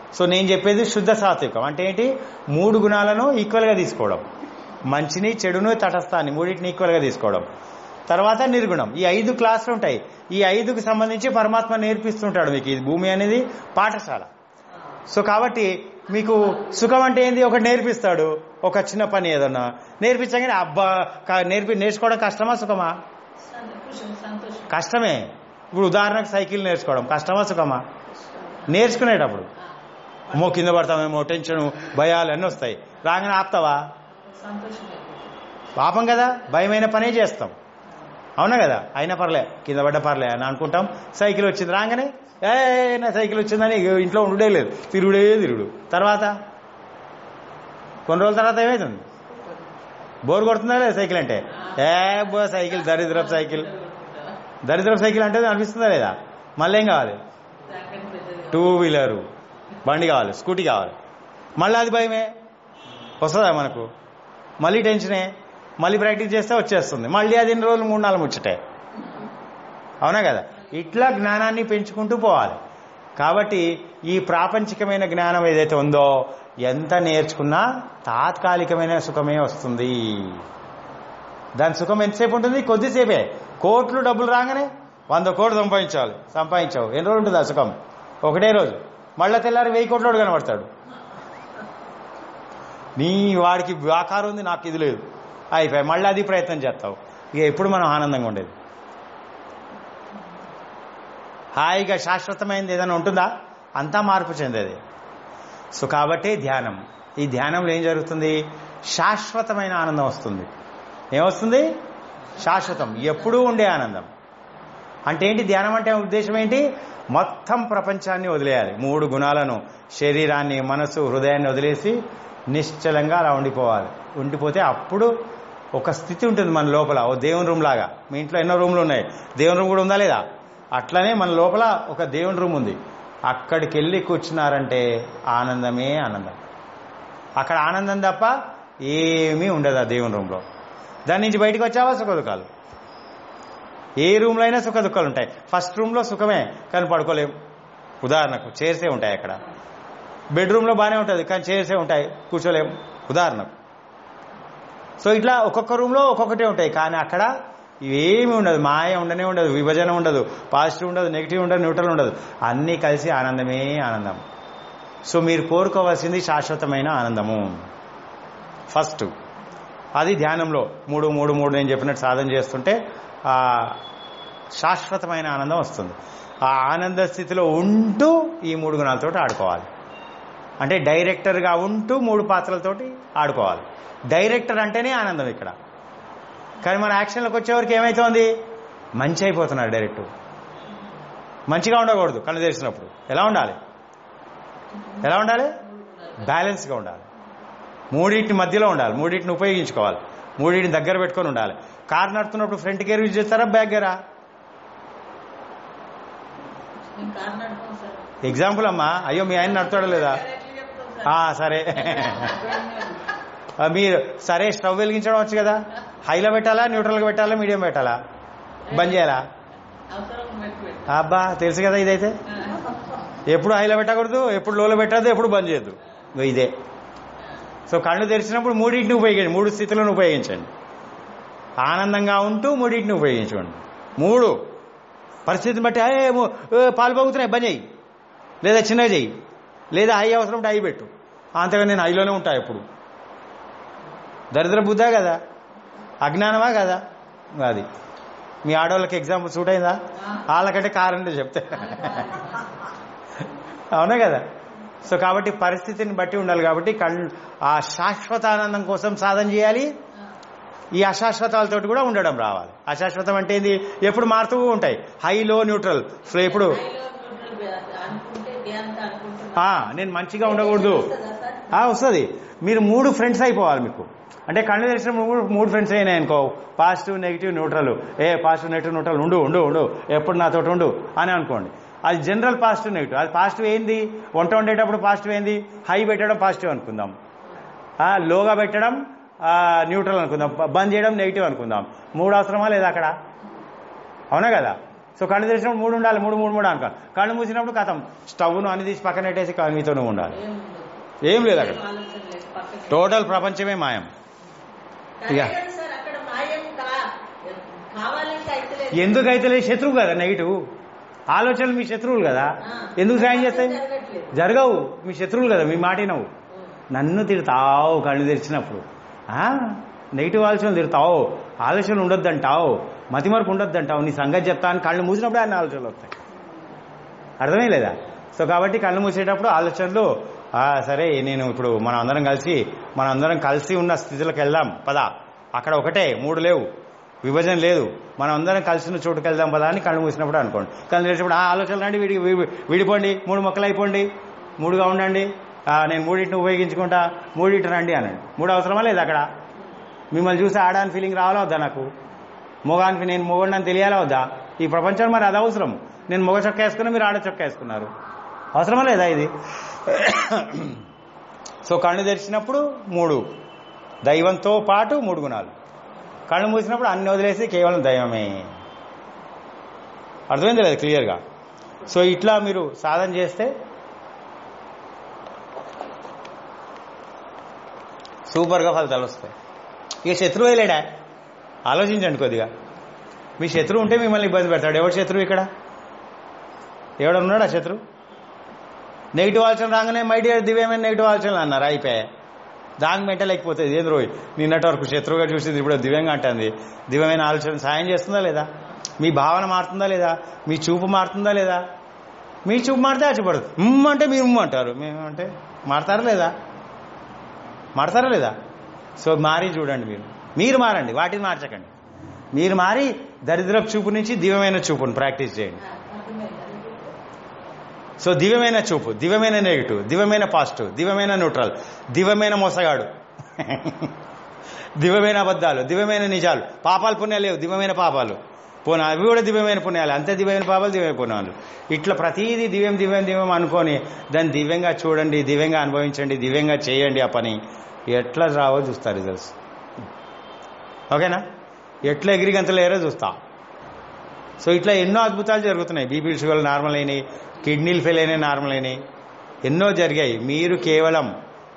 సో నేను చెప్పేది శుద్ధ సాత్వికం అంటే ఏంటి మూడు గుణాలను ఈక్వల్గా తీసుకోవడం మంచిని చెడును తటస్థాన్ని మూడింటిని ఈక్వల్గా తీసుకోవడం తర్వాత నిర్గుణం ఈ ఐదు క్లాసులు ఉంటాయి ఈ ఐదుకు సంబంధించి పరమాత్మ నేర్పిస్తుంటాడు మీకు ఈ భూమి అనేది పాఠశాల సో కాబట్టి మీకు సుఖం అంటే ఏంది ఒకటి నేర్పిస్తాడు ఒక చిన్న పని ఏదన్నా నేర్పించగానే అబ్బా క- నేర్పి నేర్చుకోవడం కష్టమా సుఖమా సంతోషం సంతోషం కష్టమే ఇప్పుడు ఉదాహరణకు సైకిల్ నేర్చుకోవడం కష్టమా సుఖమా నేర్చుకునేటప్పుడు అమ్మో కింద పడతామేమో టెన్షన్ భయాలు అన్నీ వస్తాయి రాగానే ఆపుతావా సంతోషం పాపం కదా భయమైన పనే చేస్తాం అవునా కదా అయినా పర్లే కింద పడ్డ పర్లే అని అనుకుంటాం సైకిల్ వచ్చింది రాగానే ఏ నా సైకిల్ వచ్చిందని ఇగ ఇంట్లో ఉండుడే లేదు తిరుగుడే తిరుగుడు తర్వాత కొన్ని రోజుల తర్వాత ఏమవుతుంది బోర్ కొడుతుందా లేదా సైకిల్ అంటే ఏ బో సైకిల్ దరిద్రపు సైకిల్ దరిద్రపు సైకిల్ అంటే అనిపిస్తుందా లేదా మళ్ళీ ఏం కావాలి దానికంటే పెద్దది టూ వీలరు బండి కావాలి స్కూటీ కావాలి మళ్ళీ అది భయమే వస్తుందా మనకు మళ్ళీ టెన్షనే మళ్ళీ ప్రాక్టీస్ చేస్తే వచ్చేస్తుంది మళ్ళీ అది ఎన్ని రోజులు మూడు నాలుగు ముచ్చటే అవునా కదా ఇట్లా జ్ఞానాన్ని పెంచుకుంటూ పోవాలి కాబట్టి ఈ ప్రాపంచికమైన జ్ఞానం ఏదైతే ఉందో ఎంత నేర్చుకున్నా తాత్కాలికమైన సుఖమే వస్తుంది దాని సుఖం ఎంతసేపు ఉంటుంది కొద్దిసేపే కోట్లు డబ్బులు రాగానే వంద కోట్లు సంపాదించాలి సంపాదించావు ఎన్ని రోజులు ఉంటుంది ఆ సుఖం ఒకటే రోజు మళ్ళా తెల్లారి వెయ్యి కోట్లోడు కనబడతాడు నీ వాడికి ఆకారం ఉంది నాకు ఇది లేదు అయిపోయి మళ్ళీ అది ప్రయత్నం చేస్తావు ఇక ఎప్పుడు మనం ఆనందంగా ఉండేది హాయిగా శాశ్వతమైనది ఏదైనా ఉంటుందా అంతా మార్పు చెందేది సో కాబట్టి ధ్యానం ఈ ధ్యానంలో ఏం జరుగుతుంది శాశ్వతమైన ఆనందం వస్తుంది ఏమొస్తుంది శాశ్వతం ఎప్పుడూ ఉండే ఆనందం అంటే ఏంటి ధ్యానం అంటే ఉద్దేశం ఏంటి మొత్తం ప్రపంచాన్ని వదిలేయాలి మూడు గుణాలను శరీరాన్ని మనసు హృదయాన్ని వదిలేసి నిశ్చలంగా అలా ఉండిపోవాలి ఉండిపోతే అప్పుడు ఒక స్థితి ఉంటుంది మన లోపల ఓ దేవుని రూమ్ లాగా మీ ఇంట్లో ఎన్నో రూమ్లు ఉన్నాయి దేవుని రూమ్ కూడా ఉందా లేదా అట్లనే మన లోపల ఒక దేవుని రూమ్ ఉంది అక్కడికి వెళ్ళి కూర్చున్నారంటే ఆనందమే ఆనందం అక్కడ ఆనందం తప్ప ఏమీ ఉండదు ఆ దేవుని రూమ్లో దాని నుంచి బయటకు వచ్చావా సుఖ దుఃఖాలు ఏ రూమ్లో అయినా సుఖ దుఃఖాలు ఉంటాయి ఫస్ట్ రూమ్లో సుఖమే కానీ పడుకోలేం ఉదాహరణకు చైర్సే ఉంటాయి అక్కడ బెడ్రూమ్లో బాగానే ఉంటుంది కానీ చైర్సే ఉంటాయి కూర్చోలేం ఉదాహరణకు సో ఇట్లా ఒక్కొక్క రూమ్లో ఒక్కొక్కటే ఉంటాయి కానీ అక్కడ ఏమి ఉండదు మాయ ఉండనే ఉండదు విభజన ఉండదు పాజిటివ్ ఉండదు నెగిటివ్ ఉండదు న్యూట్రల్ ఉండదు అన్నీ కలిసి ఆనందమే ఆనందం సో మీరు కోరుకోవాల్సింది శాశ్వతమైన ఆనందము ఫస్ట్ అది ధ్యానంలో మూడు మూడు మూడు నేను చెప్పినట్టు సాధన చేస్తుంటే ఆ శాశ్వతమైన ఆనందం వస్తుంది ఆ ఆనంద స్థితిలో ఉంటూ ఈ మూడు గుణాలతోటి ఆడుకోవాలి అంటే డైరెక్టర్గా ఉంటూ మూడు పాత్రలతోటి ఆడుకోవాలి డైరెక్టర్ అంటేనే ఆనందం ఇక్కడ కానీ మన యాక్షన్లోకి వచ్చేవరకు ఏమైతోంది మంచి అయిపోతున్నాడు డైరెక్ట్ మంచిగా ఉండకూడదు కళ్ళు తెరిచినప్పుడు ఎలా ఉండాలి ఎలా ఉండాలి బ్యాలెన్స్గా ఉండాలి మూడింటి మధ్యలో ఉండాలి మూడింటిని ఉపయోగించుకోవాలి మూడింటిని దగ్గర పెట్టుకొని ఉండాలి కార్ నడుతున్నప్పుడు ఫ్రంట్ గేర్ యూజ్ చేస్తారా బ్యాక్ గేరా నేను కారు నడపను సార్ ఎగ్జాంపుల్ అమ్మా అయ్యో మీ ఆయన నడుతాడో లేదా ఎట్లా చెప్తాం సార్ ఆ, సరే ఆ, మీరు సరే స్టవ్ వెలిగించడం వచ్చు కదా హైలో పెట్టాలా న్యూట్రల్గా పెట్టాలా మీడియం పెట్టాలా బంద్ చేయాలా అవసరం పెట్టి పెట్టు అబ్బా తెలుసు కదా ఇదైతే ఎప్పుడు హైలో పెట్టకూడదు ఎప్పుడు లోలో పెట్టద్దు ఎప్పుడు బంద్ చేయొద్దు ఇగో ఇదే సో కళ్ళు తెరిచినప్పుడు మూడింటిని ఉపయోగించండి మూడు స్థితులను ఉపయోగించండి ఆనందంగా ఉంటూ మూడింటిని ఉపయోగించండి మూడు పరిస్థితిని బట్టి "ఏ, ఏమో, ఏ, పాలు పొంగుతున్నాయి బంద్ చేయి లేదా చిన్నగా చెయ్యి లేదా హై అవసరం ఉంటే హై పెట్టు అంతగా నేను హైలోనే ఉంటా ఎప్పుడు దరిద్ర బుద్ధా కదా అజ్ఞానమా కదా అది మీ ఆడవాళ్ళకి ఎగ్జాంపుల్ సూట్ అయిందా వాళ్ళకంటే కారంటే చెప్తే అవునా కదా సో కాబట్టి పరిస్థితిని బట్టి ఉండాలి కాబట్టి కళ్ళు ఆ శాశ్వత ఆనందం కోసం సాధన చేయాలి ఈ అశాశ్వతాలతోటి కూడా ఉండడం రావాలి అశాశ్వతం అంటే ఏంది ఎప్పుడు మారుతూ ఉంటాయి హై లో న్యూట్రల్ సో ఇప్పుడు హైలో న్యూట్రల్ అనుకుంటే ధ్యానంతో అనుకుంటున్నా ఆ, నేను మంచిగా ఉండకూడదు ఆ, వస్తుంది మీరు మూడు ఫ్రెండ్స్ అయిపోవాలి మీకు అంటే కళ్ళు తెరిచిన మూడు మూడు ఫ్రెండ్స్ అయినాయి అనుకో పాజిటివ్ నెగిటివ్ న్యూట్రల్ ఏ పాజిటివ్ నెగిటివ్ న్యూట్రల్ ఉండు ఉండు ఉండు ఎప్పుడు నాతో ఉండు అని అనుకోండి అది జనరల్ పాజిటివ్ నెగిటివ్ అది పాజిటివ్ ఏంది వంట వండేటప్పుడు పాజిటివ్ ఏంది హై పెట్టడం పాజిటివ్ అనుకుందాం ఆ, లోగా పెట్టడం ఆ, న్యూట్రల్ అనుకుందాం బ- బంద్ చేయడం నెగిటివ్ అనుకుందాం మూడు అవసరమా లేదా అక్కడ అవునా కదా సో కళ్ళు తెరిచినప్పుడు మూడు ఉండాలి మూడు మూడు మూడు అనుకో కళ్ళు మూసినప్పుడు కథం స్టవ్ను అన్ని తీసి పక్కన పెట్టేసి కా- మీతో నువ్వు ఉండాలి ఏం లేదు అక్కడ ఆలోచన లేదు పక్కకి టోటల్ ప్రపంచమే మాయం ఇక. అదే కదా సార్ అక్కడ మాయం కా- కావాలంటే అయితే లేదు. ఎందుకైతే లేదు శత్రువు కదా నెగిటివ్ ఆలోచనలు మీ శత్రువులు కదా ఆ. ఎందుకు సాయం చేస్తాయి జరగట్లేదు. జరగవు మీ శత్రువులు కదా మీ మాటినవు నన్ను తిడతావు కళ్ళు తెరిచినప్పుడు నెగిటివ్ ఆలోచనలు తిడతావు ఆలోచనలు ఉండొద్దంటావు మతిమరుపు ఉండొద్దంటావు నీ సంగతి చెప్తా అని కళ్ళు మూసినప్పుడే అన్ని ఆలోచనలు వస్తాయి అర్థమే లేదా సో కాబట్టి కళ్ళు మూసేటప్పుడు ఆలోచనలు "ఆ, సరే నేను ఇప్పుడు మనం అందరం కలిసి మనం అందరం కలిసి ఉన్న స్థితిలోకి వెళ్దాం పద అక్కడ ఒకటే మూడు లేవు విభజన లేదు మనం అందరం కలిసి ఉన్న చోటుకి వెళ్దాం పదా అని కళ్ళు మూసినప్పుడు అనుకోండి కళ్ళు తెరిచినప్పుడు ఆ ఆలోచనలు రండి విడి విడి- విడిపోండి మూడు మొక్కలు అయిపోండి మూడుగా ఉండండి ఆ, నేను మూడింటిని ఉపయోగించుకుంటా మూడింటి రండి అనండి మూడు అవసరమా లేదు అక్కడ మిమ్మల్ని చూసి ఆడాని ఫీలింగ్ రావాలా వద్దా నాకు మొగానికి నేను మొగండి తెలియాలా వద్దా ఈ ప్రపంచం మరి అది అవసరం నేను మొగ చొక్క వేసుకున్నా మీరు ఆడ చొక్క వేసుకున్నారు అవసరమా లేదా ఇది సో కళ్ళు తెరిచినప్పుడు మూడు దైవంతో పాటు మూడు గుణాలు కళ్ళు మూసినప్పుడు అన్ని వదిలేసి కేవలం దైవమే అర్థమైంది లేదు క్లియర్గా సో ఇట్లా మీరు సాధన చేస్తే సూపర్గా ఫలితాలు వస్తాయి ఇక శత్రువు లేడా ఆలోచించండి కొద్దిగా మీ శత్రువు ఉంటే మిమ్మల్ని ఇబ్బంది పెడతాడు ఎవడు శత్రువు ఇక్కడ ఎవడు ఉన్నాడా శత్రువు నెగిటివ్ ఆలోచన రాగానే మై డియర్ దివ్యమైన నెగిటివ్ ఆలోచనలు అన్నారు అయిపోయా దానికి మెంటలేకపోతుంది ఏది రోయ్ నిన్నటి వరకు శత్రువుగా చూసింది ఇప్పుడు దివ్యంగా అంటుంది దివ్యమైన ఆలోచన సాయం చేస్తుందా లేదా మీ భావన మారుతుందా లేదా మీ చూపు మారుతుందా లేదా మీ చూపు మారితే ఆచిపడదు ఉమ్ అంటే మీరు ఉమ్మ అంటారు మేము అంటే మారతారా లేదా మారతారా లేదా సో మారి చూడండి మీరు మీరు మారండి వాటిని మార్చకండి మీరు మారి దరిద్రపు చూపు నుంచి దివ్యమైన చూపును ప్రాక్టీస్ చేయండి అర్థమైందా? సో దివ్యమైన చూపు దివ్యమైన నెగిటివ్ దివ్యమైన పాజిటివ్ దివ్యమైన న్యూట్రల్ దివ్యమైన మోసగాడు దివ్యమైన అబద్ధాలు దివ్యమైన నిజాలు పాపాలు పుణ్యాలు లేవు దివ్యమైన పాపాలు పోనా అవి కూడా దివ్యమైన పుణ్యాలు అంతే దివ్యమైన పాపాలు దివ్యమైన పుణ్యాలు ఇట్లా ప్రతిదీ దివ్యం దివ్యం దివ్యం అనుకొని దాన్ని దివ్యంగా చూడండి దివ్యంగా అనుభవించండి దివ్యంగా చేయండి ఆ పని ఎట్లా రావో చూస్తా రిజల్ట్స్ ఓకేనా ఎట్లా ఎగిరి గంతలేరో చూస్తా సో ఇట్లా ఎన్నో అద్భుతాలు జరుగుతున్నాయి బీపీ షుగర్ నార్మల్ అయినాయి కిడ్నీలు ఫెయిల్ అయినాయి నార్మల్ అయినాయి ఎన్నో జరిగాయి మీరు కేవలం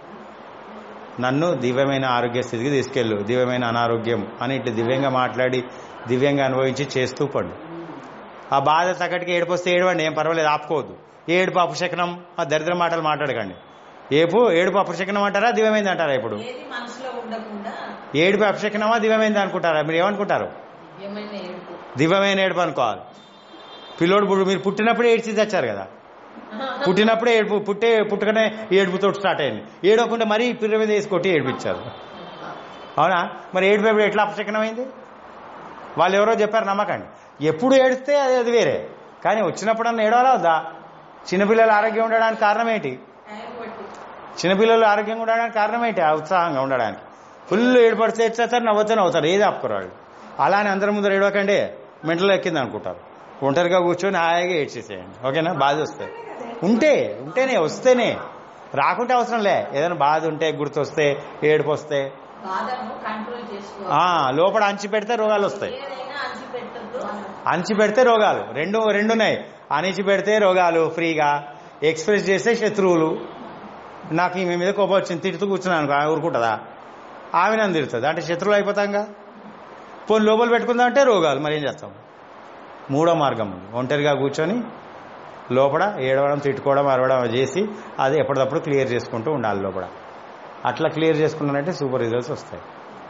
నన్ను దివ్యమైన ఆరోగ్య స్థితికి తీసుకెళ్ళు దివ్యమైన అనారోగ్యం అని ఇట్లా దివ్యంగా మాట్లాడి దివ్యంగా అనుభవించి చేస్తూ పడు ఆ బాధ తగ్గటికి ఏడుపు వస్తే ఏడవండి ఏం పర్వాలేదు ఆపుకోవద్దు ఏడుపు అపశకనం ఆ దరిద్ర మాటలు మాట్లాడకండి ఏపు ఏడుపు అపశకనం అంటారా దివ్యమైంది అంటారా ఇప్పుడు ఏది మనసులో ఉండకుండా ఏడుపు అపశకనమా దివ్యమైంది అనుకుంటారా మీరు ఏమనుకుంటారు ఏమైనా ఏడుపు దివ్యమైన ఏడుపు అనుకోవాలి పిల్లోడు పుట్టు- మీరు పుట్టినప్పుడే ఏడ్చి తెచ్చారు కదా పుట్టినప్పుడే ఏడుపు పుట్టే పుట్టుకనే ఏడుపుతో స్టార్ట్ అయింది ఏడవకుండా మరీ పిల్ల మీద వేసి కొట్టి ఏడిపించారు అవునా మరి ఏడుపు ఎప్పుడు ఎట్లా అపశకనమైంది వాళ్ళు ఎవరో చెప్పారు నమ్మకండి ఎప్పుడు ఏడిస్తే అది అది వేరే కానీ వచ్చినప్పుడన్నా ఏడవాలా వద్దా చిన్నపిల్లలు ఆరోగ్యం ఉండడానికి కారణం ఏంటి టైం బట్టి చిన్నపిల్లలు ఆరోగ్యంగా ఉండడానికి కారణం ఏంటి ఆ ఉత్సాహంగా ఉండడానికి ఫుల్ ఏడుపడితే ఎచ్చేస్తారు నవ్వుతే నవ్వుతారు ఏది ఆపుకోరు వాళ్ళు అలానే అందరి ముందర ఏడవకండి మెంటలో ఎక్కింది అనుకుంటారు ఒంటరిగా కూర్చొని హాయిగా ఏడ్చేసేయండి ఓకేనా బాధ వస్తాయి ఉంటే ఉంటేనే వస్తేనే రాకుంటే అవసరం లే ఏదైనా బాధ ఉంటే గుర్తొస్తే ఏడుపు వస్తే బాధను కంట్రోల్ ఆ, చేసుకోవాలి లోపల అంచి పెడితే రోగాలు వస్తాయి ఏదైనా అంచి పెట్టద్దు అంచి పెడితే రోగాలు రెండు రెండు ఉన్నాయి అణిచి పెడితే రోగాలు ఫ్రీగా ఎక్స్ప్రెస్ చేస్తే శత్రువులు నాకు ఈమె మీద కోపం వచ్చింది తిడుతూ కూర్చున్నాను ఆమె ఊరుకుంటుందా ఆమె నన్ను తిడుతుంది అంటే శత్రువులు అయిపోతాంగా పోనీ లోపల పెట్టుకుందాం అంటే రోగాలు మరి ఏం చేస్తాం మూడో మార్గం ఉంది ఒంటరిగా కూర్చొని లోపల ఏడవడం తిట్టుకోవడం అరవడం చేసి అది ఎప్పటికప్పుడు క్లియర్ చేసుకుంటూ ఉండాలి లోపల అట్లా క్లియర్ చేసుకున్నానంటే సూపర్ రిజల్ట్స్ వస్తాయి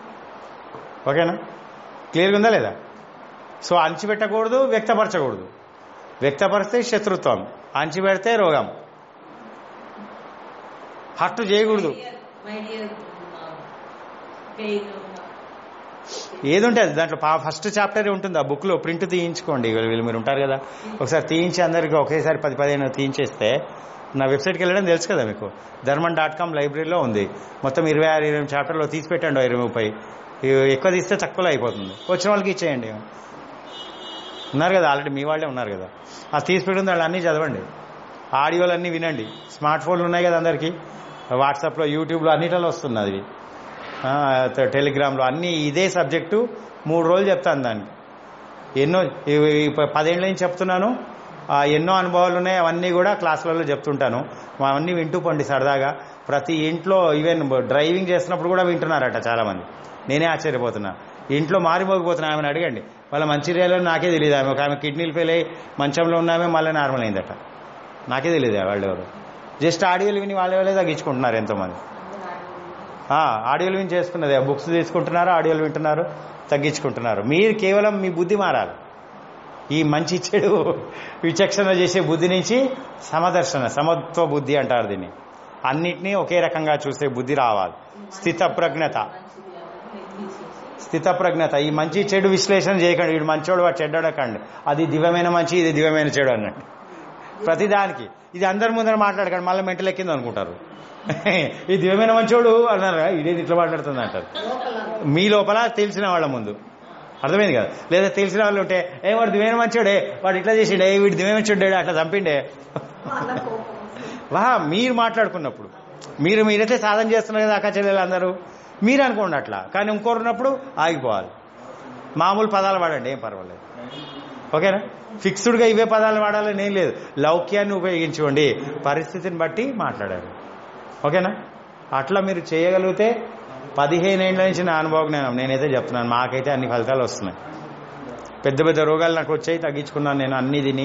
ఓకేనా క్లియర్గా ఉందా లేదా సో అణిచిపెట్టకూడదు వ్యక్తపరచకూడదు వ్యక్తపరిస్తే శత్రుత్వం అణిచిపెడితే రోగం హట్టు చేయకూడదు మై డియర్ పెయిన్ ఏది ఉంటుంది దాంట్లో పా- ఫస్ట్ చాప్టర్ ఉంటుంది ఆ బుక్ లో ప్రింట్ తీయించుకోండి వీళ్ళు వీళ్ళు మీరు ఉంటారు కదా ఒకసారి తీయించి అందరికి ఒకేసారి పది పదిహేను తీయించేస్తే నా వెబ్సైట్కి వెళ్ళడం తెలుసు కదా మీకు ధర్మన్ డాట్ కామ్ లైబ్రరీలో ఉంది మొత్తం ఇరవై ఆరు ఇరవై చాప్టర్లో తీసి పెట్టండి ఓ ఇరవై ముప్పై ఇవి ఎక్కువ తీస్తే తక్కువలో అయిపోతుంది వచ్చిన వాళ్ళకి ఇచ్చేయండి ఉన్నారు కదా ఆల్రెడీ మీ వాళ్ళే ఉన్నారు కదా ఆ తీసి పెట్టిన వాళ్ళు అన్నీ చదవండి ఆడియోలు అన్నీ వినండి స్మార్ట్ ఫోన్లు ఉన్నాయి కదా అందరికీ వాట్సాప్లో యూట్యూబ్లో అన్నిటిలో వస్తుంది అది ఆ, టెలిగ్రామ్లో అన్నీ ఇదే సబ్జెక్టు మూడు రోజులు చెప్తాను దానికి ఎన్నో ఇవి- ఈ ప- పదేళ్ల నుంచి చెప్తున్నాను ఆ, ఎన్నో అనుభవాలు ఉన్నాయి అవన్నీ కూడా క్లాసులలో చెప్తుంటాను అవన్నీ వింటూ పండి సరదాగా ప్రతి ఇంట్లో ఈవెన్ డ్రైవింగ్ చేస్తున్నప్పుడు కూడా వింటున్నారట చాలా మంది నేనే ఆశ్చర్యపోతున్నా ఇంట్లో మారిపోకపోతున్నా ఆమెను అడగండి వాళ్ళ మంచిర్యాలలో నాకే తెలియదు ఆమె ఒక ఆమె కిడ్నీలు ఫెయిల్ అయ్యి మంచంలో ఉన్నామే మళ్ళీ నార్మల్ అయిందట నాకే తెలియదు వాళ్ళు ఎవరు జస్ట్ ఆడియోలు విని వాళ్ళే వాళ్ళే తగ్గించుకుంటున్నారు ఎంతోమంది ఆ, ఆడియోలు విని చేసుకున్నది బుక్స్ తీసుకుంటున్నారు ఆడియోలు వింటున్నారు తగ్గించుకుంటున్నారు మీరు కేవలం మీ బుద్ధి మారాలి ఈ మంచి చెడు విచక్షణ చేసే బుద్ధి నుంచి సమదర్శన సమత్వ బుద్ధి అంటారు దీన్ని అన్నిటినీ ఒకే రకంగా చూసే బుద్ధి రావాలి స్థితప్రజ్ఞత మంచిది అన్నది తీసేసి స్థితప్రజ్ఞత ఈ మంచి చెడు విశ్లేషణ చేయకండి వీడు మంచోడు వాడు చెడ్డడకండి అది దివ్యమైన మంచి ఇది దివ్యమైన చెడు అన్నట్టు ప్రతిదానికి ఇది అందరి ముందర మాట్లాడకండి మళ్ళీ మెంటల్ ఎక్కింది అనుకుంటారు ఈ దివ్యమైన మంచోడు అన్నారు ఇదేది ఇట్లా మాట్లాడుతుంది అంటారు మీ లోపల తెలిసిన వాళ్ళ ముందు అర్థమైంది కదా లేదా తెలిసిన వాళ్ళు ఉంటే ఏ వాడు దివ్యమైన మంచోడే వాడు ఇట్లా చేసిండే ఏ వీడు దివ్యమైన మంచోడే అట్లా చంపిండే వాళ్ళ కోపం వస్తుంది. వా మీరు మాట్లాడుకున్నప్పుడు మీరు మీరైతే సాధన చేస్తున్నారు కదా అక్క చెల్లెలు అందరూ మీరు అనుకోండి అట్లా కానీ ఇంకోరు ఉన్నప్పుడు ఆగిపోవాలి మామూలు పదాలు వాడండి ఏం పర్వాలేదు ఓకేనా ఫిక్స్డ్గా ఇవే పదాలు వాడాలని ఏం లేదు లౌక్యాన్ని ఉపయోగించుకోండి పరిస్థితిని బట్టి మాట్లాడారు ఓకేనా అట్లా మీరు చేయగలిగితే పదిహేను ఏళ్ళ నుంచి నా అనుభవ జ్ఞానం నేనైతే చెప్తున్నాను మాకైతే అన్ని ఫలితాలు వస్తున్నాయి పెద్ద పెద్ద రోగాలు నాకు వచ్చాయి తగ్గించుకున్నాను నేను అన్ని తిని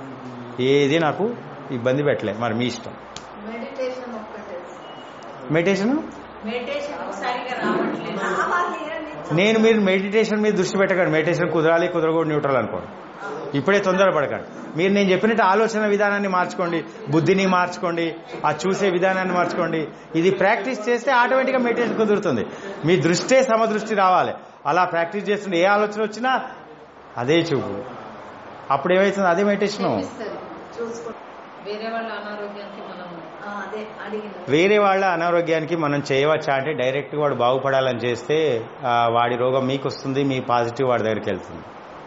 ఏది నాకు ఇబ్బంది పెట్టలే మరి మీ ఇష్టం మెడిటేషన్ ఒక్కటే మెడిటేషన్ మెడిటేషన్ సరిగా రావట్లేదు రావాలి అని నేను మీరు మెడిటేషన్ మీద దృష్టి పెట్టకండి మెడిటేషన్ కుదరాలి కుదరకూడదు న్యూట్రల్ అనుకోండి ఇప్పుడే తొందరపడకండి మీరు నేను చెప్పినట్టు ఆలోచన విధానాన్ని మార్చుకోండి బుద్ధిని మార్చుకోండి ఆ చూసే విధానాన్ని మార్చుకోండి ఇది ప్రాక్టీస్ చేస్తే ఆటోమేటిక్గా మెడిటేషన్ కుదురుతుంది మీ దృష్టే సమదృష్టి రావాలి అలా ప్రాక్టీస్ చేస్తుంటే ఏ ఆలోచన వచ్చినా అదే చూపు అప్పుడు ఏమవుతుంది అదే మెడిటేషన్ చూపిస్తారు. చూసుకో వేరే వాళ్ళ అనారోగ్యానికి మనం ఆ, అదే అడిగిన వేరే వాళ్ళ అనారోగ్యానికి మనం చేయవచ్చా అంటే డైరెక్ట్ వాడు బాగుపడాలని చేస్తే ఆ, వాడి రోగం మీకు వస్తుంది మీ పాజిటివ్ వాడి దగ్గరికి వెళ్తుంది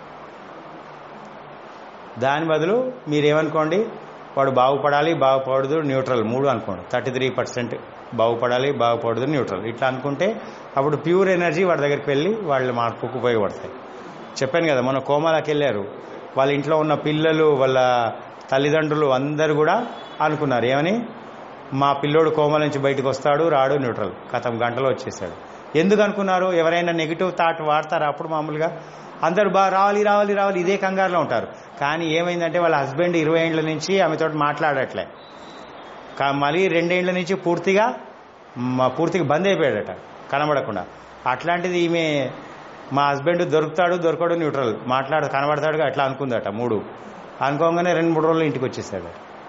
దాని బదులు మీరేమనుకోండి వాడు బాగుపడాలి బాగుపడదు న్యూట్రల్ మూడు అనుకోండి థర్టీ త్రీ పర్సెంట్ బాగుపడాలి బాగుపడదు న్యూట్రల్ ఇట్లా అనుకుంటే అప్పుడు ప్యూర్ ఎనర్జీ వాడి దగ్గరికి వెళ్ళి వాళ్ళ మార్పుకు ఉపయోగపడతాయి చెప్పాను కదా మన కోమాలకు వెళ్ళారు వాళ్ళ ఇంట్లో ఉన్న పిల్లలు వాళ్ళ తల్లిదండ్రులు అందరూ కూడా అనుకున్నారు ఏమని మా పిల్లోడు కోమల నుంచి బయటకు వస్తాడు రాడు న్యూట్రల్ కథం గంటలో వచ్చేసాడు ఎందుకు అనుకున్నారు ఎవరైనా నెగిటివ్ థాట్ వాడతారా అప్పుడు మామూలుగా అందరు బాగా రావాలి రావాలి రావాలి ఇదే కంగారులో ఉంటారు కానీ ఏమైందంటే వాళ్ళ హస్బెండ్ ఇరవై ఏండ్ల నుంచి ఆమెతో మాట్లాడట్లే కా- మళ్ళీ రెండేండ్ల నుంచి పూర్తిగా మ- పూర్తిగా బంద్ అయిపోయాడట కనబడకుండా అట్లాంటిది ఈమె మా హస్బెండ్ దొరుకుతాడు దొరకడు న్యూట్రల్ మాట్లాడు కనబడతాడు అట్లా అనుకుందట మూడు అనుకోగానే రెండు మూడు రోజులు ఇంటికి వచ్చేసాడు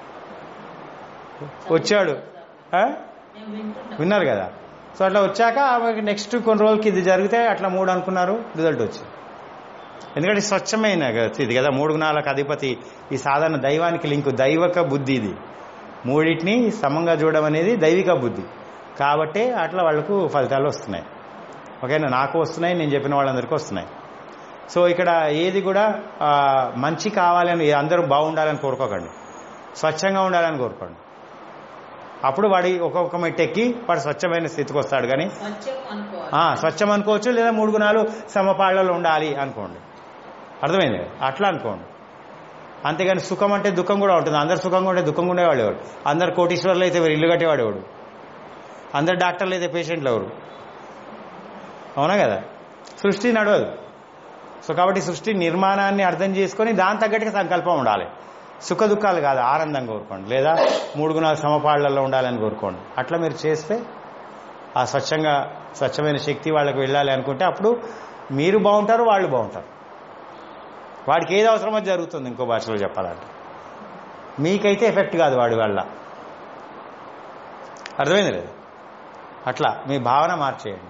వచ్చాడు ఆ? మేము వింటున్నాం విన్నారు కదా సో అట్లా వచ్చాక ఆమెకి నెక్స్ట్ కొన్ని రోజులకి ఇది జరిగితే అట్లా మూడు అనుకున్నారు రిజల్ట్ వచ్చింది ఎందుకంటే స్వచ్ఛమైన గ- ఇది కదా మూడు గుణాలకు అధిపతి ఈ సాధారణ దైవానికి లింకు దైవక బుద్ధి ఇది మూడింటిని సమంగా చూడడం అనేది దైవిక బుద్ధి కాబట్టే అట్లా వాళ్ళకు ఫలితాలు వస్తున్నాయి ఓకేనా నాకు వస్తున్నాయి నేను చెప్పిన వాళ్ళందరికీ వస్తున్నాయి సో ఇక్కడ ఏది కూడా ఆ, మంచి కావాలని అందరూ బాగుండాలని కోరుకోకండి స్వచ్ఛంగా ఉండాలని కోరుకోండి అప్పుడు వాడి ఒక్కొక్క మెట్టెక్కి వాడు స్వచ్ఛమైన స్థితికి వస్తాడు కానీ స్వచ్ఛం అనుకోవాలి ఆ, స్వచ్ఛం అనుకోవచ్చు లేదా మూడు గుణాలు సమపాళ్లలో ఉండాలి అనుకోండి అర్థమైంది కదా? అట్లా అనుకోండి అంతేగాని సుఖం అంటే దుఃఖం కూడా ఉంటుంది అందరు సుఖంగా ఉంటే దుఃఖంగా ఉండేవాడు ఎవడు అందరు కోటీశ్వర్లు అయితే ఎవరు ఇల్లు కట్టేవాడు ఎవడు అందరు డాక్టర్లు అయితే పేషెంట్లు ఎవరు అవునా కదా సృష్టి నడవదు సో కాబట్టి సృష్టి నిర్మాణాన్ని అర్థం చేసుకొని దాని తగ్గట్టుగా సంకల్పం ఉండాలి సుఖ దుఃఖాలు కాదు ఆనందంగా కోరుకోండి లేదా మూడు గుణాలు సమపాళ్లలో ఉండాలని కోరుకోండి అట్లా మీరు చేస్తే ఆ స్వచ్ఛంగా స్వచ్ఛమైన శక్తి వాళ్ళకి వెళ్ళాలి అనుకుంటే అప్పుడు మీరు బాగుంటారు వాళ్ళు బాగుంటారు వాడికి ఏది అవసరమో జరుగుతుంది ఇంకో భాషలో చెప్పాలంటే మీకైతే ఎఫెక్ట్ కాదు వాడి వల్ల అర్థమైంది లేదు అట్లా మీ భావన మార్చేయండి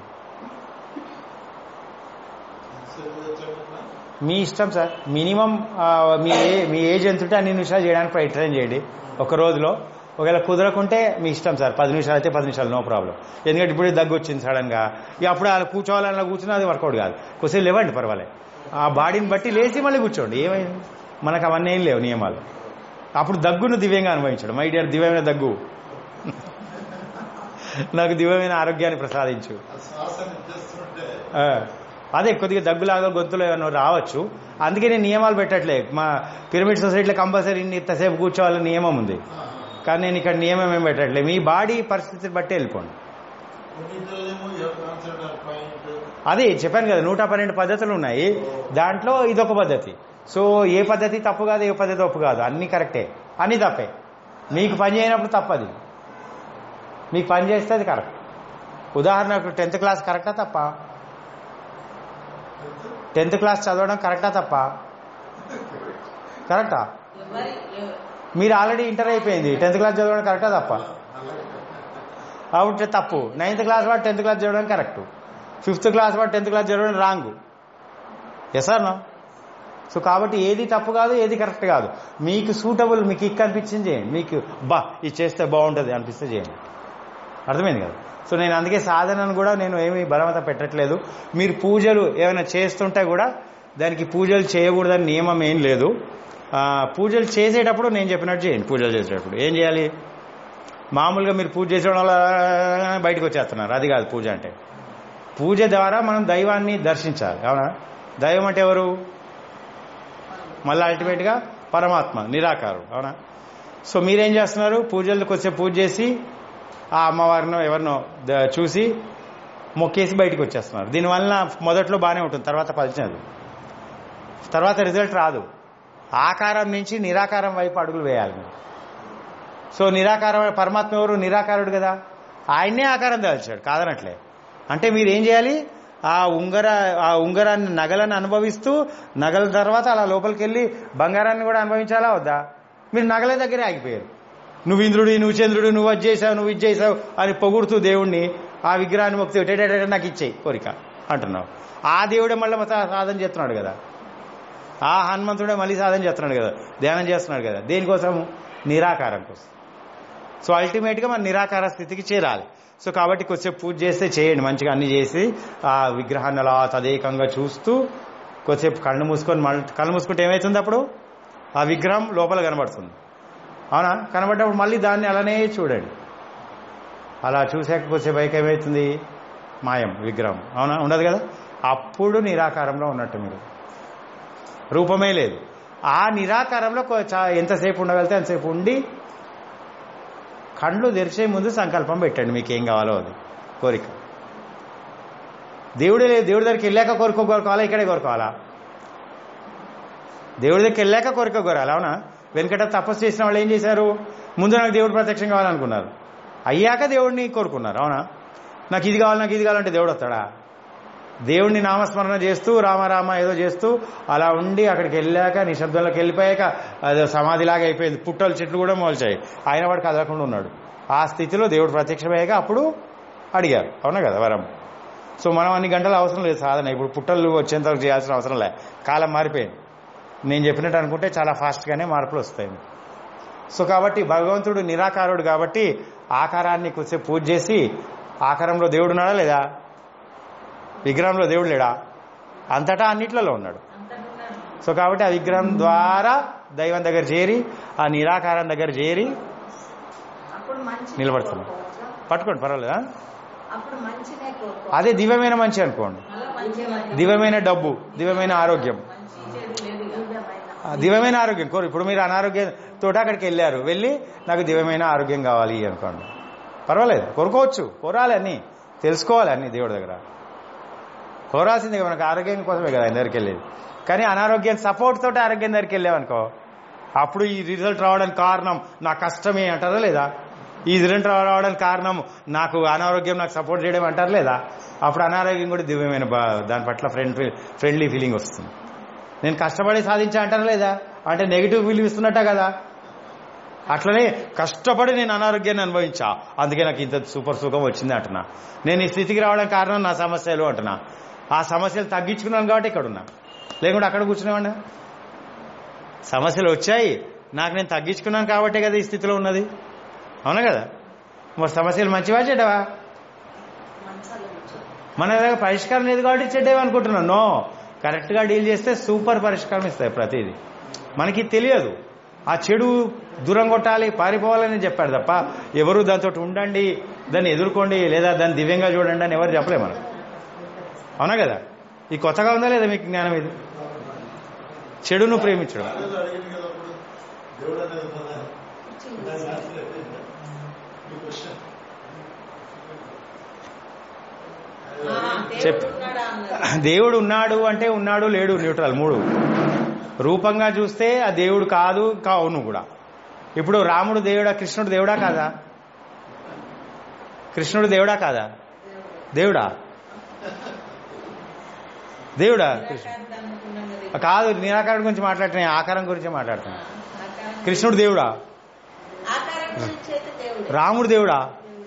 మీ ఇష్టం సార్ మినిమం ఆ, మీ ఏ- మీ ఏజ్ ఎంత ఉంటే అన్ని నిమిషాలు చేయడానికి ప్రయత్నం చేయండి ఒక రోజులో ఒకవేళ కుదరకుంటే మీ ఇష్టం సార్ పది నిమిషాలు అయితే పది నిమిషాలు నో ప్రాబ్లం ఎందుకంటే ఇప్పుడే దగ్గు వచ్చింది సడన్ గా ఇక అప్పుడు అలా కూర్చోవాలన్నా కూర్చున్నా అది వర్కౌట్ కాదు కొద్దిసేపు లేవండి పర్వాలేదు ఆ బాడీని బట్టి లేచి మళ్ళీ కూర్చోండి ఏమైంది మనకు అవన్నీ ఏం లేవు నియమాలు అప్పుడు దగ్గును దివ్యంగా అనుభవించడం మై డియర్ దివ్యమైన దగ్గు నాకు దివ్యమైన ఆరోగ్యాన్ని ప్రసాదించు శ్వాస చేస్తుంటే ఆ, అదే కొద్దిగా దగ్గులాగా గొంతులో ఏమైనా రావచ్చు అందుకే నేను నియమాలు పెట్టట్లే మా పిరమిడ్ సొసైటీలో కంపల్సరీ ఇంతసేపు కూర్చోవాలని నియమం ఉంది కానీ నేను ఇక్కడ నియమం ఏం పెట్టట్లే మీ బాడీ పరిస్థితిని బట్టి వెళ్ళిపోండి కొన్నింటిలోనేమో కాన్సెప్ట్ పాయింట్ అదే చెప్పాను కదా నూట పన్నెండు పద్ధతులు ఉన్నాయి దాంట్లో ఇదొక పద్ధతి సో ఏ పద్ధతి తప్పు కాదు ఏ పద్ధతి తప్పు కాదు అన్ని కరెక్టే అన్ని తప్పే మీకు పని చేయనప్పుడు తప్పది మీకు పని చేస్తే అది కరెక్ట్ ఉదాహరణకు టెన్త్ క్లాస్ కరెక్టా తప్ప టెన్త్ క్లాస్ చదవడం కరెక్టా తప్ప కరెక్టా ఎవరి ఎవ- మీరు ఆల్రెడీ ఇంటర్ అయిపోయింది టెన్త్ క్లాస్ చదవడం కరెక్టా తప్ప అవుట్ తప్పు నైన్త్ క్లాస్ వాడు టెన్త్ క్లాస్ చదవడం కరెక్ట్ ఫిఫ్త్ క్లాస్ వాడు టెన్త్ క్లాస్ చదవడం రాంగ్ ఎస్ నో సో కాబట్టి ఏది తప్పు కాదు ఏది కరెక్ట్ కాదు మీకు సూటబుల్ మీకు ఇక్క అనిపించింది చేయండి మీకు బా ఇది చేస్తే బాగుంటుంది అనిపిస్తే చేయండి అర్థమైంది కదా సో నేను అందుకే సాధనను కూడా నేను ఏమీ బలవంత పెట్టట్లేదు మీరు పూజలు ఏమైనా చేస్తుంటే కూడా దానికి పూజలు చేయకూడదని నియమం ఏం లేదు ఆ, పూజలు చేసేటప్పుడు నేను చెప్పినట్టు చేయండి పూజలు చేసేటప్పుడు ఏం చేయాలి మామూలుగా మీరు పూజ చేసేయడం వల్ల బయటకు వచ్చేస్తున్నారు అది కాదు పూజ అంటే పూజ ద్వారా మనం దైవాన్ని దర్శించాలి అవునా దైవం అంటే ఎవరు మళ్ళీ అల్టిమేట్గా పరమాత్మ నిరాకారుడు అవునా సో మీరేం చేస్తున్నారు పూజలకు వచ్చే పూజ చేసి ఆ అమ్మవారినో ఎవరినో ద- చూసి మొక్కేసి బయటకు వచ్చేస్తున్నారు దీనివల్ల మొదట్లో బాగానే ఉంటుంది తర్వాత పలిచినది తర్వాత రిజల్ట్ రాదు ఆకారం నుంచి నిరాకారం వైపు అడుగులు వేయాలి మీరు సో నిరాకారం పరమాత్మ ఎవరు నిరాకారుడు కదా ఆయన్నే ఆకారం దాల్చాడు కాదనట్లే అంటే మీరు ఏం చేయాలి ఆ ఉంగర ఆ ఉంగరాన్ని నగలను అనుభవిస్తూ నగల తర్వాత అలా లోపలికి వెళ్ళి బంగారాన్ని కూడా అనుభవించాలా వద్దా మీరు నగల దగ్గరే ఆగిపోయారు నువ్వు ఇంద్రుడి నువ్వు చంద్రుడు నువ్వు అది చేసావు నువ్వు ఇది చేసావు అని పొగుడుతూ దేవుణ్ణి ఆ విగ్రహాన్ని మొక్కి "టేటేటే నాకు ఇచ్చేయి కోరిక అంటున్నావు ఆ దేవుడే మళ్ళీ సాధన చేస్తున్నాడు కదా ఆ హనుమంతుడే మళ్ళీ సాధన చేస్తున్నాడు కదా ధ్యానం చేస్తున్నాడు కదా దేనికోసం నిరాకారం కోసం సో అల్టిమేట్గా మన నిరాకార స్థితికి చేరాలి సో కాబట్టి కొద్దిసేపు పూజ చేస్తే చేయండి మంచిగా అన్ని చేసి ఆ విగ్రహాన్ని అలా తదేకంగా చూస్తూ కొద్దిసేపు కళ్ళు మూసుకొని మళ్ళీ కళ్ళు మూసుకుంటే ఏమవుతుంది అప్పుడు ఆ విగ్రహం లోపల కనబడుతుంది అవునా కనబడ్డప్పుడు మళ్ళీ దాన్ని అలానే చూడండి అలా చూసాక కొద్దిసేపు పైకి ఏమవుతుంది మాయం విగ్రహం అవునా ఉండదు కదా అప్పుడు నిరాకారంలో ఉన్నట్టు మీరు రూపమే లేదు ఆ నిరాకారంలో కొ- చా- ఎంతసేపు ఉండగలితే అంతసేపు ఉండి కళ్ళు తెరిచే ముందు సంకల్పం పెట్టండి మీకు ఏం కావాలో అది కోరిక దేవుడే లేదు దేవుడి దగ్గరికి వెళ్ళాక కోరిక కోరుకోవాలా ఇక్కడే కోరుకోవాలా దేవుడి దగ్గరికి వెళ్ళాక కోరిక కోరాలి అవునా వెనకట తపస్సు చేసిన వాళ్ళు ఏం చేశారు ముందు నాకు దేవుడు ప్రత్యక్షం కావాలనుకున్నారు అయ్యాక దేవుడిని కోరుకున్నారు అవునా నాకు ఇది కావాలి నాకు ఇది కావాలంటే దేవుడు వస్తాడా దేవుణ్ణి నామస్మరణ చేస్తూ రామరామ ఏదో చేస్తూ అలా ఉండి అక్కడికి వెళ్ళాక నిశ్శబ్దంలోకి వెళ్ళిపోయాక అదే సమాధిలాగా అయిపోయింది పుట్టలు చెట్లు కూడా మోల్చాయి ఆయన వాడు కదలకుండా ఉన్నాడు ఆ స్థితిలో దేవుడు ప్రత్యక్షమయ్యాక అప్పుడు అడిగారు అవునా కదా వరం సో మనం అన్ని గంటలు అవసరం లేదు సాధన ఇప్పుడు పుట్టలు వచ్చేంత వరకు చేయాల్సిన అవసరం లే కాలం మారిపోయింది నేను చెప్పినట్టు అనుకుంటే చాలా ఫాస్ట్గానే మార్పులు వస్తాయి సో కాబట్టి భగవంతుడు నిరాకారుడు కాబట్టి ఆకారాన్ని కొద్దిసేపు పూజ చేసి ఆకారంలో దేవుడు ఉన్నాడా లేదా విగ్రహంలో దేవుడు లేడా అంతటా అన్నిట్లలో ఉన్నాడు అంతటున్నాడు సో కాబట్టి ఆ విగ్రహం ద్వారా దైవం దగ్గర చేరి ఆ నిరాకారం దగ్గర చేరి అప్పుడు మంచి నిలబడుతున్నాం. పట్టుకోండి పర్వాలేదా అప్పుడు మంచినే కోరుకో అదే దివ్యమైన మంచి అనుకోండి మళ్ళా మంచి దివ్యమైన డబ్బు దివ్యమైన ఆరోగ్యం మంచి చెడు లేదు ఇక. దివ్యమైన ఆ దివ్యమైన ఆరోగ్యం కోరు ఇప్పుడు మీరు అనారోగ్యం తోట అక్కడికి వెళ్ళారు వెళ్ళి నాకు దివ్యమైన ఆరోగ్యం కావాలి అనుకోండి పర్వాలేదు కోరుకోవచ్చు కోరాలి అన్ని తెలుసుకోవాలి అన్ని దేవుడి దగ్గర కోరాల్సింది మనకు ఆరోగ్యం కోసమే కదా ఆయన దగ్గరికి వెళ్ళేది కానీ అనారోగ్యం సపోర్ట్ తోటి ఆరోగ్యం దగ్గరికి వెళ్ళామనుకో అప్పుడు ఈ రిజల్ట్ రావడానికి కారణం నా కష్టమే అంటారా లేదా ఈ రిజల్ట్ రావడానికి కారణం నాకు అనారోగ్యం నాకు సపోర్ట్ చేయడం అంటారు లేదా అప్పుడు అనారోగ్యం కూడా దివ్యమైన బా- దాని పట్ల ఫ్రెండ్ ఫ్రెండ్లీ ఫీలింగ్ వస్తుంది నేను కష్టపడి సాధించా అంటారా లేదా అంటే నెగిటివ్ ఫీలింగ్ ఇస్తున్నట్ట కదా అట్లనే కష్టపడి నేను అనారోగ్యాన్ని అనుభవించా అందుకే నాకు ఇంత సూపర్ సుఖం వచ్చింది అంటున్నా నేను ఈ స్థితికి రావడానికి కారణం నా సమస్యలు అంటున్నా ఆ సమస్యలు తగ్గించుకున్నాను కాబట్టి ఇక్కడ ఉన్నా లేకుంటే అక్కడ కూర్చునేవాడినా సమస్యలు వచ్చాయి నాకు నేను తగ్గించుకున్నాను కాబట్టే కదా ఈ స్థితిలో ఉన్నది అవునా కదా మరి సమస్యలు మంచివా చెడ్డవా మన దగ్గర పరిష్కారం లేదు కాబట్టి చెడ్డవి అనుకుంటున్నాను నో కరెక్ట్గా డీల్ చేస్తే సూపర్ పరిష్కారం ఇస్తాయి ప్రతిదీ మనకి తెలియదు ఆ చెడు దూరం కొట్టాలి పారిపోవాలని చెప్పాడు తప్ప ఎవరు దాంతో ఉండండి దాన్ని ఎదుర్కోండి లేదా దాన్ని దివ్యంగా చూడండి అని ఎవరు చెప్పలే మనకు అవునా కదా ఇది కొత్తగా ఉందా లేదా మీకు జ్ఞానం ఇది చెడును ప్రేమించడం అదేదో అడిగింది కదా అప్పుడు దేవుడు అనేది ఉందా? దాన్ని రాసలేదు. ఈ క్వశ్చన్. చెప్ దేవుడు ఉన్నాడు అంటే ఉన్నాడు లేడు న్యూట్రల్ మూడు రూపంగా చూస్తే ఆ దేవుడు కాదు కావును కూడా ఇప్పుడు రాముడు దేవుడా కృష్ణుడు దేవుడా కాదా కృష్ణుడు దేవుడా కాదా దేవుడా దేవుడా కృష్ణుడు కాదు నిరాకారం గురించి మాట్లాడుతున్నా ఆకారం గురించి మాట్లాడుతున్నా కృష్ణుడు దేవుడా ఆకారం గురించి అయితే దేవుడు రాముడు దేవుడా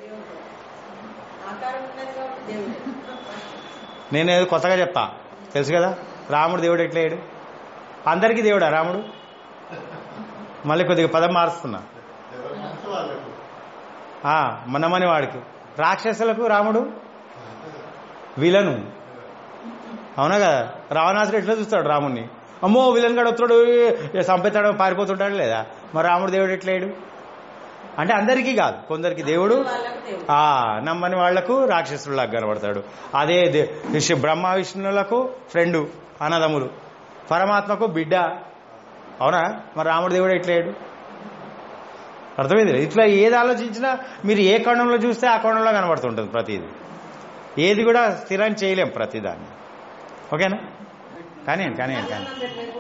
ఆకారం ఉన్నది కాబట్టి దేవుడు నేను ఏదో కొత్తగా చెప్తా తెలుసు కదా రాముడు దేవుడు ఎట్లేడు అందరికీ దేవుడా రాముడు మళ్ళీ కొద్దిగా పదం మారుస్తున్నా ఎవరికంటే వాళ్ళకు ఆ, మనమని వాడికి రాక్షసులకు రాముడు విలను అవునా కదా రావణాసుడు ఎట్లా చూస్తాడు రాముడిని అమ్మో విలన్ గడు వస్తాడు ఏ, చంపేస్తాడు పారిపోతుంటాడు లేదా మరి రాముడు దేవుడు ఎట్లేడు అంటే అందరికీ కాదు కొందరికి దేవుడు వాళ్ళకు దేవుడు ఆ నమ్మని వాళ్లకు రాక్షసులాగా కనబడతాడు అదే దే- విష్ణు బ్రహ్మ విష్ణువులకు ఫ్రెండు అన్నదమ్ములు పరమాత్మకు బిడ్డ అవునా మరి రాముడు దేవుడు ఎట్లేడు అర్థమైంది ఇట్లా ఏది ఆలోచించినా మీరు ఏ కోణంలో చూస్తే ఆ కోణంలో కనబడుతుంటుంది ప్రతిదీ ఏది కూడా స్థిరం చేయలేం ప్రతిదాన్ని ఓకేనా కానివ్వండి కానివ్వండి కానీ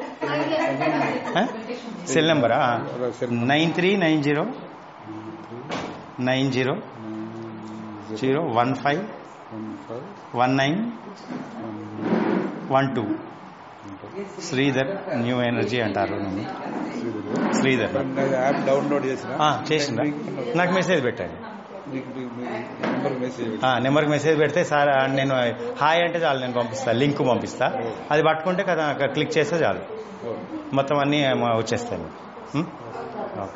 సెల్ నెంబరా nine three nine zero nine zero zero one five one nine one two Sridhar new energy అంటారు నన్ను శ్రీధర్ యాప్ డౌన్లోడ్ చేసిన ఆ, చేసిందా నాకు మెసేజ్ పెట్టండి నెంబర్ మెసేజ్ ఆ, నెంబర్కి మెసేజ్ పెడితే సార్ ఆ, నేను హాయ్ అంటే చాలు నేను పంపిస్తా లింక్ పంపిస్తా అది పట్టుకుంటే కదా అక్కడ క్లిక్ చేస్తే చాలు మొత్తం అన్నీ ఏమో వచ్చేస్తాయి మీకు. ఉం? ఓకే.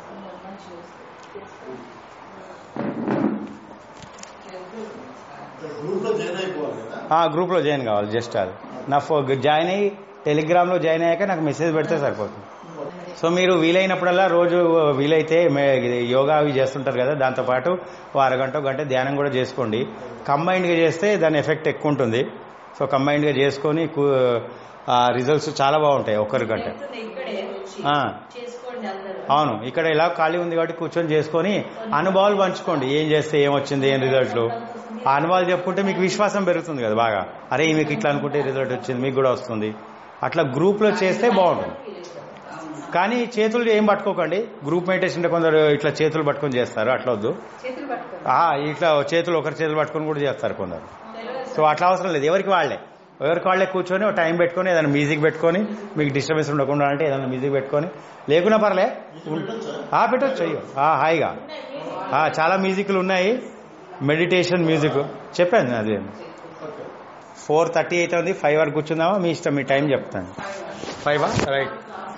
గ్రూప్ లో జాయిన్ అయిపోవాలి కదా ఆ గ్రూప్లో జాయిన్ కావాలి జస్ట్ అది నా ఫో జాయిన్ అయ్యి టెలిగ్రామ్లో జాయిన్ అయ్యాక నాకు మెసేజ్ పెడితే సరిపోతుంది సో మీరు వీలైనప్పుడల్లా రోజు వీలైతే మే- ఇది యోగా అవి చేస్తుంటారు కదా దాంతోపాటు ఓ అరగంట గంట ధ్యానం కూడా చేసుకోండి కంబైన్డ్గా చేస్తే దాని ఎఫెక్ట్ ఎక్కువ ఉంటుంది సో కంబైన్డ్గా చేసుకొని కు- ఆ రిజల్ట్స్ చాలా బాగుంటాయి ఒక్కరి కంటే చెప్తుంది ఇక్కడే వచ్చి ఆ. చేసుకోండి అందరూ అవును ఇక్కడ ఇలా ఖాళీ ఉంది కాబట్టి కూర్చొని చేసుకొని అనుభవాలు పంచుకోండి ఏం చేస్తే ఏం వచ్చింది ఏం రిజల్ట్లు ఆ అనుభవాలు చెప్పుకుంటే మీకు విశ్వాసం పెరుగుతుంది కదా బాగా అరే మీకు ఇట్లా అనుకుంటే రిజల్ట్ వచ్చింది మీకు కూడా వస్తుంది అట్లా గ్రూప్లో చేస్తే బాగుంటుంది కానీ చేతులు ఏం పట్టుకోకండి గ్రూప్ మెడిటేషన్ అంటే కొందరు ఇట్లా చేతులు పట్టుకొని చేస్తారు అట్లా వద్దు చేతులు పట్టుకో ఆ, ఇట్లా చేతులు ఒకరి చేతులు పట్టుకొని కూడా చేస్తారు కొందరు సో అట్లా అవసరం లేదు ఎవరికి వాళ్ళే ఎవరికి వాళ్ళే కూర్చొని ఒక టైం పెట్టుకొని ఏదైనా మ్యూజిక్ పెట్టుకొని మీకు డిస్టర్బెన్స్ ఉండకుండా అంటే ఏదైనా మ్యూజిక్ పెట్టుకొని లేకున్నా పర్లే ఉం- ఆ పెట్టొచ్చు అయ్యో ఆ, హాయిగా ఆ, చాలా మ్యూజిక్లు ఉన్నాయి మెడిటేషన్ మ్యూజిక్ చెప్పాను అది ఫోర్ థర్టీ అవుతుంది ఫైవ్ వరకు కూర్చుందామా మీ ఇష్టం మీ టైం చెప్తాను ఫైవా రైట్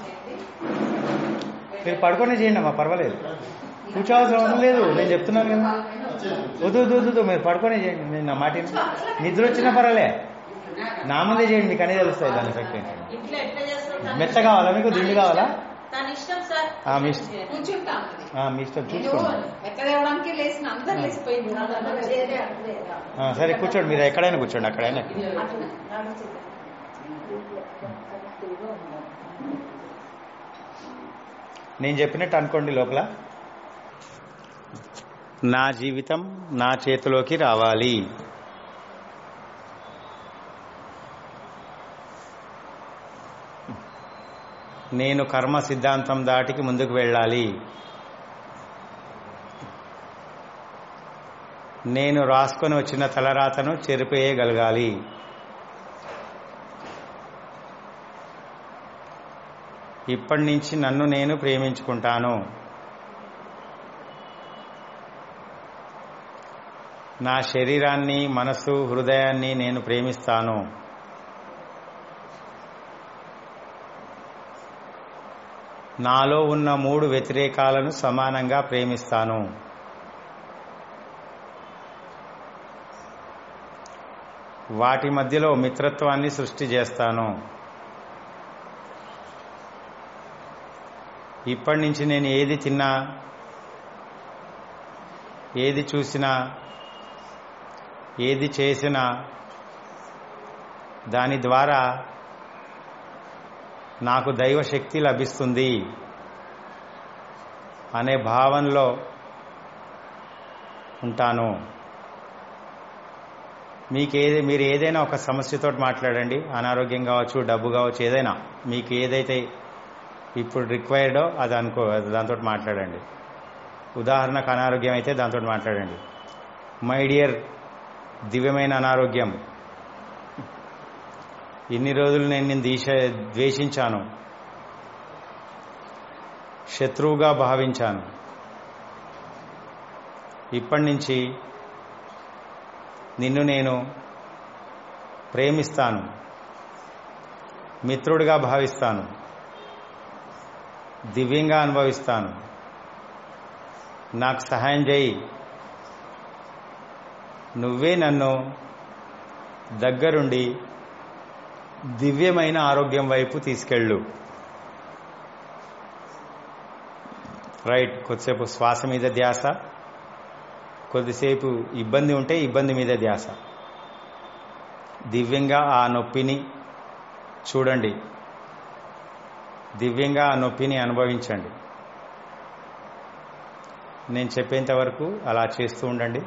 మీరు పడుకొని చేయండి అమ్మా పర్వాలేదు కూర్చోవాల్సిన అవసరం లేదు నేను చెప్తున్నాను కదా వద్దు వద్దు వద్దు, వద్దు మీరు పడుకొని చేయండి నేను నా మాట విను. నిద్ర వచ్చినా పర్వాలే నా ముందే చేయండి మీకు అన్నీ తెలుస్తాయి దాని ఎఫెక్ట్ ఏంటి ఇట్లా ఎట్లా చేస్తాం మెత్త కావాలా మీకు దిండు కావాలా తన ఇష్టం సార్ ఆ, మీ ఇష్టం. కూర్చుంటాం ఆ, మీ ఇష్టం నేను చూసుకోండి ఎట్లా తేవడానికి లేచిన అందరు లేచిపోయింది చేరే అట్లే రా. ఆ, సరే కూర్చోండి మీరు ఎక్కడైనా కూర్చోండి అక్కడైనా అట్లా నడుస్తుంది. నేను చెప్పినట్టు అనుకోండి లోపల నా జీవితం నా చేతిలోకి రావాలి నేను కర్మ సిద్ధాంతం దాటికి ముందుకు వెళ్ళాలి నేను రాసుకొని వచ్చిన తలరాతను చెరిపేయగలగాలి ఇప్పటి నుంచి నన్ను నేను ప్రేమించుకుంటాను నా శరీరాన్ని మనసు హృదయాన్ని నేను ప్రేమిస్తాను నాలో ఉన్న మూడు వ్యతిరేకాలను సమానంగా ప్రేమిస్తాను వాటి మధ్యలో మిత్రత్వాన్ని సృష్టి చేస్తాను ఇప్పటి నుంచి నేను ఏది తిన్నా ఏది చూసినా ఏది చేసినా దాని ద్వారా నాకు దైవశక్తి లభిస్తుంది అనే భావనలో ఉంటాను మీకు ఏది మీరు ఏదైనా ఒక సమస్యతో మాట్లాడండి అనారోగ్యం కావచ్చు డబ్బు కావచ్చు ఏదైనా మీకు ఏదైతే ఇప్పుడు రిక్వైర్డో అది అనుకో అది దాంతో మాట్లాడండి ఉదాహరణకు అనారోగ్యం అయితే దాంతో మాట్లాడండి మై డియర్ దివ్యమైన అనారోగ్యం ఇన్ని రోజులు నేను నేను దీశ ద్వేషించాను శత్రువుగా భావించాను ఇప్పటి నుంచి నిన్ను నేను ప్రేమిస్తాను మిత్రుడిగా భావిస్తాను దివ్యంగా అనుభవిస్తాను నాకు సహాయం చేయి నువ్వే నన్ను దగ్గరుండి దివ్యమైన ఆరోగ్యం వైపు తీసుకెళ్ళు రైట్ కొద్దిసేపు శ్వాస మీద ధ్యాస కొద్దిసేపు ఇబ్బంది ఉంటే ఇబ్బంది మీద ధ్యాస దివ్యంగా ఆ నొప్పిని చూడండి దివ్యంగా ఆ నొప్పిని అనుభవించండి నేను చెప్పేంత వరకు అలా చేస్తూ ఉండండి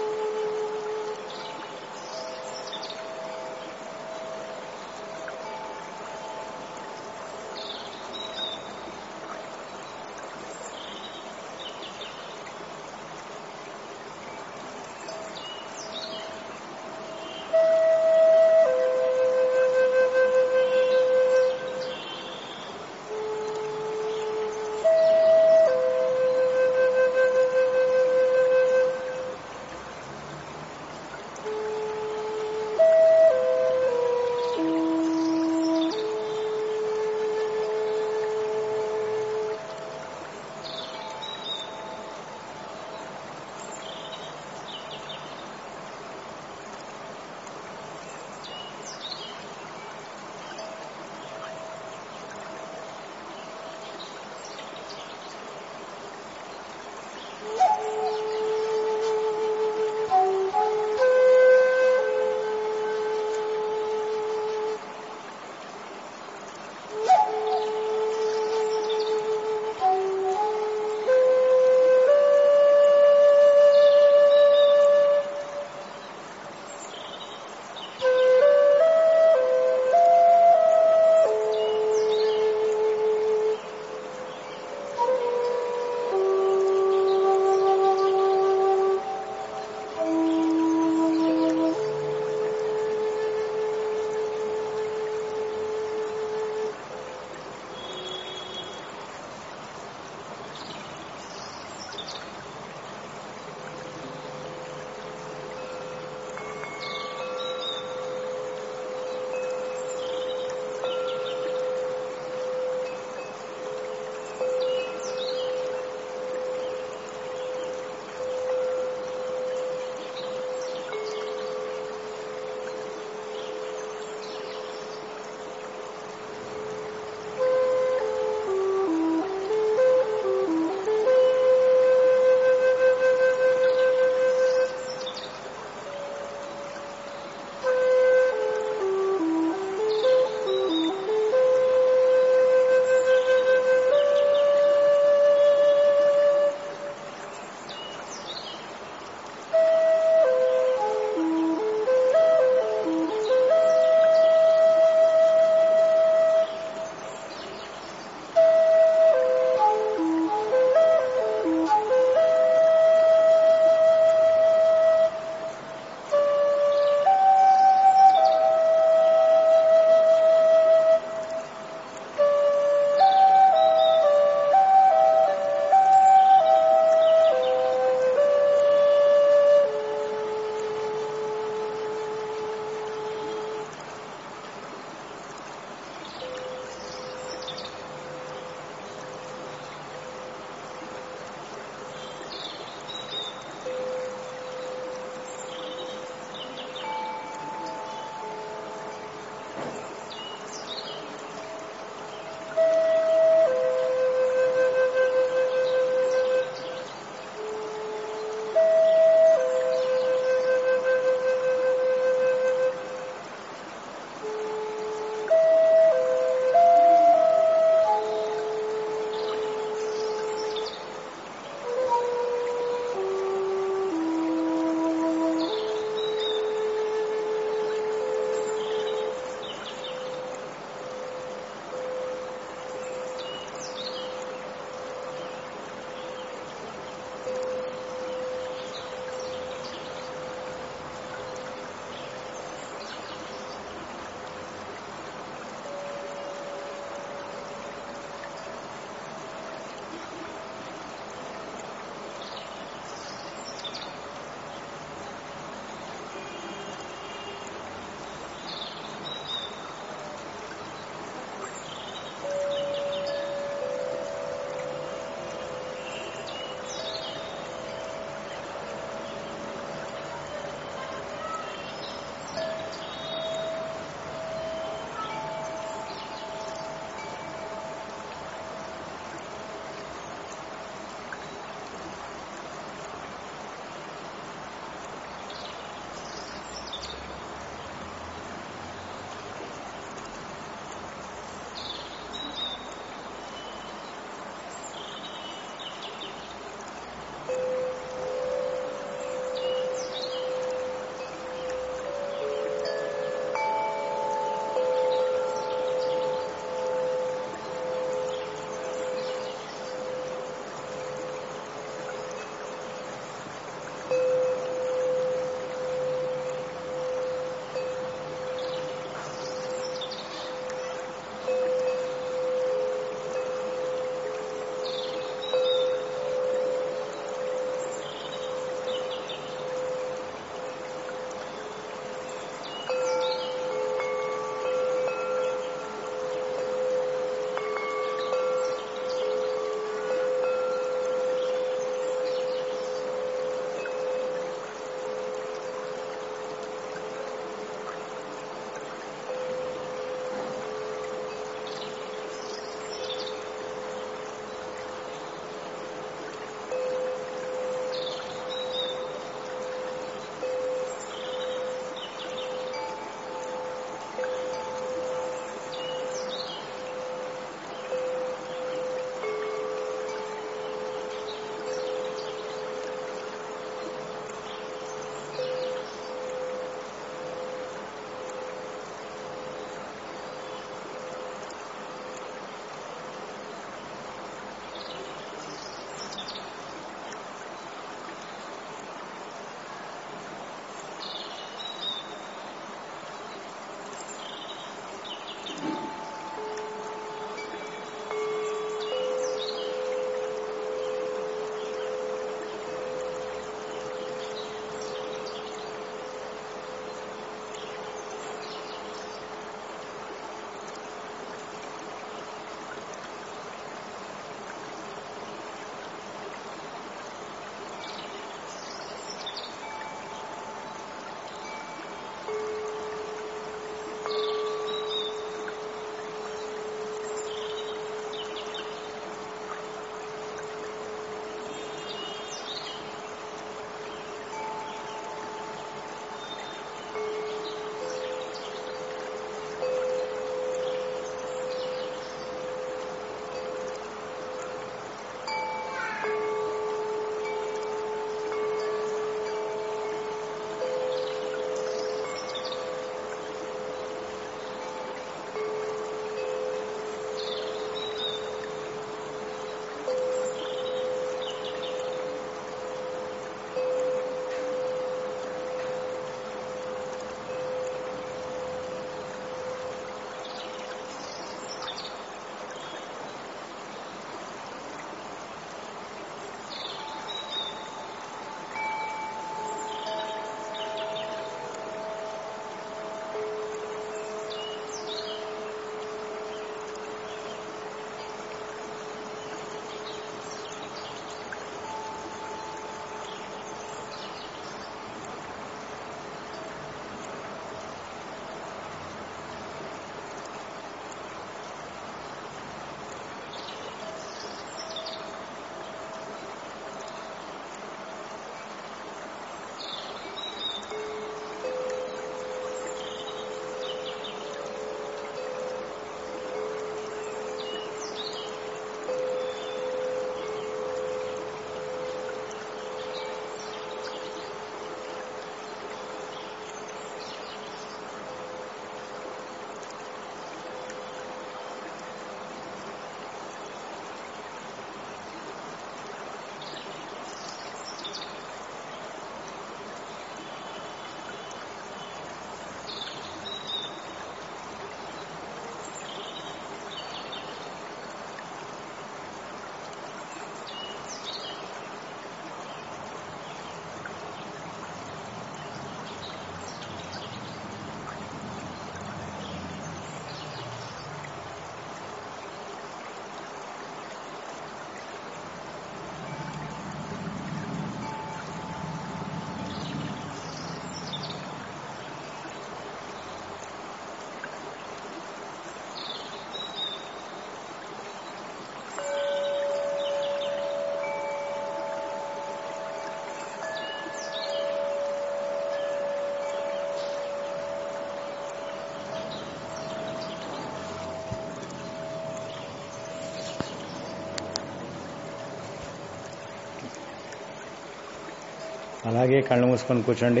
అలాగే కళ్ళు మూసుకొని కూర్చోండి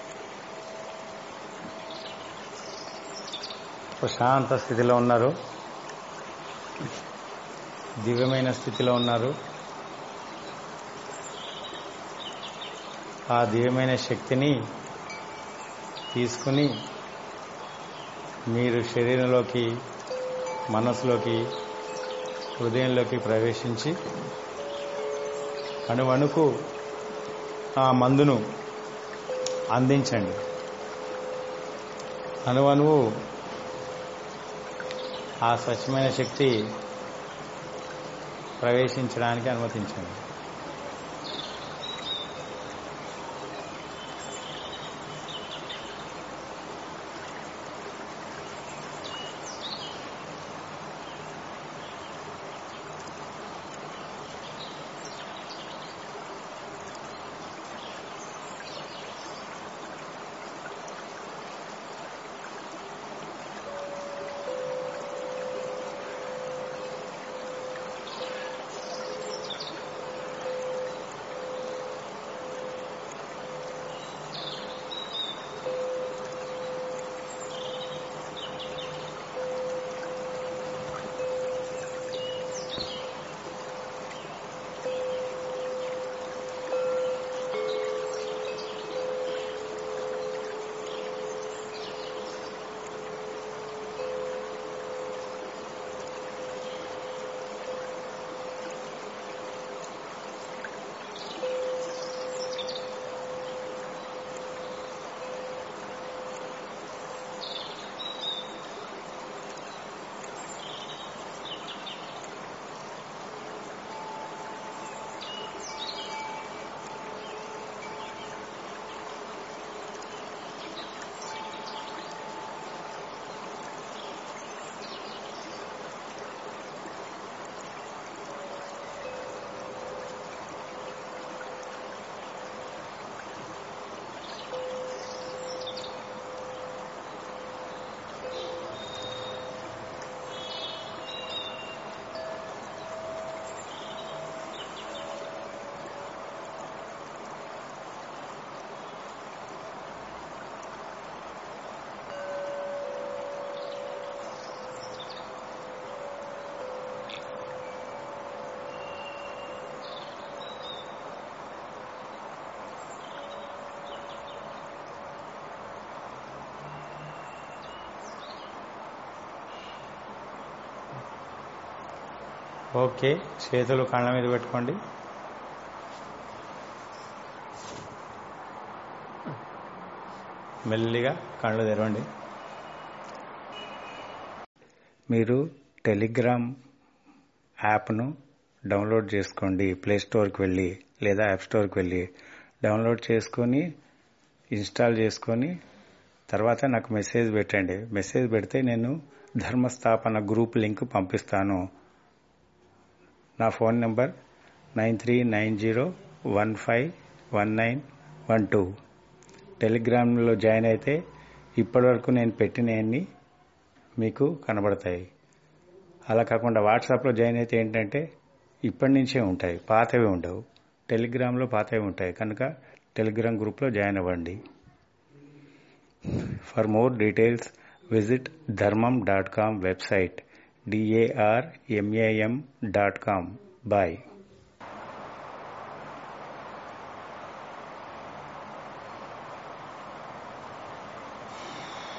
ప్రశాంత స్థితిలో ఉన్నారు దివ్యమైన స్థితిలో ఉన్నారు ఆ దివ్యమైన శక్తిని తీసుకుని మీరు శరీరంలోకి మనసులోకి హృదయంలోకి ప్రవేశించి అణువణుకు ఆ మందును అందించండి అణువణువు ఆ స్వచ్ఛమైన శక్తి ప్రవేశించడానికి అనుమతించండి ఓకే చేతులు కళ్ళ మీద పెట్టుకోండి మెల్లిగా కళ్ళు తెరవండి మీరు టెలిగ్రామ్ యాప్ను డౌన్లోడ్ చేసుకోండి ప్లే స్టోర్కి వెళ్ళి లేదా యాప్ స్టోర్కి వెళ్ళి డౌన్లోడ్ చేసుకొని ఇన్స్టాల్ చేసుకొని తర్వాత నాకు మెసేజ్ పెట్టండి మెసేజ్ పెడితే నేను ధర్మస్థాపన గ్రూప్ లింక్ పంపిస్తాను నా phone number nine three nine zero one five one nine one two టెలిగ్రామ్లో జాయిన్ అయితే ఇప్పటివరకు నేను పెట్టినవన్నీ మీకు కనబడతాయి అలా కాకుండా వాట్సాప్లో జాయిన్ అయితే ఏంటంటే ఇప్పటి నుంచే ఉంటాయి పాతవి ఉండవు టెలిగ్రామ్లో పాతవి ఉంటాయి కనుక టెలిగ్రామ్ గ్రూప్లో జాయిన్ అవ్వండి for more details visit Dharmam dot com website D A R M A M dot com bye